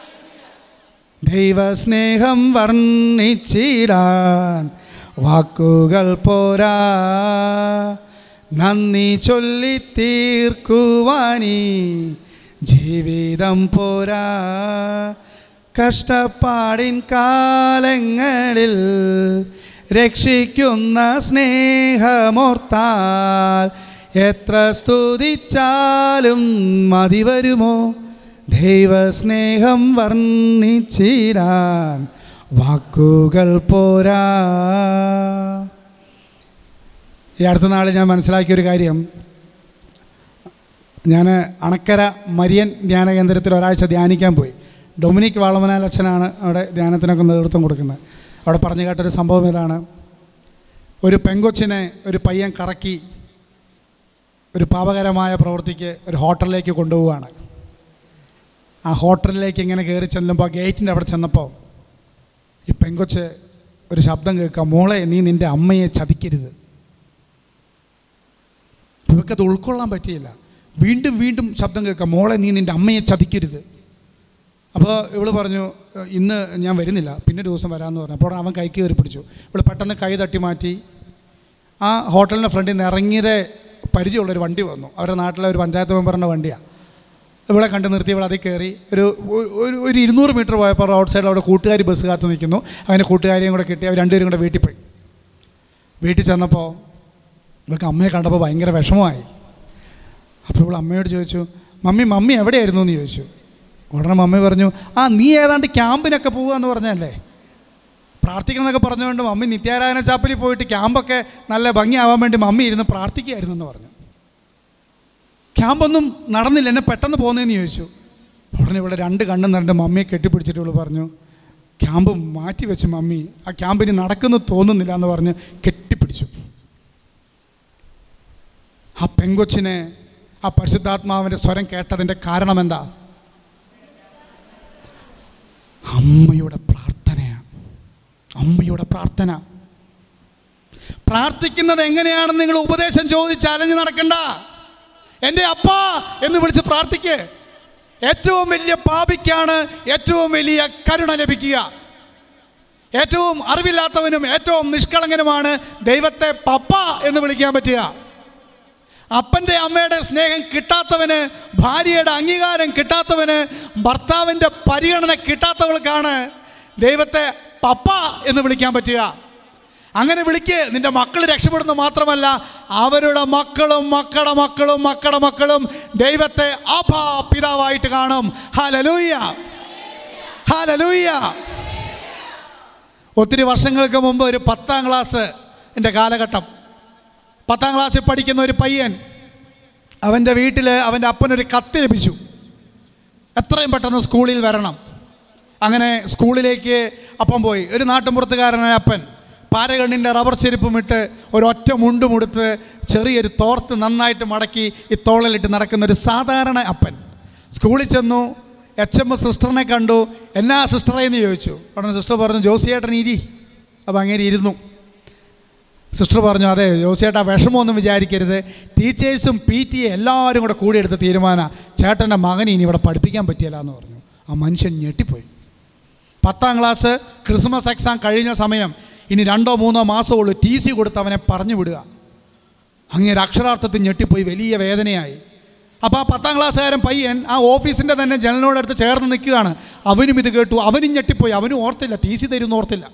ദൈവസ്നേഹം വർണ്ണിച്ചിടാൻ വാക്കുകൾ പോരാ നന്ദി ചൊല്ലി തീർക്കുവാനീ ജീവിതം പോരാ കഷ്ടപ്പാടിൻ കാലങ്ങളിൽ രക്ഷിക്കുന്ന സ്നേഹമോർത്താൽ എത്ര സ്തുതിച്ചാലും മതി വരുമോ ദൈവസ്നേഹം വർണ്ണിച്ചിടാൻ വാക്കുകൾ പോരാ ഈ അടുത്ത നാൾ ഞാൻ മനസ്സിലാക്കിയൊരു കാര്യം ഞാൻ അണക്കര മരിയൻ ധ്യാന കേന്ദ്രത്തിൽ ഒരാഴ്ച ധ്യാനിക്കാൻ പോയി ഡൊമിനിക് വാളമനാൽ അച്ഛനാണ് അവിടെ ധ്യാനത്തിനൊക്കെ നേതൃത്വം കൊടുക്കുന്നത് അവിടെ പറഞ്ഞു കേട്ടൊരു സംഭവം ഇതാണ് ഒരു പെങ്കൊച്ചിനെ ഒരു പയ്യൻ കറക്കി ഒരു പാപകരമായ പ്രവൃത്തിക്ക് ഒരു ഹോട്ടലിലേക്ക് കൊണ്ടുപോവുകയാണ് ആ ഹോട്ടലിലേക്ക് ഇങ്ങനെ കയറി ചെല്ലുമ്പോൾ ഗേറ്റിൻ്റെ അവിടെ ചെന്നപ്പോൾ ഈ പെങ്കൊച്ച് ഒരു ശബ്ദം കേൾക്കാം മോളെ നീ നിൻ്റെ അമ്മയെ ചതിക്കരുത് ഇവർക്കത് ഉൾക്കൊള്ളാൻ പറ്റിയില്ല വീണ്ടും വീണ്ടും ശബ്ദം കേൾക്കാം മോളെ നീ നിൻ്റെ അമ്മയെ ചതിക്കരുത് അപ്പോൾ ഇവള് പറഞ്ഞു "ഏഹ്, ഇന്ന് ഞാൻ വരുന്നില്ല പിന്നെ ഒരു ദിവസം വരാമെന്ന് പറഞ്ഞു അപ്പോൾ അവൻ കൈക്ക് കയറി പിടിച്ചു ഇവള് പെട്ടെന്ന് കൈ തട്ടി മാറ്റി ആ ഹോട്ടലിൻ്റെ ഫ്രണ്ടിൽ നിന്ന് ഇറങ്ങിയത് പരിചയമുള്ളൊരു വണ്ടി വന്നു അവരുടെ നാട്ടിലെ ഒരു പഞ്ചായത്ത് മെമ്പറിൻ്റെ വണ്ടിയാണ് ഇവിടെ കണ്ടു നിർത്തി ഇവിടെ അതിൽ കയറി ഒരു ഒരു ഒരു ഇരുന്നൂറ് മീറ്റർ പോയപ്പോൾ റോഡ് സൈഡിൽ അവിടെ കൂട്ടുകാരി ബസ് കാത്ത് നിൽക്കുന്നു അങ്ങനെ കൂട്ടുകാരിയും കൂടെ കിട്ടി അവർ രണ്ടുപേരും കൂടെ വീട്ടിൽ പോയി വീട്ടിൽ ചെന്നപ്പോൾ ഇവൾക്ക് അമ്മയെ കണ്ടപ്പോൾ ഭയങ്കര വിഷമമായി അപ്പോൾ ഇവൾ അമ്മയോട് ചോദിച്ചു മമ്മി മമ്മി എവിടെയായിരുന്നു എന്ന് ചോദിച്ചു ഉടനെ മമ്മി പറഞ്ഞു ആ നീ ഏതാണ്ട് ക്യാമ്പിനൊക്കെ പോവുകയെന്ന് പറഞ്ഞല്ലേ പ്രാർത്ഥിക്കണം എന്നൊക്കെ പറഞ്ഞുകൊണ്ട് മമ്മി നിത്യാരാധന ചാപ്പലിൽ പോയിട്ട് ക്യാമ്പൊക്കെ നല്ല ഭംഗിയാവാൻ വേണ്ടി മമ്മി ഇരുന്ന് പ്രാർത്ഥിക്കുകയായിരുന്നു എന്ന് പറഞ്ഞു ക്യാമ്പൊന്നും നടന്നില്ല എന്നെ പെട്ടെന്ന് പോകുന്നതെന്ന് ചോദിച്ചു ഉടനെ ഇവിടെ രണ്ട് കണ്ണും നിറണ്ട് മമ്മിയെ കെട്ടിപ്പിടിച്ചിട്ട് ഇവള് പറഞ്ഞു ക്യാമ്പ് മാറ്റി വെച്ച് മമ്മി ആ ക്യാമ്പിന് നടക്കുന്നു തോന്നുന്നില്ല എന്ന് പറഞ്ഞ് കെട്ടിപ്പിടിച്ചു ആ പെങ്കൊച്ചിനെ ആ പരിശുദ്ധാത്മാവിൻ്റെ സ്വരം കേട്ടതിൻ്റെ കാരണം എന്താ അമ്മയുടെ പ്രാർത്ഥനയാണ് അമ്മയുടെ പ്രാർത്ഥന പ്രാർത്ഥിക്കുന്നത് എങ്ങനെയാണെന്ന് നിങ്ങൾ ഉപദേശം ചോദിച്ച് അലഞ്ഞു നടക്കണ്ട എൻ്റെ അപ്പ എന്ന് വിളിച്ച് പ്രാർത്ഥിക്ക് ഏറ്റവും വലിയ പാപിക്കാണ് ഏറ്റവും വലിയ കരുണ ലഭിക്കുക ഏറ്റവും അറിവില്ലാത്തവനും ഏറ്റവും നിഷ്കളങ്കനുമാണ് ദൈവത്തെ പപ്പ എന്ന് വിളിക്കാൻ പറ്റുക അപ്പൻ്റെ അമ്മയുടെ സ്നേഹം കിട്ടാത്തവന് ഭാര്യയുടെ അംഗീകാരം കിട്ടാത്തവന് ഭർത്താവിൻ്റെ പരിഗണന കിട്ടാത്തവൾക്കാണ് ദൈവത്തെ പപ്പ എന്ന് വിളിക്കാൻ പറ്റുക അങ്ങനെ വിളിക്ക് നിന്റെ മക്കൾ രക്ഷപ്പെടുന്നു മാത്രമല്ല അവരുടെ മക്കളും മക്കളുടെ മക്കളും മക്കളുടെ മക്കളും ദൈവത്തെ അഭാ പിതാവായിട്ട് കാണും ഹലലൂയ ഹലലൂയ ഒത്തിരി വർഷങ്ങൾക്ക് മുമ്പ് ഒരു പത്താം ക്ലാസ് എൻ്റെ കാലഘട്ടം പത്താം ക്ലാസ്സിൽ പഠിക്കുന്ന ഒരു പയ്യൻ അവൻ്റെ വീട്ടിൽ അവൻ്റെ അപ്പനൊരു കത്ത് ലഭിച്ചു എത്രയും പെട്ടെന്ന് സ്കൂളിൽ വരണം അങ്ങനെ സ്കൂളിലേക്ക് അപ്പം പോയി ഒരു നാട്ടുമ്പുറത്തുകാരനായ അപ്പൻ പാരകണ്ണിൻ്റെ റബ്ബർ ചെരുപ്പും ഇട്ട് ഒരൊറ്റ മുണ്ടും ഉടുത്ത് ചെറിയൊരു തോർത്ത് നന്നായിട്ട് മടക്കി ഈ തോളിലിട്ട് നടക്കുന്ന ഒരു സാധാരണ അപ്പൻ സ്കൂളിൽ ചെന്നു എച്ച് എം എസ് സിസ്റ്ററിനെ കണ്ടു എന്നാ സിസ്റ്ററെ എന്ന് ചോദിച്ചു ഉടനെ സിസ്റ്റർ പറഞ്ഞു ജോസിയേട്ടൻ ഇരി അപ്പം അങ്ങനെ ഇരുന്നു സിസ്റ്റർ പറഞ്ഞു അതെ ജോസിയേട്ടാ വിഷമമൊന്നും വിചാരിക്കരുത് ടീച്ചേഴ്സും പി ടി എ എല്ലാവരും കൂടെ കൂടിയെടുത്ത തീരുമാനം ചേട്ടൻ്റെ മകനെ ഇനി ഇവിടെ പഠിപ്പിക്കാൻ പറ്റിയല്ല എന്ന് പറഞ്ഞു ആ മനുഷ്യൻ ഞെട്ടിപ്പോയി പത്താം ക്ലാസ് ക്രിസ്മസ് എക്സാം കഴിഞ്ഞ സമയം ഇനി രണ്ടോ മൂന്നോ മാസമുള്ളൂ ടി സി കൊടുത്ത് അവനെ പറഞ്ഞു വിടുക അങ്ങേര് അക്ഷരാർത്ഥത്തിൽ ഞെട്ടിപ്പോയി വലിയ വേദനയായി അപ്പോൾ ആ പത്താം ക്ലാസ്സുകാരൻ പയ്യൻ ആ ഓഫീസിൻ്റെ തന്നെ ജനലിനോടടുത്ത് ചേർന്ന് നിൽക്കുകയാണ് അവനും ഇത് കേട്ടു അവനും ഞെട്ടിപ്പോയി അവനും ഓർത്തില്ല ടി സി തരുമെന്ന് ഓർത്തില്ല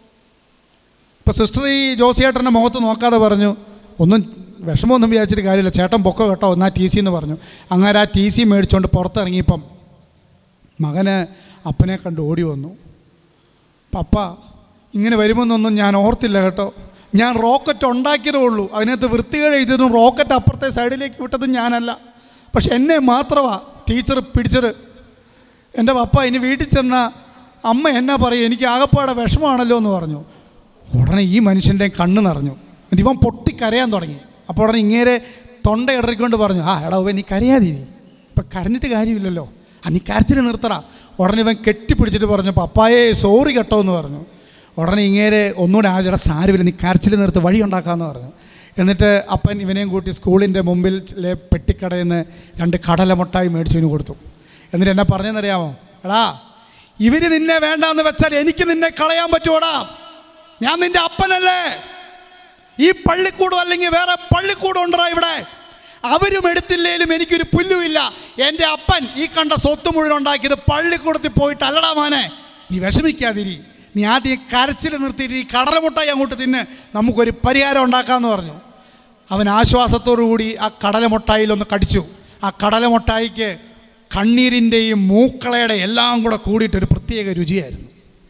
ഇപ്പോൾ സിസ്റ്റർ ഈ ജോസിയേട്ടൻ്റെ മുഖത്ത് നോക്കാതെ പറഞ്ഞു ഒന്നും വിഷമമൊന്നും വിചാരിച്ചിട്ട് കാര്യമില്ല ചേട്ടൻ പൊക്ക കേട്ടോ എന്നാ ടി സി എന്ന് പറഞ്ഞു അങ്ങനെ ആ ടി സി മേടിച്ചുകൊണ്ട് പുറത്തിറങ്ങിയപ്പം മകന് അപ്പനെ കണ്ട് ഓടി വന്നു പപ്പ ഇങ്ങനെ വരുമെന്നൊന്നും ഞാൻ ഓർത്തില്ല കേട്ടോ ഞാൻ റോക്കറ്റ് ഉണ്ടാക്കിയതേ ഉള്ളൂ അതിനകത്ത് വൃത്തികേട് എഴുതിയതും റോക്കറ്റ് അപ്പുറത്തെ സൈഡിലേക്ക് വിട്ടതും ഞാനല്ല പക്ഷെ എന്നെ മാത്രമാണ് ടീച്ചർ പിടിച്ചത് എൻ്റെ പപ്പ ഇനി വീട്ടിൽ ചെന്ന അമ്മ എന്നാ പറയും എനിക്ക് ആകപ്പാടെ വിഷമമാണല്ലോ എന്ന് പറഞ്ഞു ഉടനെ ഈ മനുഷ്യൻ്റെ കണ്ണ് നിറഞ്ഞു എന്നിട്ട് ഇവൻ പൊട്ടിക്കരയാൻ തുടങ്ങി അപ്പോൾ ഉടനെ ഇങ്ങേരെ തൊണ്ട ഇടറിക്കൊണ്ട് പറഞ്ഞു ആ എടാ ഇവൻ നീ കരയാതി നീ ഇപ്പം കരഞ്ഞിട്ട് കാര്യമില്ലല്ലോ ആ നീ കരച്ചിൽ നിർത്തടാ ഉടനെ ഇവൻ കെട്ടിപ്പിടിച്ചിട്ട് പറഞ്ഞു പപ്പായേ സോറി കേട്ടോ എന്ന് പറഞ്ഞു ഉടനെ ഇങ്ങേരെ ഒന്നുകൂടെ ആ ചേട്ടാ സാരമില്ല നീ കരച്ചിൽ നിർത്ത് വഴി ഉണ്ടാക്കാമെന്ന് പറഞ്ഞു എന്നിട്ട് അപ്പൻ ഇവനെയും കൂട്ടി സ്കൂളിൻ്റെ മുമ്പിൽ ലെ പെട്ടിക്കടയിൽ നിന്ന് രണ്ട് കടലമുട്ടായി മേടിച്ചതിന് കൊടുത്തു എന്നിട്ട് എന്നെ പറഞ്ഞെന്നറിയാമോ എടാ ഇവര് നിന്നെ വേണ്ടാന്ന് വെച്ചാൽ എനിക്ക് നിന്നെ കളയാൻ പറ്റുമോടാ ഞാൻ നിന്റെ അപ്പനല്ലേ ഈ പള്ളിക്കൂടം അല്ലെങ്കിൽ വേറെ പള്ളിക്കൂടം ഉണ്ടോ ഇവിടെ അവരും എടുത്തില്ലേലും എനിക്കൊരു പുല്ലുമില്ല എൻ്റെ അപ്പൻ ഈ കണ്ട സ്വത്ത് മുഴുവൻ ഉണ്ടാക്കിയത് പള്ളിക്കൂടത്തിൽ പോയിട്ട് അല്ലടാ മോനെ നീ വിഷമിക്കാതിരി നീ ആദ്യം കരച്ചിൽ നിർത്തിയിട്ട് ഈ കടലമുട്ടായി അങ്ങോട്ട് തിന്ന് നമുക്കൊരു പരിഹാരം ഉണ്ടാക്കാമെന്ന് പറഞ്ഞു അവൻ ആശ്വാസത്തോടു കൂടി ആ കടലമുട്ടായിലൊന്ന് കടിച്ചു ആ കടലമുട്ടായിക്ക് കണ്ണീരിൻ്റെയും മൂക്കളയുടെ എല്ലാം കൂടെ കൂടിയിട്ടൊരു പ്രത്യേക രുചിയായിരുന്നു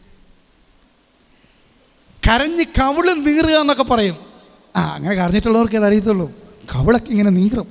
കരഞ്ഞ് കവിള് നീറുക എന്നൊക്കെ പറയും ആ അങ്ങനെ കരഞ്ഞിട്ടുള്ളവർക്ക് അത് അറിയത്തുള്ളൂ കവിളൊക്കെ ഇങ്ങനെ നീറും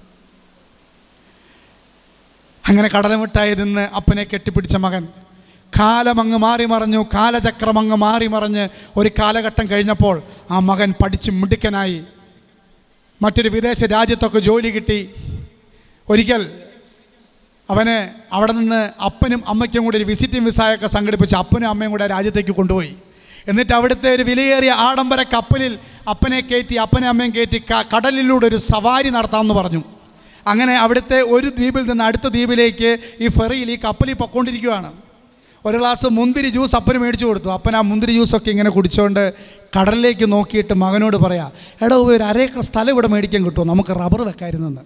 അങ്ങനെ കടലമിട്ടായി നിന്ന് അപ്പനെ കെട്ടിപ്പിടിച്ച മകൻ കാലമങ്ങ് മാറി മറഞ്ഞു കാലചക്രമങ്ങ് മാറി മറിഞ്ഞ് ഒരു കാലഘട്ടം കഴിഞ്ഞപ്പോൾ ആ മകൻ പഠിച്ച് മിടുക്കനായി മറ്റൊരു വിദേശ രാജ്യത്തൊക്കെ ജോലി കിട്ടി ഒരിക്കൽ അവന് അവിടെ നിന്ന് അപ്പനും അമ്മയ്ക്കും കൂടി ഒരു വിസിറ്റിംഗ് വിസായൊക്കെ സംഘടിപ്പിച്ച് അപ്പനും അമ്മയും കൂടെ ആ രാജ്യത്തേക്ക് കൊണ്ടുപോയി എന്നിട്ട് അവിടുത്തെ ഒരു വിലയേറിയ ആഡംബര കപ്പലിൽ അപ്പനെ കയറ്റി അപ്പനെ അമ്മയും കയറ്റി ക- കടലിലൂടെ ഒരു സവാരി നടത്താമെന്ന് പറഞ്ഞു അങ്ങനെ അവിടുത്തെ ഒരു ദ്വീപിൽ നിന്ന് അടുത്ത ദ്വീപിലേക്ക് ഈ ഫെറിയിൽ ഈ കപ്പലിൽ പൊക്കോണ്ടിരിക്കുകയാണ് ഒരു ഗ്ലാസ് മുന്തിരി ജ്യൂസ് അപ്പന് മേടിച്ചു കൊടുത്തു അപ്പൻ ആ മുന്തിരി ജ്യൂസൊക്കെ ഇങ്ങനെ കുടിച്ചുകൊണ്ട് കടലിലേക്ക് നോക്കിയിട്ട് മകനോട് പറയാ എടോ ഒരു അരേക്കർ സ്ഥലം ഇവിടെ മേടിക്കാൻ കിട്ടുമോ നമുക്ക് റബ്ബർ വെക്കായിരുന്നെന്ന്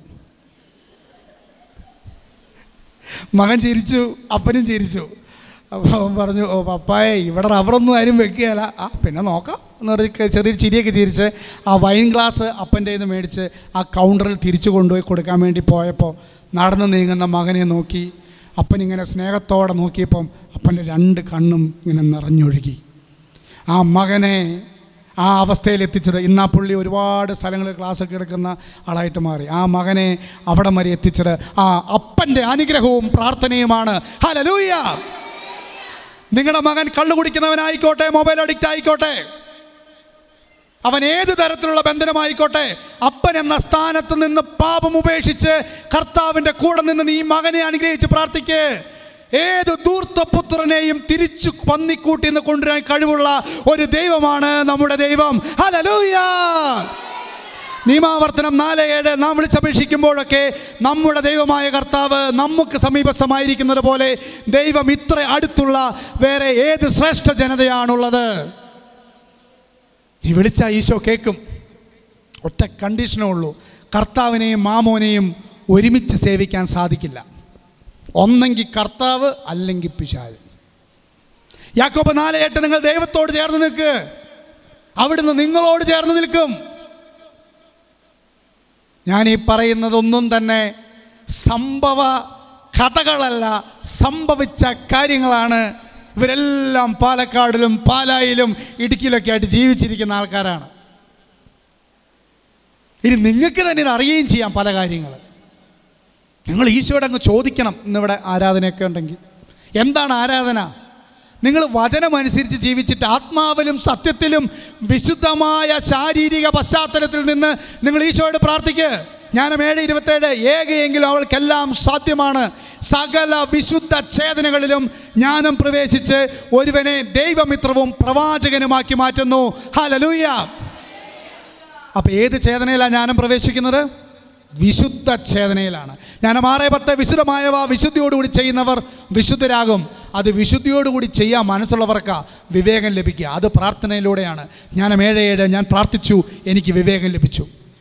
മകൻ ചിരിച്ചു അപ്പനും ചിരിച്ചു അപ്പോൾ അവൻ പറഞ്ഞു ഓ പപ്പായെ ഇവിടെ റബ്ബറൊന്നും ആരും വെക്കുകയല്ല ആ പിന്നെ നോക്കാം എന്ന് പറഞ്ഞ് ചെറിയൊരു ചിരിയൊക്കെ ചിരിച്ച് ആ വൈൻ ഗ്ലാസ് അപ്പൻ്റെ നിന്ന് മേടിച്ച് ആ കൗണ്ടറിൽ തിരിച്ചു കൊണ്ടുപോയി കൊടുക്കാൻ വേണ്ടി പോയപ്പോൾ നടന്ന് നീങ്ങുന്ന മകനെ നോക്കി അപ്പൻ ഇങ്ങനെ സ്നേഹത്തോടെ നോക്കിയപ്പം അപ്പൻ്റെ രണ്ട് കണ്ണും ഇങ്ങനെ നിറഞ്ഞൊഴുകി ആ മകനെ ആ അവസ്ഥയിൽ എത്തിച്ചത് ഇന്ന് ആ പുള്ളി ഒരുപാട് സ്ഥലങ്ങളിൽ ക്ലാസ്സൊക്കെ എടുക്കുന്ന ആളായിട്ട് മാറി ആ മകനെ അവിടം വരെ എത്തിച്ചത് ആ അപ്പൻ്റെ അനുഗ്രഹവും പ്രാർത്ഥനയുമാണ് ഹലലൂയ നിങ്ങളുടെ മകൻ കള്ളു കുടിക്കുന്നവനായിക്കോട്ടെ മൊബൈൽ അഡിക്റ്റ് ആയിക്കോട്ടെ അവൻ ഏത് തരത്തിലുള്ള ബന്ധനമായിക്കോട്ടെ അപ്പൻ എന്ന സ്ഥാനത്ത് നിന്ന് പാപം ഉപേക്ഷിച്ച് കർത്താവിൻ്റെ കൂടെ നിന്ന് നീ മകനെ അനുഗ്രഹിച്ച് പ്രാർത്ഥിക്ക് ഏത് ധൂർത്തപുത്രനെയും തിരിച്ചു പന്നിക്കൂട്ടി എന്ന് കൊണ്ടുവരാൻ കഴിവുള്ള ഒരു ദൈവമാണ് നമ്മുടെ ദൈവം ഹലലൂയ നിയമാവർത്തനം നാല് ഏഴ് നാം വിളിച്ചപേക്ഷിക്കുമ്പോഴൊക്കെ നമ്മുടെ ദൈവമായ കർത്താവ് നമുക്ക് സമീപസ്ഥമായിരിക്കുന്നത് പോലെ ദൈവം ഇത്ര അടുത്തുള്ള വേറെ ഏത് ശ്രേഷ്ഠ ജനതയാണുള്ളത് നീ വിളിച്ച ഈശോ കേൾക്കും ഒറ്റ കണ്ടീഷനേ ഉള്ളൂ കർത്താവിനെയും മാമോനെയും ഒരുമിച്ച് സേവിക്കാൻ സാധിക്കില്ല ഒന്നെങ്കിൽ കർത്താവ് അല്ലെങ്കിൽ പിശാല് യാക്കോബ് നാല് എട്ട് നിങ്ങൾ ദൈവത്തോട് ചേർന്ന് നിൽക്ക് അവിടുന്ന് നിങ്ങളോട് ചേർന്ന് നിൽക്കും ഞാൻ ഈ പറയുന്നതൊന്നും തന്നെ സംഭവ കഥകളല്ല സംഭവിച്ച കാര്യങ്ങളാണ് ഇവരെല്ലാം പാലക്കാടിലും പാലായിലും ഇടുക്കിയിലൊക്കെ ആയിട്ട് ജീവിച്ചിരിക്കുന്ന ആൾക്കാരാണ് ഇനി നിങ്ങൾക്ക് തന്നെ ഇത് അറിയുകയും ചെയ്യാം പല കാര്യങ്ങൾ നിങ്ങൾ ഈശോയോട് അങ്ങ് ചോദിക്കണം ഇന്നിവിടെ ആരാധനയൊക്കെ ഉണ്ടെങ്കിൽ എന്താണ് ആരാധന നിങ്ങൾ വചനമനുസരിച്ച് ജീവിച്ചിട്ട് ആത്മാവിലും സത്യത്തിലും വിശുദ്ധമായ ശാരീരിക പശ്ചാത്തലത്തിൽ നിന്ന് നിങ്ങൾ ഈശോയോട് പ്രാർത്ഥിക്കുക ജ്ഞാനം ഏഴ് ഇരുപത്തേഴ് ഏകയെങ്കിലും അവൾക്കെല്ലാം സാധ്യമാണ് സകല വിശുദ്ധ ഛേദനകളിലും ജ്ഞാനം പ്രവേശിച്ച് ഒരുവനെ ദൈവമിത്രവും പ്രവാചകനുമാക്കി മാറ്റുന്നു ഹലലൂയ അപ്പോൾ ഏത് ഛേദനയിലാണ് ജ്ഞാനം പ്രവേശിക്കുന്നത് വിശുദ്ധ ഛേദനയിലാണ് ജ്ഞാനം ആറ് പത്ത് വിശുദ്ധമായവ വിശുദ്ധിയോടുകൂടി ചെയ്യുന്നവർ വിശുദ്ധരാകും അത് വിശുദ്ധിയോടുകൂടി ചെയ്യാൻ മനസ്സുള്ളവർക്ക് വിവേകം ലഭിക്കുക അത് പ്രാർത്ഥനയിലൂടെയാണ് ജ്ഞാനം ഏഴ് ഏഴ് ഞാൻ പ്രാർത്ഥിച്ചു എനിക്ക് വിവേകം ലഭിച്ചു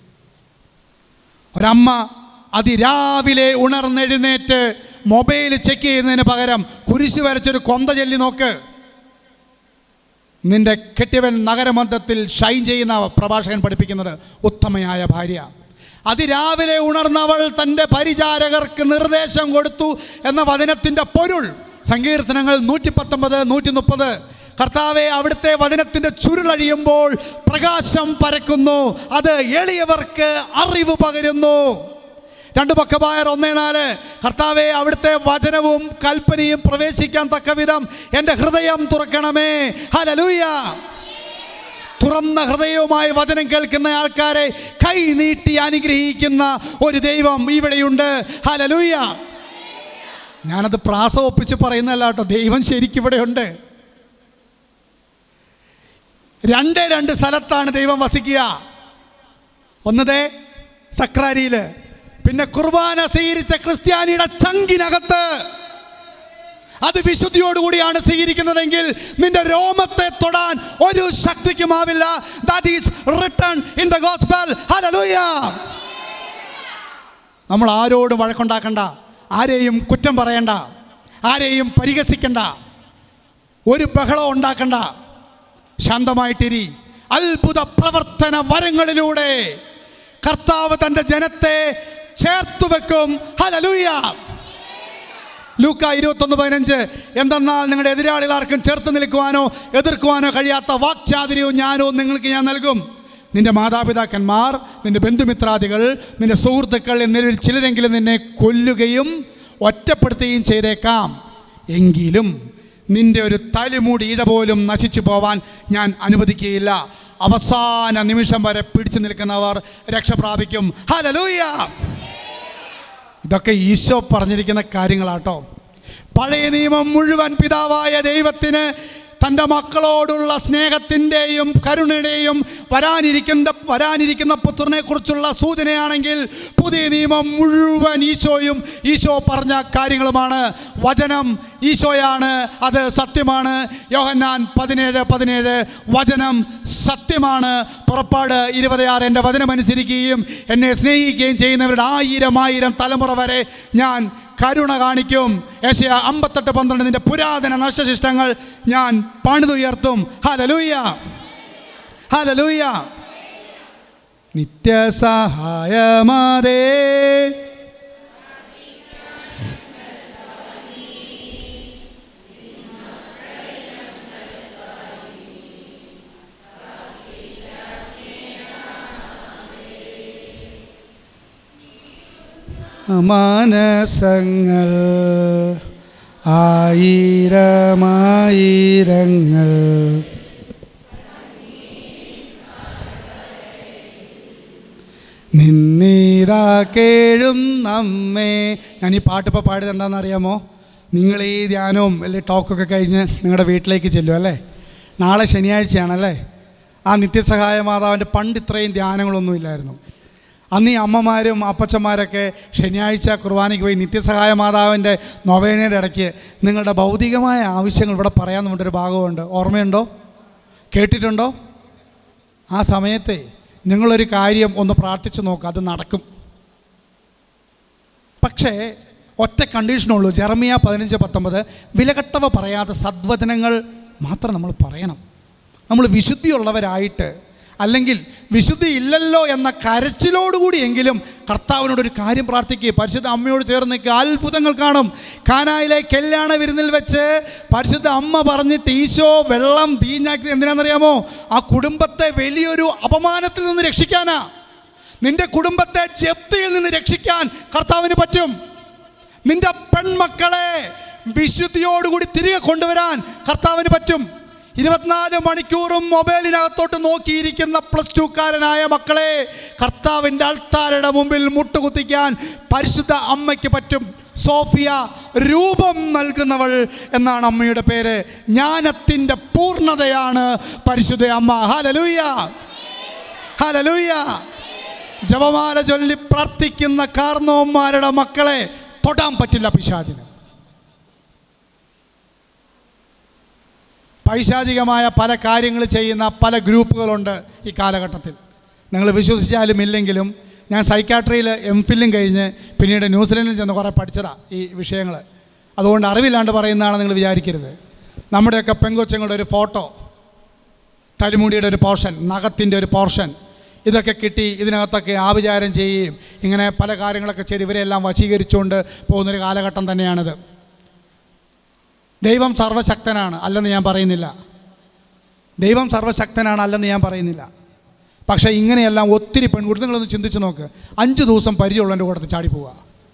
ഒരമ്മ അതിരാവിലെ ഉണർന്നെഴുന്നേറ്റ് മൊബൈൽ ചെക്ക് ചെയ്യുന്നതിന് പകരം കുരിശ് വരച്ചൊരു കൊന്ത ചൊല്ലി നോക്ക് നിന്റെ കെട്ടിയവൻ നഗരമധ്യത്തിൽ ഷൈൻ ചെയ്യുന്ന പ്രഭാഷകൻ പഠിപ്പിക്കുന്നത് ഉത്തമയായ ഭാര്യ അതിരാവിലെ ഉണർന്നവൾ തൻ്റെ പരിചാരകർക്ക് നിർദ്ദേശം കൊടുത്തു എന്ന വചനത്തിൻ്റെ പൊരുൾ സങ്കീർത്തനങ്ങൾ നൂറ്റി പത്തൊമ്പത് നൂറ്റി മുപ്പത് കർത്താവെ അവിടുത്തെ വചനത്തിൻ്റെ ചുരുളഴിയുമ്പോൾ പ്രകാശം പരക്കുന്നു അത് എളിയവർക്ക് അറിവ് പകരുന്നു രണ്ട് പക്കമായർ ഒന്നേ നാല് കർത്താവെ അവിടുത്തെ വചനവും കൽപ്പനയും പ്രവേശിക്കാൻ തക്ക വിധം എൻ്റെ ഹൃദയം തുറക്കണമേ ഹലലൂയ തുറന്ന ഹൃദയവുമായി വചനം കേൾക്കുന്ന ആൾക്കാരെ കൈ നീട്ടി അനുഗ്രഹിക്കുന്ന ഒരു ദൈവം ഇവിടെയുണ്ട് ഹലലൂയ ഞാനത് പ്രാസ ഒപ്പിച്ച് പറയുന്നതല്ല കേട്ടോ ദൈവം ശരിക്കും ഇവിടെയുണ്ട് രണ്ട് രണ്ട് സ്ഥലത്താണ് ദൈവം വസിക്കുക ഒന്നതേ സക്രാരിയിൽ പിന്നെ കുർബാന സ്വീകരിച്ച ക്രിസ്ത്യാനിയുടെ ചങ്കിനകത്ത് അത് വിശുദ്ധിയോടുകൂടിയാണ് സ്വീകരിക്കുന്നതെങ്കിൽ നിന്റെ രോമത്തെ തൊടാൻ ഒരു ശക്തിക്കുമാവില്ല that is return in the gospel hallelujah നമ്മൾ ആരോടും വഴക്കുണ്ടാക്കണ്ട ആരെയും കുറ്റം പറയണ്ട ആരെയും പരിഹസിക്കണ്ട ഒരു ബഹളം ഉണ്ടാക്കണ്ട ശാന്തമായിട്ടിരി അത്ഭുത പ്രവർത്തന വരങ്ങളിലൂടെ കർത്താവ് തൻ്റെ ജനത്തെ ചേർത്തു വെക്കും ഹലലൂയ ലൂക്ക ഇരുപത്തൊന്ന് പതിനഞ്ച് എന്തെന്നാൽ നിങ്ങളുടെ എതിരാളികൾ ആർക്കും ചേർത്ത് നിൽക്കുവാനോ എതിർക്കുവാനോ കഴിയാത്ത വാക്ചാതുര്യവും ജ്ഞാനവും നിങ്ങൾക്ക് ഞാൻ നൽകും നിന്റെ മാതാപിതാക്കന്മാർ നിന്റെ ബന്ധുമിത്രാദികൾ നിന്റെ സുഹൃത്തുക്കൾ എന്നിവരിൽ ചിലരെങ്കിലും നിന്നെ കൊല്ലുകയും ഒറ്റപ്പെടുത്തുകയും ചെയ്തേക്കാം എങ്കിലും നിന്റെ ഒരു തലിമൂടി ഇട പോലും നശിച്ചു പോവാൻ ഞാൻ അനുവദിക്കുകയില്ല അവസാന നിമിഷം വരെ പിടിച്ചു നിൽക്കുന്നവർ രക്ഷ പ്രാപിക്കും ഹലലൂയ ഇതൊക്കെ ഈശോ പറഞ്ഞിരിക്കുന്ന കാര്യങ്ങളാട്ടോ പഴയ നിയമം മുഴുവൻ പിതാവായ ദൈവത്തിന് തൻ്റെ മക്കളോടുള്ള സ്നേഹത്തിൻ്റെയും കരുണയുടെയും വരാനിരിക്കുന്ന വരാനിരിക്കുന്ന പുത്രനെ കുറിച്ചുള്ള സൂചനയാണെങ്കിൽ പുതിയ നിയമം മുഴുവൻ ഈശോയും ഈശോ പറഞ്ഞ കാര്യങ്ങളുമാണ് വചനം ഈശോയാണ് അത് സത്യമാണ് യോഹന്നാൻ പതിനേഴ് പതിനേഴ് വചനം സത്യമാണ് പുറപ്പാട് ഇരുപത്തിയാറ് എൻ്റെ വചനം അനുസരിക്കുകയും എന്നെ സ്നേഹിക്കുകയും ചെയ്യുന്നവരുടെ ആയിരം ആയിരം തലമുറ വരെ ഞാൻ കരുണ കാണിക്കും ഏഷ്യ അമ്പത്തെട്ട് പന്ത്രണ്ട് നിന്റെ പുരാതന നഷ്ടശിഷ്ടങ്ങൾ ഞാൻ പണിതുയർത്തും ഹലലൂയ ഹലലൂയ നിത്യസഹായമാതേ മാനസങ്ങൾ ആയിരമായിരങ്ങൾ നിന്നീരാ കേഴും നമ്മെ ഞാൻ ഈ പാട്ടിപ്പോൾ പാടിയത് എന്താണെന്ന് അറിയാമോ നിങ്ങൾ ഈ ധ്യാനവും അല്ലെങ്കിൽ ടോക്കൊക്കെ കഴിഞ്ഞ് നിങ്ങളുടെ വീട്ടിലേക്ക് ചെല്ലും അല്ലേ നാളെ ശനിയാഴ്ചയാണല്ലേ ആ നിത്യസഹായ മാതാവിൻ്റെ പണ്ട് ഇത്രയും ധ്യാനങ്ങളൊന്നും ഇല്ലായിരുന്നു അന്ന് ഈ അമ്മമാരും അപ്പച്ചന്മാരൊക്കെ ശനിയാഴ്ച കുർബാനയ്ക്ക് പോയി നിത്യസഹായ മാതാവിൻ്റെ നൊവേനയുടെ ഇടയ്ക്ക് നിങ്ങളുടെ ഭൗതികമായ ആവശ്യങ്ങൾ ഇവിടെ പറയാമെന്ന് കൊണ്ടൊരു ഭാഗമുണ്ട് ഓർമ്മയുണ്ടോ കേട്ടിട്ടുണ്ടോ ആ സമയത്തെ നിങ്ങളൊരു കാര്യം ഒന്ന് പ്രാർത്ഥിച്ച് നോക്കുക അത് നടക്കും പക്ഷേ ഒറ്റ കണ്ടീഷനുള്ളൂ ജെറമിയ പതിനഞ്ച് പത്തൊമ്പത് വിലകെട്ടവ പറയാതെ സദ്വചനങ്ങൾ മാത്രം നമ്മൾ പറയണം നമ്മൾ വിശുദ്ധിയുള്ളവരായിട്ട് അല്ലെങ്കിൽ വിശുദ്ധി ഇല്ലല്ലോ എന്ന കരച്ചിലോടുകൂടിയെങ്കിലും കർത്താവിനോടൊരു കാര്യം പ്രാർത്ഥിക്കുക പരിശുദ്ധ അമ്മയോട് ചേർന്ന് നിൽക്കുക അത്ഭുതങ്ങൾ കാണും കാനായിലെ കല്യാണ വിരുന്നിൽ വെച്ച് പരിശുദ്ധ അമ്മ പറഞ്ഞിട്ട് ഈശോ വെള്ളം വീഞ്ഞാക്കി എന്തിനാണെന്നറിയാമോ ആ കുടുംബത്തെ വലിയൊരു അപമാനത്തിൽ നിന്ന് രക്ഷിക്കാനാ നിന്റെ കുടുംബത്തെ ജപ്തിയിൽ നിന്ന് രക്ഷിക്കാൻ കർത്താവിന് പറ്റും നിന്റെ പെൺമക്കളെ വിശുദ്ധിയോടുകൂടി തിരികെ കൊണ്ടുവരാൻ കർത്താവിന് പറ്റും ഇരുപത്തിനാല് മണിക്കൂറും മൊബൈലിനകത്തോട്ട് നോക്കിയിരിക്കുന്ന പ്ലസ് ടുക്കാരനായ മക്കളെ കർത്താവിൻ്റെ അൾത്താരയുടെ മുമ്പിൽ മുട്ടുകുത്തിക്കാൻ പരിശുദ്ധ അമ്മയ്ക്ക് പറ്റും സോഫിയ രൂപം നൽകുന്നവൾ എന്നാണ് അമ്മയുടെ പേര് ജ്ഞാനത്തിൻ്റെ പൂർണ്ണതയാണ് പരിശുദ്ധ അമ്മ ഹലലൂയ ഹലലൂയ ജപമാല ചൊല്ലി പ്രാർത്ഥിക്കുന്ന കാർന്നവന്മാരുടെ മക്കളെ തൊടാൻ പറ്റില്ല പിശാചിന് പൈശാചികമായ പല കാര്യങ്ങൾ ചെയ്യുന്ന പല ഗ്രൂപ്പുകളുണ്ട് ഈ കാലഘട്ടത്തിൽ നിങ്ങൾ വിശ്വസിച്ചാലും ഇല്ലെങ്കിലും ഞാൻ സൈക്കാട്രിയിൽ എം ഫില്ലും കഴിഞ്ഞ് പിന്നീട് ന്യൂസിലൻഡിൽ ചെന്ന് കുറേ പഠിച്ചതാണ് ഈ വിഷയങ്ങൾ അതുകൊണ്ട് അറിവില്ലാണ്ട് പറയുന്നതാണ് നിങ്ങൾ വിചാരിക്കരുത് നമ്മുടെയൊക്കെ പെങ്കൊച്ചങ്ങളുടെ ഒരു ഫോട്ടോ തലിമുടിയുടെ ഒരു പോർഷൻ നഖത്തിൻ്റെ ഒരു പോർഷൻ ഇതൊക്കെ കിട്ടി ഇതിനകത്തൊക്കെ ആവിചാരം ചെയ്യുകയും ഇങ്ങനെ പല കാര്യങ്ങളൊക്കെ ചെയ്ത് ഇവരെല്ലാം വശീകരിച്ചുകൊണ്ട് പോകുന്നൊരു കാലഘട്ടം തന്നെയാണിത് ദൈവം സർവശക്തനാണ് അല്ലെന്ന് ഞാൻ പറയുന്നില്ല ദൈവം സർവശക്തനാണ് അല്ലെന്ന് ഞാൻ പറയുന്നില്ല പക്ഷേ ഇങ്ങനെയെല്ലാം ഒത്തിരി പെൺകുട്ടി നിങ്ങളൊന്ന് ചിന്തിച്ച് നോക്ക് അഞ്ച് ദിവസം പരിചയമുള്ളതിൻ്റെ കൂട്ടത്തിൽ ചാടി പോവുക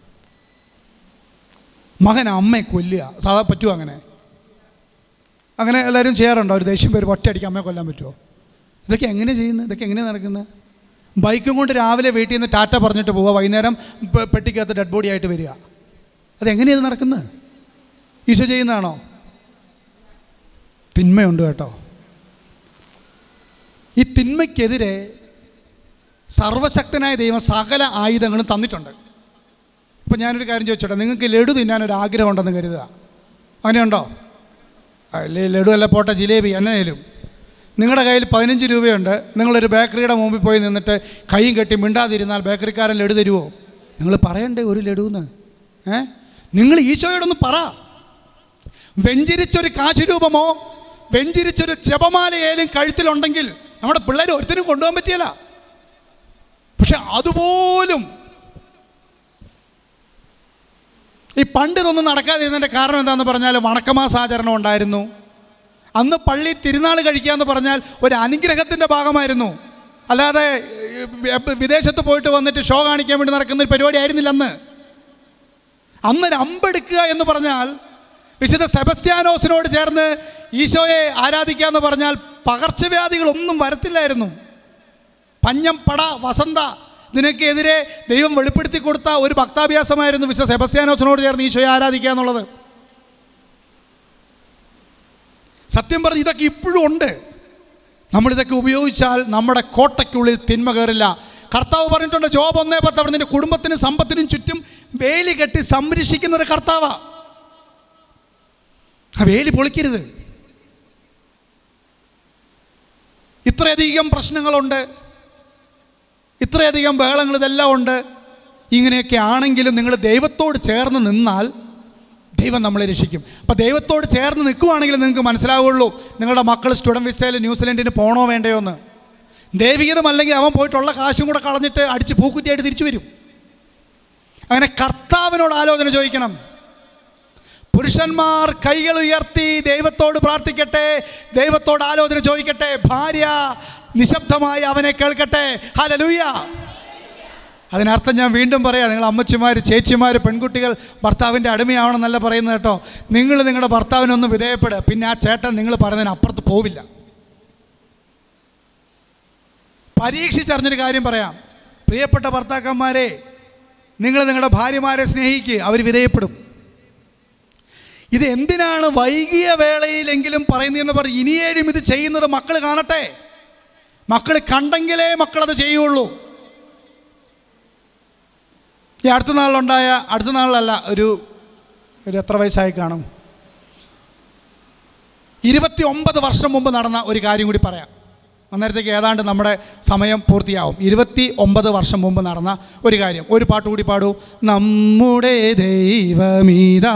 മകൻ അമ്മയെ കൊല്ലുക സാധാ പറ്റുമോ അങ്ങനെ അങ്ങനെ എല്ലാവരും ചെയ്യാറുണ്ടോ ഒരു ദേഷ്യം പേര് ഒറ്റയടിക്ക് അമ്മയെ കൊല്ലാൻ പറ്റുമോ ഇതൊക്കെ എങ്ങനെ ചെയ്യുന്നത് ഇതൊക്കെ എങ്ങനെ നടക്കുന്നത് ബൈക്കും കൊണ്ട് രാവിലെ വീട്ടിൽ നിന്ന് ടാറ്റ പറഞ്ഞിട്ട് പോവുക വൈകുന്നേരം പെ- പെട്ടിക്കകത്ത് ഡെഡ് ബോഡി ആയിട്ട് വരിക അതെങ്ങനെയാണ് നടക്കുന്നത് ഈശോ ചെയ്യുന്നതാണോ തിന്മയുണ്ട് കേട്ടോ ഈ തിന്മയ്ക്കെതിരെ സർവശക്തനായ ദൈവം സകല ആയുധങ്ങളും തന്നിട്ടുണ്ട് ഇപ്പം ഞാനൊരു കാര്യം ചോദിച്ചോട്ടെ നിങ്ങൾക്ക് ലഡു തിന്നാനൊരു ആഗ്രഹം ഉണ്ടെന്ന് കരുതുക അങ്ങനെയുണ്ടോ അല്ലേ ലഡു അല്ല പോട്ടെ ജിലേബി എന്നേലും നിങ്ങളുടെ കയ്യിൽ പതിനഞ്ച് രൂപയുണ്ട് നിങ്ങളൊരു ബേക്കറിയുടെ മുമ്പിൽ പോയി നിന്നിട്ട് കൈയും കെട്ടി മിണ്ടാതിരുന്നാൽ ബേക്കറിക്കാരൻ ലഡു തരുമോ നിങ്ങൾ പറയണ്ടേ ഒരു ലഡുന്ന് ഏ നിങ്ങൾ ഈശോയോടൊന്ന് പറ വെഞ്ചിരിച്ചൊരു കാശ് രൂപമോ വെഞ്ചിരിച്ചൊരു ജപമാലയേലും കഴുത്തിലുണ്ടെങ്കിൽ നമ്മുടെ പിള്ളേർ ഒരുത്തിനും കൊണ്ടുപോകാൻ പറ്റിയല്ല പക്ഷെ അതുപോലും ഈ പണ്ട് ഇതൊന്നും നടക്കാതിരുന്നതിൻ്റെ കാരണം എന്താണെന്ന് പറഞ്ഞാൽ വണക്കമാസാചരണം ഉണ്ടായിരുന്നു അന്ന് പള്ളി തിരുനാൾ കഴിക്കുക എന്ന് പറഞ്ഞാൽ ഒരു അനുഗ്രഹത്തിൻ്റെ ഭാഗമായിരുന്നു അല്ലാതെ ഏഹ്, വിദേശത്ത് പോയിട്ട് വന്നിട്ട് ഷോ കാണിക്കാൻ വേണ്ടി നടക്കുന്ന ഒരു പരിപാടി ആയിരുന്നില്ല അന്ന് അന്നൊരു അമ്പെടുക്കുക എന്ന് പറഞ്ഞാൽ വിശുദ്ധ സെബസ്ത്യാനോസിനോട് ചേർന്ന് ഈശോയെ ആരാധിക്കുക എന്ന് പറഞ്ഞാൽ പകർച്ചവ്യാധികളൊന്നും വരത്തില്ലായിരുന്നു പഞ്ഞം പട വസന്ത ഇതിനൊക്കെതിരെ ദൈവം വെളിപ്പെടുത്തി കൊടുത്ത ഒരു ഭക്താഭ്യാസമായിരുന്നു വിശുദ്ധ സെബസ്ത്യാനോസിനോട് ചേർന്ന് ഈശോയെ ആരാധിക്കുക എന്നുള്ളത് സത്യം പറഞ്ഞ് ഇതൊക്കെ ഇപ്പോഴും ഉണ്ട് നമ്മളിതൊക്കെ ഉപയോഗിച്ചാൽ നമ്മുടെ കോട്ടയ്ക്കുള്ളിൽ തിന്മ കയറില്ല കർത്താവ് പറഞ്ഞിട്ടുണ്ട് ജോബ് ഒന്നേ പത്ത് അവിടെ നിന്റെ കുടുംബത്തിനും സമ്പത്തിനും ചുറ്റും വേലി കെട്ടി സംരക്ഷിക്കുന്ന ഒരു കർത്താവാ ആ വേലി പൊളിക്കരുത് ഇത്രയധികം പ്രശ്നങ്ങളുണ്ട് ഇത്രയധികം ബഹളങ്ങൾ ഇതെല്ലാം ഉണ്ട് ഇങ്ങനെയൊക്കെ ആണെങ്കിലും നിങ്ങൾ ദൈവത്തോട് ചേർന്ന് നിന്നാൽ ദൈവം നമ്മളെ രക്ഷിക്കും അപ്പോൾ ദൈവത്തോട് ചേർന്ന് നിൽക്കുവാണെങ്കിൽ നിങ്ങൾക്ക് മനസ്സിലാവുള്ളൂ നിങ്ങളുടെ മക്കൾ സ്റ്റുഡൻറ്റ് വിസയിൽ ന്യൂസിലൻഡിന് പോകണോ വേണ്ടയോ എന്ന് ദൈവികതമല്ലെങ്കിൽ അവൻ പോയിട്ടുള്ള കാശും കൂടെ കളഞ്ഞിട്ട് അടിച്ച് പൂക്കുറ്റിയായിട്ട് തിരിച്ചു വരും അങ്ങനെ കർത്താവിനോട് ആലോചന ചോദിക്കണം പുരുഷന്മാർ കൈകൾ ഉയർത്തി ദൈവത്തോട് പ്രാർത്ഥിക്കട്ടെ ദൈവത്തോട് ആലോചന ചോദിക്കട്ടെ ഭാര്യ നിശബ്ദമായി അവനെ കേൾക്കട്ടെ ഹലലൂയ അതിനർത്ഥം ഞാൻ വീണ്ടും പറയാം നിങ്ങൾ അമ്മച്ചിമാർ ചേച്ചിമാർ പെൺകുട്ടികൾ ഭർത്താവിൻ്റെ അടിമയാവണമെന്നല്ല പറയുന്നത് കേട്ടോ നിങ്ങൾ നിങ്ങളുടെ ഭർത്താവിനൊന്ന് വിധേയപ്പെടുക പിന്നെ ആ ചേട്ടൻ നിങ്ങൾ പറയുന്നതിന് അപ്പുറത്ത് പോവില്ല പരീക്ഷിച്ചറിഞ്ഞൊരു കാര്യം പറയാം പ്രിയപ്പെട്ട ഭർത്താക്കന്മാരെ നിങ്ങൾ നിങ്ങളുടെ ഭാര്യമാരെ സ്നേഹിക്കുക അവർ വിധേയപ്പെടും ഇത് എന്തിനാണ് വൈകിയ വേളയിലെങ്കിലും പറയുന്നതെന്ന് പറഞ്ഞ് ഇനിയേലും ഇത് ചെയ്യുന്നത് മക്കൾ കാണട്ടെ മക്കൾ കണ്ടെങ്കിലേ മക്കളത് ചെയ്യുള്ളൂ ഈ അടുത്ത നാളിലുണ്ടായ അടുത്ത നാളിലല്ല ഒരു ഒരു എത്ര വയസ്സായി കാണും ഇരുപത്തി ഒമ്പത് വർഷം മുമ്പ് നടന്ന ഒരു കാര്യം കൂടി പറയാം അന്നേരത്തേക്ക് ഏതാണ്ട് നമ്മുടെ സമയം പൂർത്തിയാവും ഇരുപത്തി ഒമ്പത് വർഷം മുമ്പ് നടന്ന ഒരു കാര്യം ഒരു പാട്ട് കൂടി പാടൂ നമ്മുടെ ദൈവമീതാ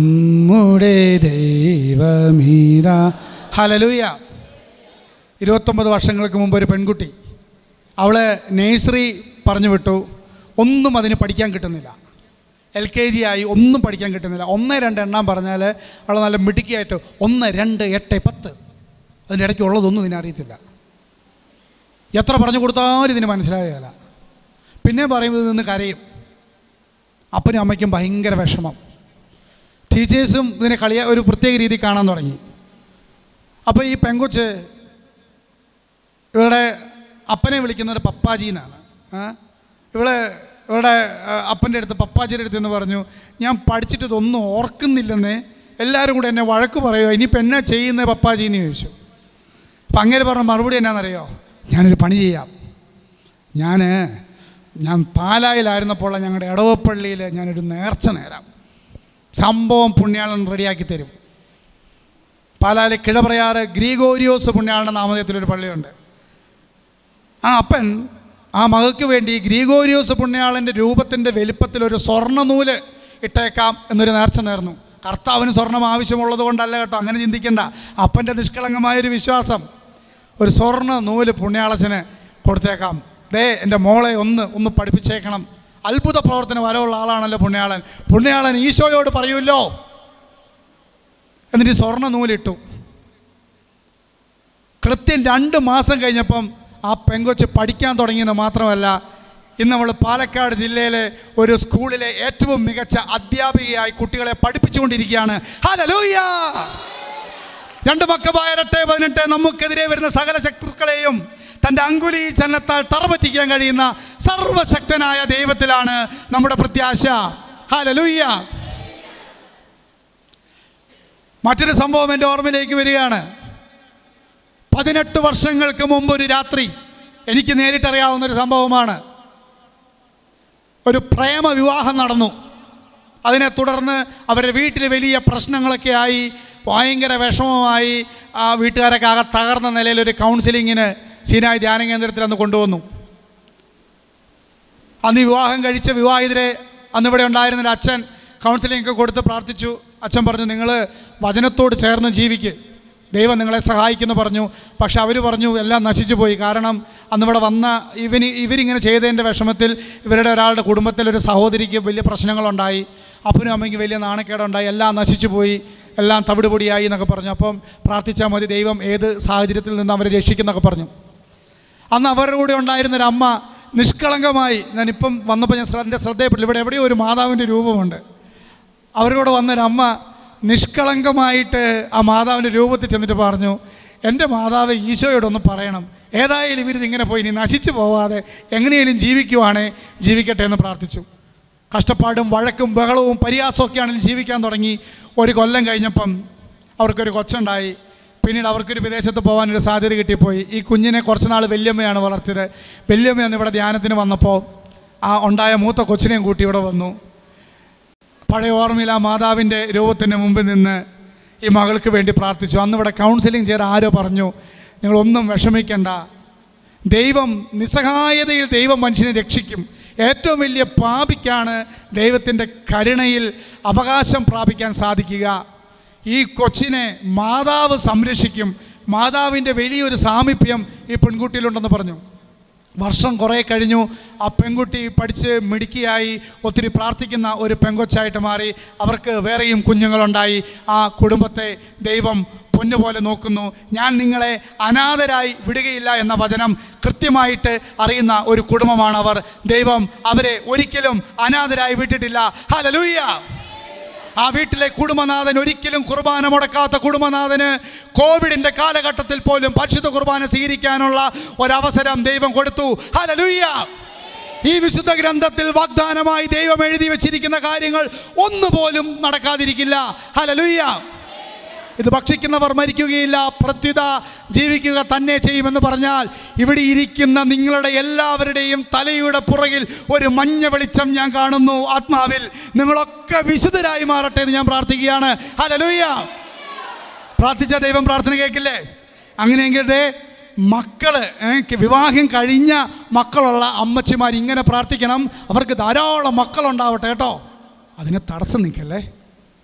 നമ്മുടെ ദൈവമീത ഹലലൂയ ഇരുപത്തൊമ്പത് വർഷങ്ങൾക്ക് മുമ്പ് ഒരു പെൺകുട്ടി അവളെ നേഴ്സറി പറഞ്ഞു വിട്ടു ഒന്നും അതിന് പഠിക്കാൻ കിട്ടുന്നില്ല എൽ കെ ജി ആയി ഒന്നും പഠിക്കാൻ കിട്ടുന്നില്ല ഒന്ന് രണ്ട് എണ്ണാൻ പറഞ്ഞാൽ അവൾ നല്ല മിടുക്കിയായിട്ട് ഒന്ന് രണ്ട് എട്ട് പത്ത് അതിൻ്റെ ഇടയ്ക്ക് ഉള്ളതൊന്നും ഇതിനെ അറിയത്തില്ല എത്ര പറഞ്ഞു കൊടുത്താലും ഇതിന് മനസ്സിലാകുകയില്ല പിന്നെ പറയുമ്പോൾ നിന്ന് കരയും അപ്പനും അമ്മയ്ക്കും ഭയങ്കര വിഷമം ടീച്ചേഴ്സും ഇതിനെ കളിയ ഒരു പ്രത്യേക രീതി കാണാൻ തുടങ്ങി അപ്പോൾ ഈ പെങ്കൊച്ച് ഇവളുടെ അപ്പനെ വിളിക്കുന്നത് പപ്പാജി എന്നാണ് ആ? ഇവള് ഇവളുടെ അപ്പൻ്റെ അടുത്ത് പപ്പാജിയുടെ അടുത്ത് എന്ന് പറഞ്ഞു ഞാൻ പഠിച്ചിട്ട് ഇതൊന്നും ഓർക്കുന്നില്ലെന്ന് എല്ലാവരും കൂടെ എന്നെ വഴക്ക് പറയുമോ ഇനിയിപ്പോൾ എന്നാ ചെയ്യുന്നത് പപ്പാജി എന്ന് ചോദിച്ചു അപ്പം അങ്ങനെ പറഞ്ഞ മറുപടി എന്നാണെന്നറിയോ ഞാനൊരു പണി ചെയ്യാം ഞാൻ ഞാൻ പാലായിലായിരുന്നപ്പോൾ ഞങ്ങളുടെ ഇടവപ്പള്ളിയിൽ ഞാനൊരു നേർച്ച നേരാം സംഭവം പുണ്യാളൻ റെഡിയാക്കി തരും പാലായിലെ കിഴപ്രയാറ് ഗ്രീഗോരിയോസ് പുണ്യാളൻ്റെ നാമധേയത്തിലൊരു പള്ളിയുണ്ട് ആ അപ്പൻ ആ മകൾക്ക് വേണ്ടി ഗ്രീഗോരിയോസ് പുണ്യാളൻ്റെ രൂപത്തിൻ്റെ വലിപ്പത്തിൽ ഒരു സ്വർണ്ണനൂല് ഇട്ടേക്കാം എന്നൊരു നേർച്ച നേർന്നു കർത്താവിന് സ്വർണം ആവശ്യമുള്ളത് കൊണ്ടല്ല കേട്ടോ അങ്ങനെ ചിന്തിക്കേണ്ട അപ്പൻ്റെ നിഷ്കളങ്കമായൊരു വിശ്വാസം ഒരു സ്വർണ്ണ നൂല് പുണ്യാളച്ചന് കൊടുത്തേക്കാം ദേ എൻ്റെ മോളെ ഒന്ന് ഒന്ന് പഠിപ്പിച്ചേക്കണം അത്ഭുത പ്രവർത്തന വരവുള്ള ആളാണല്ലോ പുണ്യാളൻ പുണ്യാളൻ ഈശോയോട് പറയൂല്ലോ എന്നിട്ട് ഈ സ്വർണ്ണ നൂലിട്ടു കൃത്യം രണ്ട് മാസം കഴിഞ്ഞപ്പം ആ പെങ്കൊച്ച് പഠിക്കാൻ തുടങ്ങിയെന്ന് മാത്രമല്ല ഇന്ന് നമ്മൾ പാലക്കാട് ജില്ലയിലെ ഒരു സ്കൂളിലെ ഏറ്റവും മികച്ച അധ്യാപികയായി കുട്ടികളെ പഠിപ്പിച്ചുകൊണ്ടിരിക്കുകയാണ് ഹല്ലേലൂയ രണ്ട് മക്കബായ എട്ട് പതിനെട്ട് നമുക്കെതിരെ വരുന്ന സകല ശത്രുക്കളെയും തൻ്റെ അങ്കുലി ചലനത്താൽ തറപറ്റിക്കാൻ കഴിയുന്ന സർവശക്തനായ ദൈവത്തിലാണ് നമ്മുടെ പ്രത്യാശ ഹല്ലേലൂയ മറ്റൊരു സംഭവം എൻ്റെ ഓർമ്മയിലേക്ക് വരികയാണ് പതിനെട്ട് വർഷങ്ങൾക്ക് മുമ്പ് ഒരു രാത്രി എനിക്ക് നേരിട്ടറിയാവുന്ന ഒരു സംഭവമാണ് ഒരു പ്രേമ വിവാഹം നടന്നു അതിനെ തുടർന്ന് അവരുടെ വീട്ടിൽ വലിയ പ്രശ്നങ്ങളൊക്കെ ആയി ഭയങ്കര വിഷമമായി ആ വീട്ടുകാരൊക്കെ ആകെ തകർന്ന നിലയിൽ ഒരു കൗൺസിലിങ്ങിന് സീനായി ധ്യാന കേന്ദ്രത്തിൽ അന്ന് കൊണ്ടുവന്നു അന്ന് ഈ വിവാഹം കഴിച്ച വിവാഹിതരെ അന്നിവിടെ ഉണ്ടായിരുന്ന ഒരു അച്ഛൻ കൗൺസിലിംഗ് ഒക്കെ കൊടുത്ത് പ്രാർത്ഥിച്ചു അച്ഛൻ പറഞ്ഞു നിങ്ങൾ വചനത്തോട് ചേർന്ന് ജീവിക്ക് ദൈവം നിങ്ങളെ സഹായിക്കുന്നു പറഞ്ഞു പക്ഷെ അവർ പറഞ്ഞു എല്ലാം നശിച്ചു പോയി കാരണം അന്നിവിടെ വന്ന ഇവന് ഇവരിങ്ങനെ ചെയ്തതിൻ്റെ വിഷമത്തിൽ ഇവരുടെ ഒരാളുടെ കുടുംബത്തിൽ ഒരു സഹോദരിക്ക് വലിയ പ്രശ്നങ്ങളുണ്ടായി അപ്പനും അമ്മയ്ക്ക് വലിയ നാണക്കേടുണ്ടായി എല്ലാം നശിച്ചു പോയി എല്ലാം തവിടുപൊടിയായി എന്നൊക്കെ പറഞ്ഞു അപ്പം പ്രാർത്ഥിച്ചാൽ മതി ദൈവം ഏത് സാഹചര്യത്തിൽ നിന്ന് അവരെ രക്ഷിക്കുന്നൊക്കെ പറഞ്ഞു അന്ന് അവരുടെ കൂടെ ഉണ്ടായിരുന്ന ഒരു അമ്മ നിഷ്കളങ്കമായി ഞാനിപ്പം വന്നപ്പോൾ ഞാൻ ശ്രദ്ധ ശ്രദ്ധയപ്പെട്ടില്ല ഇവിടെ എവിടെയോ ഒരു മാതാവിൻ്റെ രൂപമുണ്ട് അവരോട് വന്നൊരമ്മ നിഷ്കളങ്കമായിട്ട് ആ മാതാവിൻ്റെ രൂപത്തിൽ ചെന്നിട്ട് പറഞ്ഞു എൻ്റെ മാതാവ് ഈശോയോടൊന്ന് പറയണം ഏതായാലും ഇവരിത് ഇങ്ങനെ പോയി ഇനി നശിച്ചു പോവാതെ എങ്ങനെയും ജീവിക്കുവാണേ ജീവിക്കട്ടെ എന്ന് പ്രാർത്ഥിച്ചു കഷ്ടപ്പാടും വഴക്കും ബഹളവും പരിഹാസമൊക്കെ ആണെങ്കിലും ജീവിക്കാൻ തുടങ്ങി ഒരു കൊല്ലം കഴിഞ്ഞപ്പം അവർക്കൊരു കൊച്ചുണ്ടായി പിന്നീട് അവർക്കൊരു വിദേശത്ത് പോകാനൊരു സാധ്യത കിട്ടിപ്പോയി ഈ കുഞ്ഞിനെ കുറച്ച് നാൾ വല്യമ്മയാണ് വളർത്തിയത് വല്യമ്മ അന്ന് ഇവിടെ ധ്യാനത്തിന് വന്നപ്പോൾ ആ ഉണ്ടായ മൂത്ത കൊച്ചിനെയും കൂട്ടി ഇവിടെ വന്നു പഴയ ഓർമ്മയിൽ ആ മാതാവിൻ്റെ രൂപത്തിന് മുമ്പിൽ നിന്ന് ഈ മകൾക്ക് വേണ്ടി പ്രാർത്ഥിച്ചു അന്ന് ഇവിടെ കൗൺസിലിംഗ് ചെയ്ത ആരോ പറഞ്ഞു നിങ്ങളൊന്നും വിഷമിക്കണ്ട ദൈവം നിസ്സഹായതയിൽ ദൈവം മനുഷ്യനെ രക്ഷിക്കും ഏറ്റവും വലിയ പാപിക്കാണ് ദൈവത്തിൻ്റെ കരുണയിൽ അവകാശം പ്രാപിക്കാൻ സാധിക്കുക ഈ കൊച്ചിനെ മാതാവ് സംരക്ഷിക്കും മാതാവിൻ്റെ വലിയൊരു സാമീപ്യം ഈ പെൺകുട്ടിയിലുണ്ടെന്ന് പറഞ്ഞു വർഷം കുറേ കഴിഞ്ഞു ആ പെൺകുട്ടി പഠിച്ച് മിടുക്കിയായി ഒത്തിരി പ്രാർത്ഥിക്കുന്ന ഒരു പെങ്കൊച്ചായിട്ട് മാറി അവർക്ക് വേറെയും കുഞ്ഞുങ്ങളുണ്ടായി ആ കുടുംബത്തെ ദൈവം പൊന്നുപോലെ നോക്കുന്നു ഞാൻ നിങ്ങളെ അനാഥരായി വിടുകയില്ല എന്ന വചനം കൃത്യമായിട്ട് അറിയുന്ന ഒരു കുടുംബമാണ് അവർ ദൈവം അവരെ ഒരിക്കലും അനാഥരായി വിട്ടിട്ടില്ല ഹലലൂയ്യ ആ വീട്ടിലെ കുടുംബനാഥൻ ഒരിക്കലും കുർബാന മുടക്കാത്ത കുടുംബനാഥന് കോവിഡിന്റെ കാലഘട്ടത്തിൽ പോലും പരിശുദ്ധ കുർബാന സ്വീകരിക്കാനുള്ള ഒരവസരം ദൈവം കൊടുത്തു ഹലലുയ്യ ഈ വിശുദ്ധ ഗ്രന്ഥത്തിൽ വാഗ്ദാനമായി ദൈവം എഴുതി വെച്ചിരിക്കുന്ന കാര്യങ്ങൾ ഒന്നുപോലും നടക്കാതിരിക്കില്ല ഹലലുയ്യ ഇത് ഭക്ഷിക്കുന്നവർ മരിക്കുകയില്ല പ്രത്യുത ജീവിക്കുക തന്നെ ചെയ്യുമെന്ന് പറഞ്ഞാൽ ഇവിടെ ഇരിക്കുന്ന നിങ്ങളുടെ എല്ലാവരുടെയും തലയുടെ പുറകിൽ ഒരു മഞ്ഞ വെളിച്ചം ഞാൻ കാണുന്നു ആത്മാവിൽ നിങ്ങളൊക്കെ വിശുദ്ധരായി മാറട്ടെ എന്ന് ഞാൻ പ്രാർത്ഥിക്കുകയാണ് ഹലലൂയ പ്രാർത്ഥിച്ച ദൈവം പ്രാർത്ഥന കേൾക്കില്ലേ അങ്ങനെയെങ്കിൽ ദേ മക്കള് ഏ, വിവാഹം കഴിഞ്ഞ മക്കളുള്ള അമ്മച്ചിമാർ ഇങ്ങനെ പ്രാർത്ഥിക്കണം അവർക്ക് ധാരാളം മക്കളുണ്ടാവട്ടെ കേട്ടോ അതിന് തടസ്സം നിൽക്കല്ലേ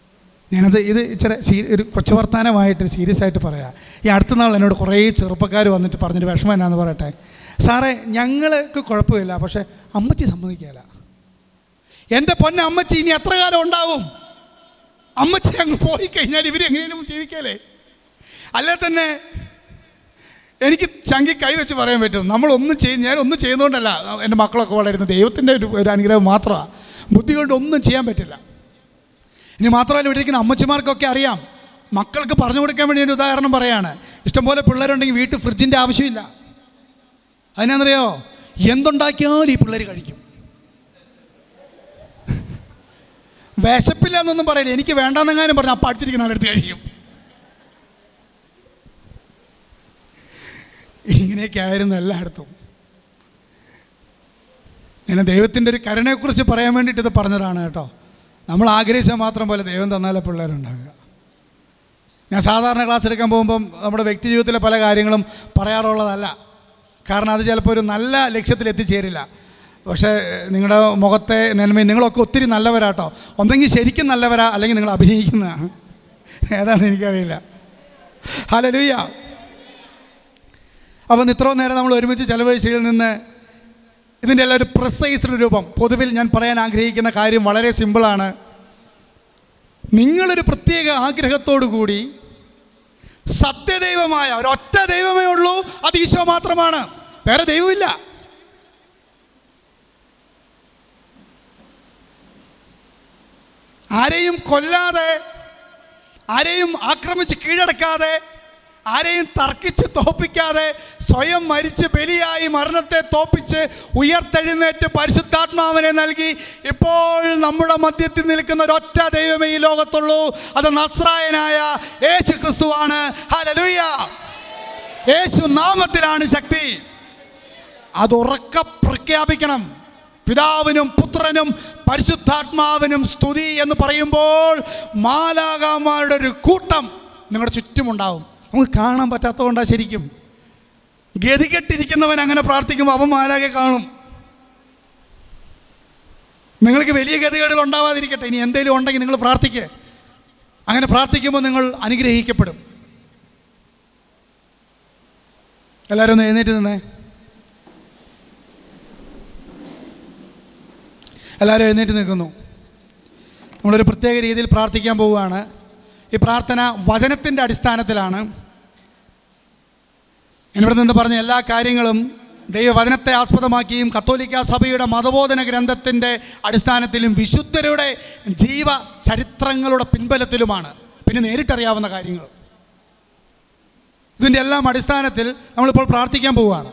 ഞാനത് ഇത് ഇച്ചിരി സീ ഒരു കൊച്ചു വർത്താനമായിട്ട് സീരിയസ് ആയിട്ട് പറയാം ഈ അടുത്ത നാൾ എന്നോട് കുറേ ചെറുപ്പക്കാർ വന്നിട്ട് പറഞ്ഞൊരു വിഷമം എന്നാന്ന് പറയട്ടെ സാറേ ഞങ്ങൾക്ക് കുഴപ്പമില്ല പക്ഷേ അമ്മച്ചി സമ്മതിക്കില്ല എൻ്റെ പൊന്ന അമ്മച്ചി ഇനി എത്ര കാലം ഉണ്ടാവും അമ്മച്ചി അങ്ങ് പോയി കഴിഞ്ഞാൽ ഇവർ എങ്ങനെയും ജീവിക്കല്ലേ അല്ലേ തന്നെ എനിക്ക് ചങ്കി കൈ വെച്ച് പറയാൻ പറ്റും നമ്മളൊന്നും ചെയ്യും ഞാൻ ഒന്നും ചെയ്യുന്നതുകൊണ്ടല്ല എൻ്റെ മക്കളൊക്കെ വളരുന്നത് ദൈവത്തിൻ്റെ ഒരു ഒരു അനുഗ്രഹം മാത്രമാണ് ബുദ്ധി കൊണ്ട് ഒന്നും ചെയ്യാൻ പറ്റില്ല ഇനി മാത്രമല്ല ഇവിടെ ഇരിക്കുന്ന അമ്മച്ചിമാർക്കൊക്കെ അറിയാം മക്കൾക്ക് പറഞ്ഞു കൊടുക്കാൻ വേണ്ടി ഒരു ഉദാഹരണം പറയാണ് ഇഷ്ടംപോലെ പിള്ളേരുണ്ടെങ്കിൽ വീട്ടിൽ ഫ്രിഡ്ജിൻ്റെ ആവശ്യമില്ല അതിനാന്നറിയോ എന്തുണ്ടാക്കിയാലും ഈ പിള്ളേർ കഴിക്കും വിശപ്പില്ല എന്നൊന്നും പറയില്ല എനിക്ക് വേണ്ടാന്നെങ്ങാനും പറഞ്ഞു അപ്പം അടുത്തിരിക്കുന്ന ആളെടുത്ത് കഴിക്കും ഇങ്ങനെയൊക്കെ ആയിരുന്നു എല്ലായിടത്തും ഞാൻ ദൈവത്തിൻ്റെ ഒരു കരുണയെക്കുറിച്ച് പറയാൻ വേണ്ടിയിട്ട് ഇത് പറഞ്ഞതാണ് കേട്ടോ നമ്മൾ ആഗ്രഹിച്ചാൽ മാത്രം പോലെ ദൈവം തന്നാലേ പിള്ളേരുണ്ടാകുക ഞാൻ സാധാരണ ക്ലാസ് എടുക്കാൻ പോകുമ്പം നമ്മുടെ വ്യക്തി ജീവിതത്തിലെ പല കാര്യങ്ങളും പറയാറുള്ളതല്ല കാരണം അത് ചിലപ്പോൾ ഒരു നല്ല ലക്ഷ്യത്തിൽ എത്തിച്ചേരില്ല പക്ഷേ നിങ്ങളുടെ മുഖത്തെ നന്മയും നിങ്ങളൊക്കെ ഒത്തിരി നല്ലവരാട്ടോ ഒന്നെങ്കിൽ ശരിക്കും നല്ലവരാ അല്ലെങ്കിൽ നിങ്ങൾ അഭിനയിക്കുന്നതാണ് ഏതാണെന്ന് എനിക്കറിയില്ല ഹലോ ലൂയ്യ അപ്പം ഇത്രയും നേരം നമ്മൾ ഒരുമിച്ച് ചെലവഴിച്ചതിൽ നിന്ന് ഇതിൻ്റെ എല്ലാം ഒരു പ്രിസൈസ്ഡ് രൂപം പൊതുവിൽ ഞാൻ പറയാൻ ആഗ്രഹിക്കുന്ന കാര്യം വളരെ സിമ്പിളാണ് നിങ്ങളൊരു പ്രത്യേക ആഗ്രഹത്തോടു കൂടി സത്യദൈവമായ ഒരൊറ്റ ദൈവമേ ഉള്ളൂ അത് ഈശോ മാത്രമാണ് വേറെ ദൈവമില്ല ആരെയും കൊല്ലാതെ ആരെയും ആക്രമിച്ച് കീഴടക്കാതെ ആരെയും തർക്കിച്ച് തോപ്പിക്കാതെ സ്വയം മരിച്ച് ബലിയായി മരണത്തെ തോപ്പിച്ച് ഉയർത്തെഴുന്നേറ്റ് പരിശുദ്ധാത്മാവിനെ നൽകി ഇപ്പോൾ നമ്മുടെ മധ്യത്തിൽ നിൽക്കുന്ന ഒരൊറ്റ ദൈവമേ ഈ ലോകത്തുള്ളൂ അത് നസ്രായനായ യേശു ക്രിസ്തുവാണ് ഹല്ലേലൂയ യേശു നാമത്തിലാണ് ശക്തി അത് ഉറക്ക പ്രഖ്യാപിക്കണം പിതാവിനും പുത്രനും പരിശുദ്ധാത്മാവിനും സ്തുതി എന്ന് പറയുമ്പോൾ മാലാകാമാരുടെ ഒരു കൂട്ടം നിങ്ങളുടെ ചുറ്റുമുണ്ടാവും നമുക്ക് കാണാൻ പറ്റാത്തതുകൊണ്ടാണ് ശരിക്കും ഗതികെട്ടിരിക്കുന്നവൻ അങ്ങനെ പ്രാർത്ഥിക്കുമ്പോൾ അവൻ മാലാകെ കാണും നിങ്ങൾക്ക് വലിയ ഗതികേടുകൾ ഉണ്ടാവാതിരിക്കട്ടെ ഇനി എന്തെങ്കിലും ഉണ്ടെങ്കിൽ നിങ്ങൾ പ്രാർത്ഥിക്കുക അങ്ങനെ പ്രാർത്ഥിക്കുമ്പോൾ നിങ്ങൾ അനുഗ്രഹിക്കപ്പെടും എല്ലാവരും ഒന്ന് എഴുന്നേറ്റ് നിന്നേ എല്ലാവരും എഴുന്നേറ്റ് നിൽക്കുന്നു നമ്മളൊരു പ്രത്യേക രീതിയിൽ പ്രാർത്ഥിക്കാൻ പോവുകയാണ് ഈ പ്രാർത്ഥന വചനത്തിൻ്റെ അടിസ്ഥാനത്തിലാണ് എന്നിവിടെ നിന്ന് പറഞ്ഞ എല്ലാ കാര്യങ്ങളും ദൈവവചനത്തെ ആസ്പദമാക്കിയും കത്തോലിക്ക സഭയുടെ മതബോധന ഗ്രന്ഥത്തിൻ്റെ അടിസ്ഥാനത്തിലും വിശുദ്ധരുടെ ജീവ ചരിത്രങ്ങളുടെ പിൻബലത്തിലുമാണ് പിന്നെ നേരിട്ടറിയാവുന്ന കാര്യങ്ങൾ ഇതിൻ്റെ എല്ലാം അടിസ്ഥാനത്തിൽ നമ്മളിപ്പോൾ പ്രാർത്ഥിക്കാൻ പോവുകയാണ്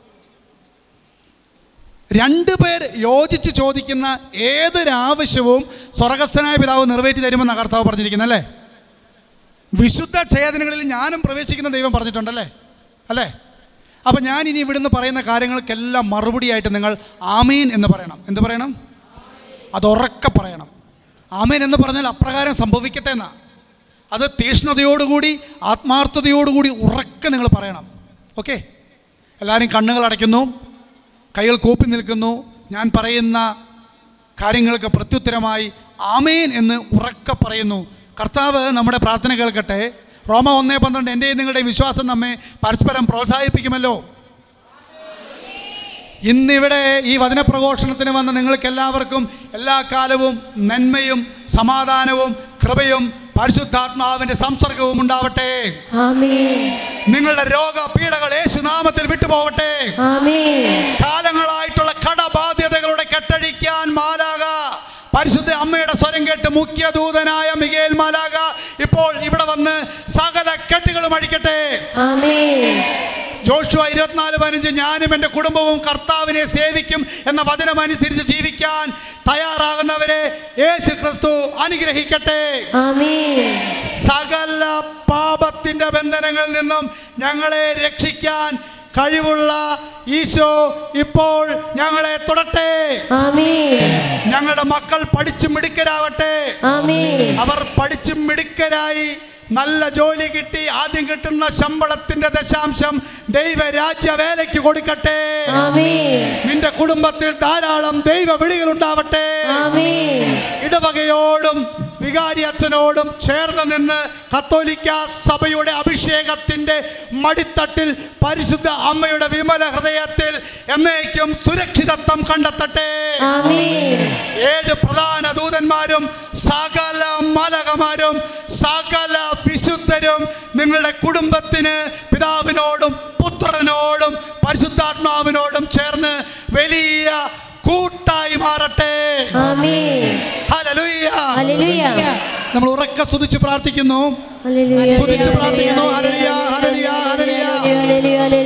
രണ്ടു പേർ യോജിച്ച് ചോദിക്കുന്ന ഏതൊരാവശ്യവും സ്വർഗസ്ഥനായ പിതാവ് നിറവേറ്റി തരുമെന്ന കർത്താവ് പറഞ്ഞിരിക്കുന്നത് അല്ലേ വിശുദ്ധ ഛേദനകളിൽ ഞാനും പ്രവേശിക്കുന്ന ദൈവം പറഞ്ഞിട്ടുണ്ടല്ലേ അല്ലേ അപ്പം ഞാൻ ഇനി ഇവിടുന്ന് പറയുന്ന കാര്യങ്ങൾക്കെല്ലാം മറുപടിയായിട്ട് നിങ്ങൾ ആമീൻ എന്ന് പറയണം എന്ത് പറയണം അത് ഉറക്കെ പറയണം ആമീൻ എന്ന് പറഞ്ഞാൽ അപ്രകാരം സംഭവിക്കട്ടെ എന്നാ അത് തീഷ്ണതയോടുകൂടി ആത്മാർത്ഥതയോടുകൂടി ഉറക്കെ നിങ്ങൾ പറയണം ഓക്കെ എല്ലാവരും കണ്ണുകൾ അടയ്ക്കുന്നു കൈകൾ കൂപ്പി നിൽക്കുന്നു ഞാൻ പറയുന്ന കാര്യങ്ങൾക്ക് പ്രത്യുത്തരമായി ആമേൻ എന്ന് ഉറക്കെ പറയുന്നു കർത്താവ് നമ്മുടെ പ്രാർത്ഥന കേൾക്കട്ടെ റോമ ഒന്നേ പന്ത്രണ്ട് എൻ്റെയും നിങ്ങളുടെയും വിശ്വാസം നമ്മെ പരസ്പരം പ്രോത്സാഹിപ്പിക്കുമല്ലോ ഇന്നിവിടെ ഈ വചനപ്രഘോഷണത്തിന് വന്ന നിങ്ങൾക്ക് എല്ലാവർക്കും എല്ലാ കാലവും നന്മയും സമാധാനവും കൃപയും പരിശുദ്ധാത്മാവിൻ്റെ സംസർഗവും ഉണ്ടാവട്ടെ ആമേൻ നിങ്ങളുടെ രോഗപീഠകൾ യേശുനാമത്തിൽ വിട്ടുപോകട്ടെ ആമേൻ കാലങ്ങളായിട്ടുള്ള കടബാധ്യതകളുടെ കെട്ടഴിക്കാൻ മാലാക പരിശുദ്ധ അമ്മയുടെ സ്വരം കേട്ട് മുഖ്യ ദൂതനായ മികേൽ മാലാക ഇപ്പോൾ ഇവിടെ വന്ന് സകല കെട്ടുകളും അഴിക്കട്ടെ ആമേൻ ജോഷുവ ഇരുപത്തിനാല് പതിനഞ്ച് ഞാനും എൻ്റെ കുടുംബവും കർത്താവിനെ സേവിക്കും എന്ന വചനമനുസരിച്ച് ജീവിക്കാൻ തയ്യാറാകുന്നവരെ യേശു ക്രിസ്തു അനുഗ്രഹിക്കട്ടെ ആമേൻ സകല പാപത്തിന്റെ ബന്ധനങ്ങളിൽ നിന്നും ഞങ്ങളെ രക്ഷിക്കാൻ കഴിവുള്ള ഈശോ ഇപ്പോൾ ഞങ്ങളെ തൊടട്ടെ ആമേൻ ഞങ്ങളുടെ മക്കൾ പഠിച്ചു മിടുക്കരാവട്ടെ ആമേൻ അവർ പഠിച്ചു മിടുക്കരായി നല്ല ജോലി കിട്ടി ആദ്യം കിട്ടുന്ന ശമ്പളത്തിന്റെ ദശാംശം ദൈവരാജ്യ വേലയ്ക്ക് കൊടുക്കട്ടെ ആമേൻ നിന്റെ കുടുംബത്തിൽ ധാരാളം ദൈവ വിളികൾ ഉണ്ടാവട്ടെ ആമേൻ ഇടവകയോടും വികാരി അച്ഛനോടും ചേർന്ന് നിന്ന് കത്തോലിക്ക സഭയുടെ അഭിഷേകത്തിന്റെ മടിത്തട്ടിൽ പരിശുദ്ധ അമ്മയുടെ വിമല ഹൃദയത്തിൽ എന്നേക്കും സുരക്ഷിതത്വം കണ്ടെത്തട്ടെ ആമേൻ ഏഴ് പ്രധാന ദൂതന്മാരും സകല മലകമാരും സകല വിശുദ്ധരും നിങ്ങളുടെ കുടുംബത്തിന് പിതാവിനോടും പുത്രനോടും പരിശുദ്ധാത്മാവിനോടും ചേർന്ന് വലിയ കൂട്ടായി മാറട്ടെ ആമേൻ ഹല്ലേലൂയ. ഹല്ലേലൂയ നമ്മൾ ഉറക്കെ സ്തുതിച്ച് പ്രാർത്ഥിക്കുന്നു ഹല്ലേലൂയ സ്തുതിച്ച് പ്രാർത്ഥിക്കുന്നു ഹല്ലേലൂയ ഹല്ലേലൂയ ഹല്ലേലൂയ ഹല്ലേലൂയ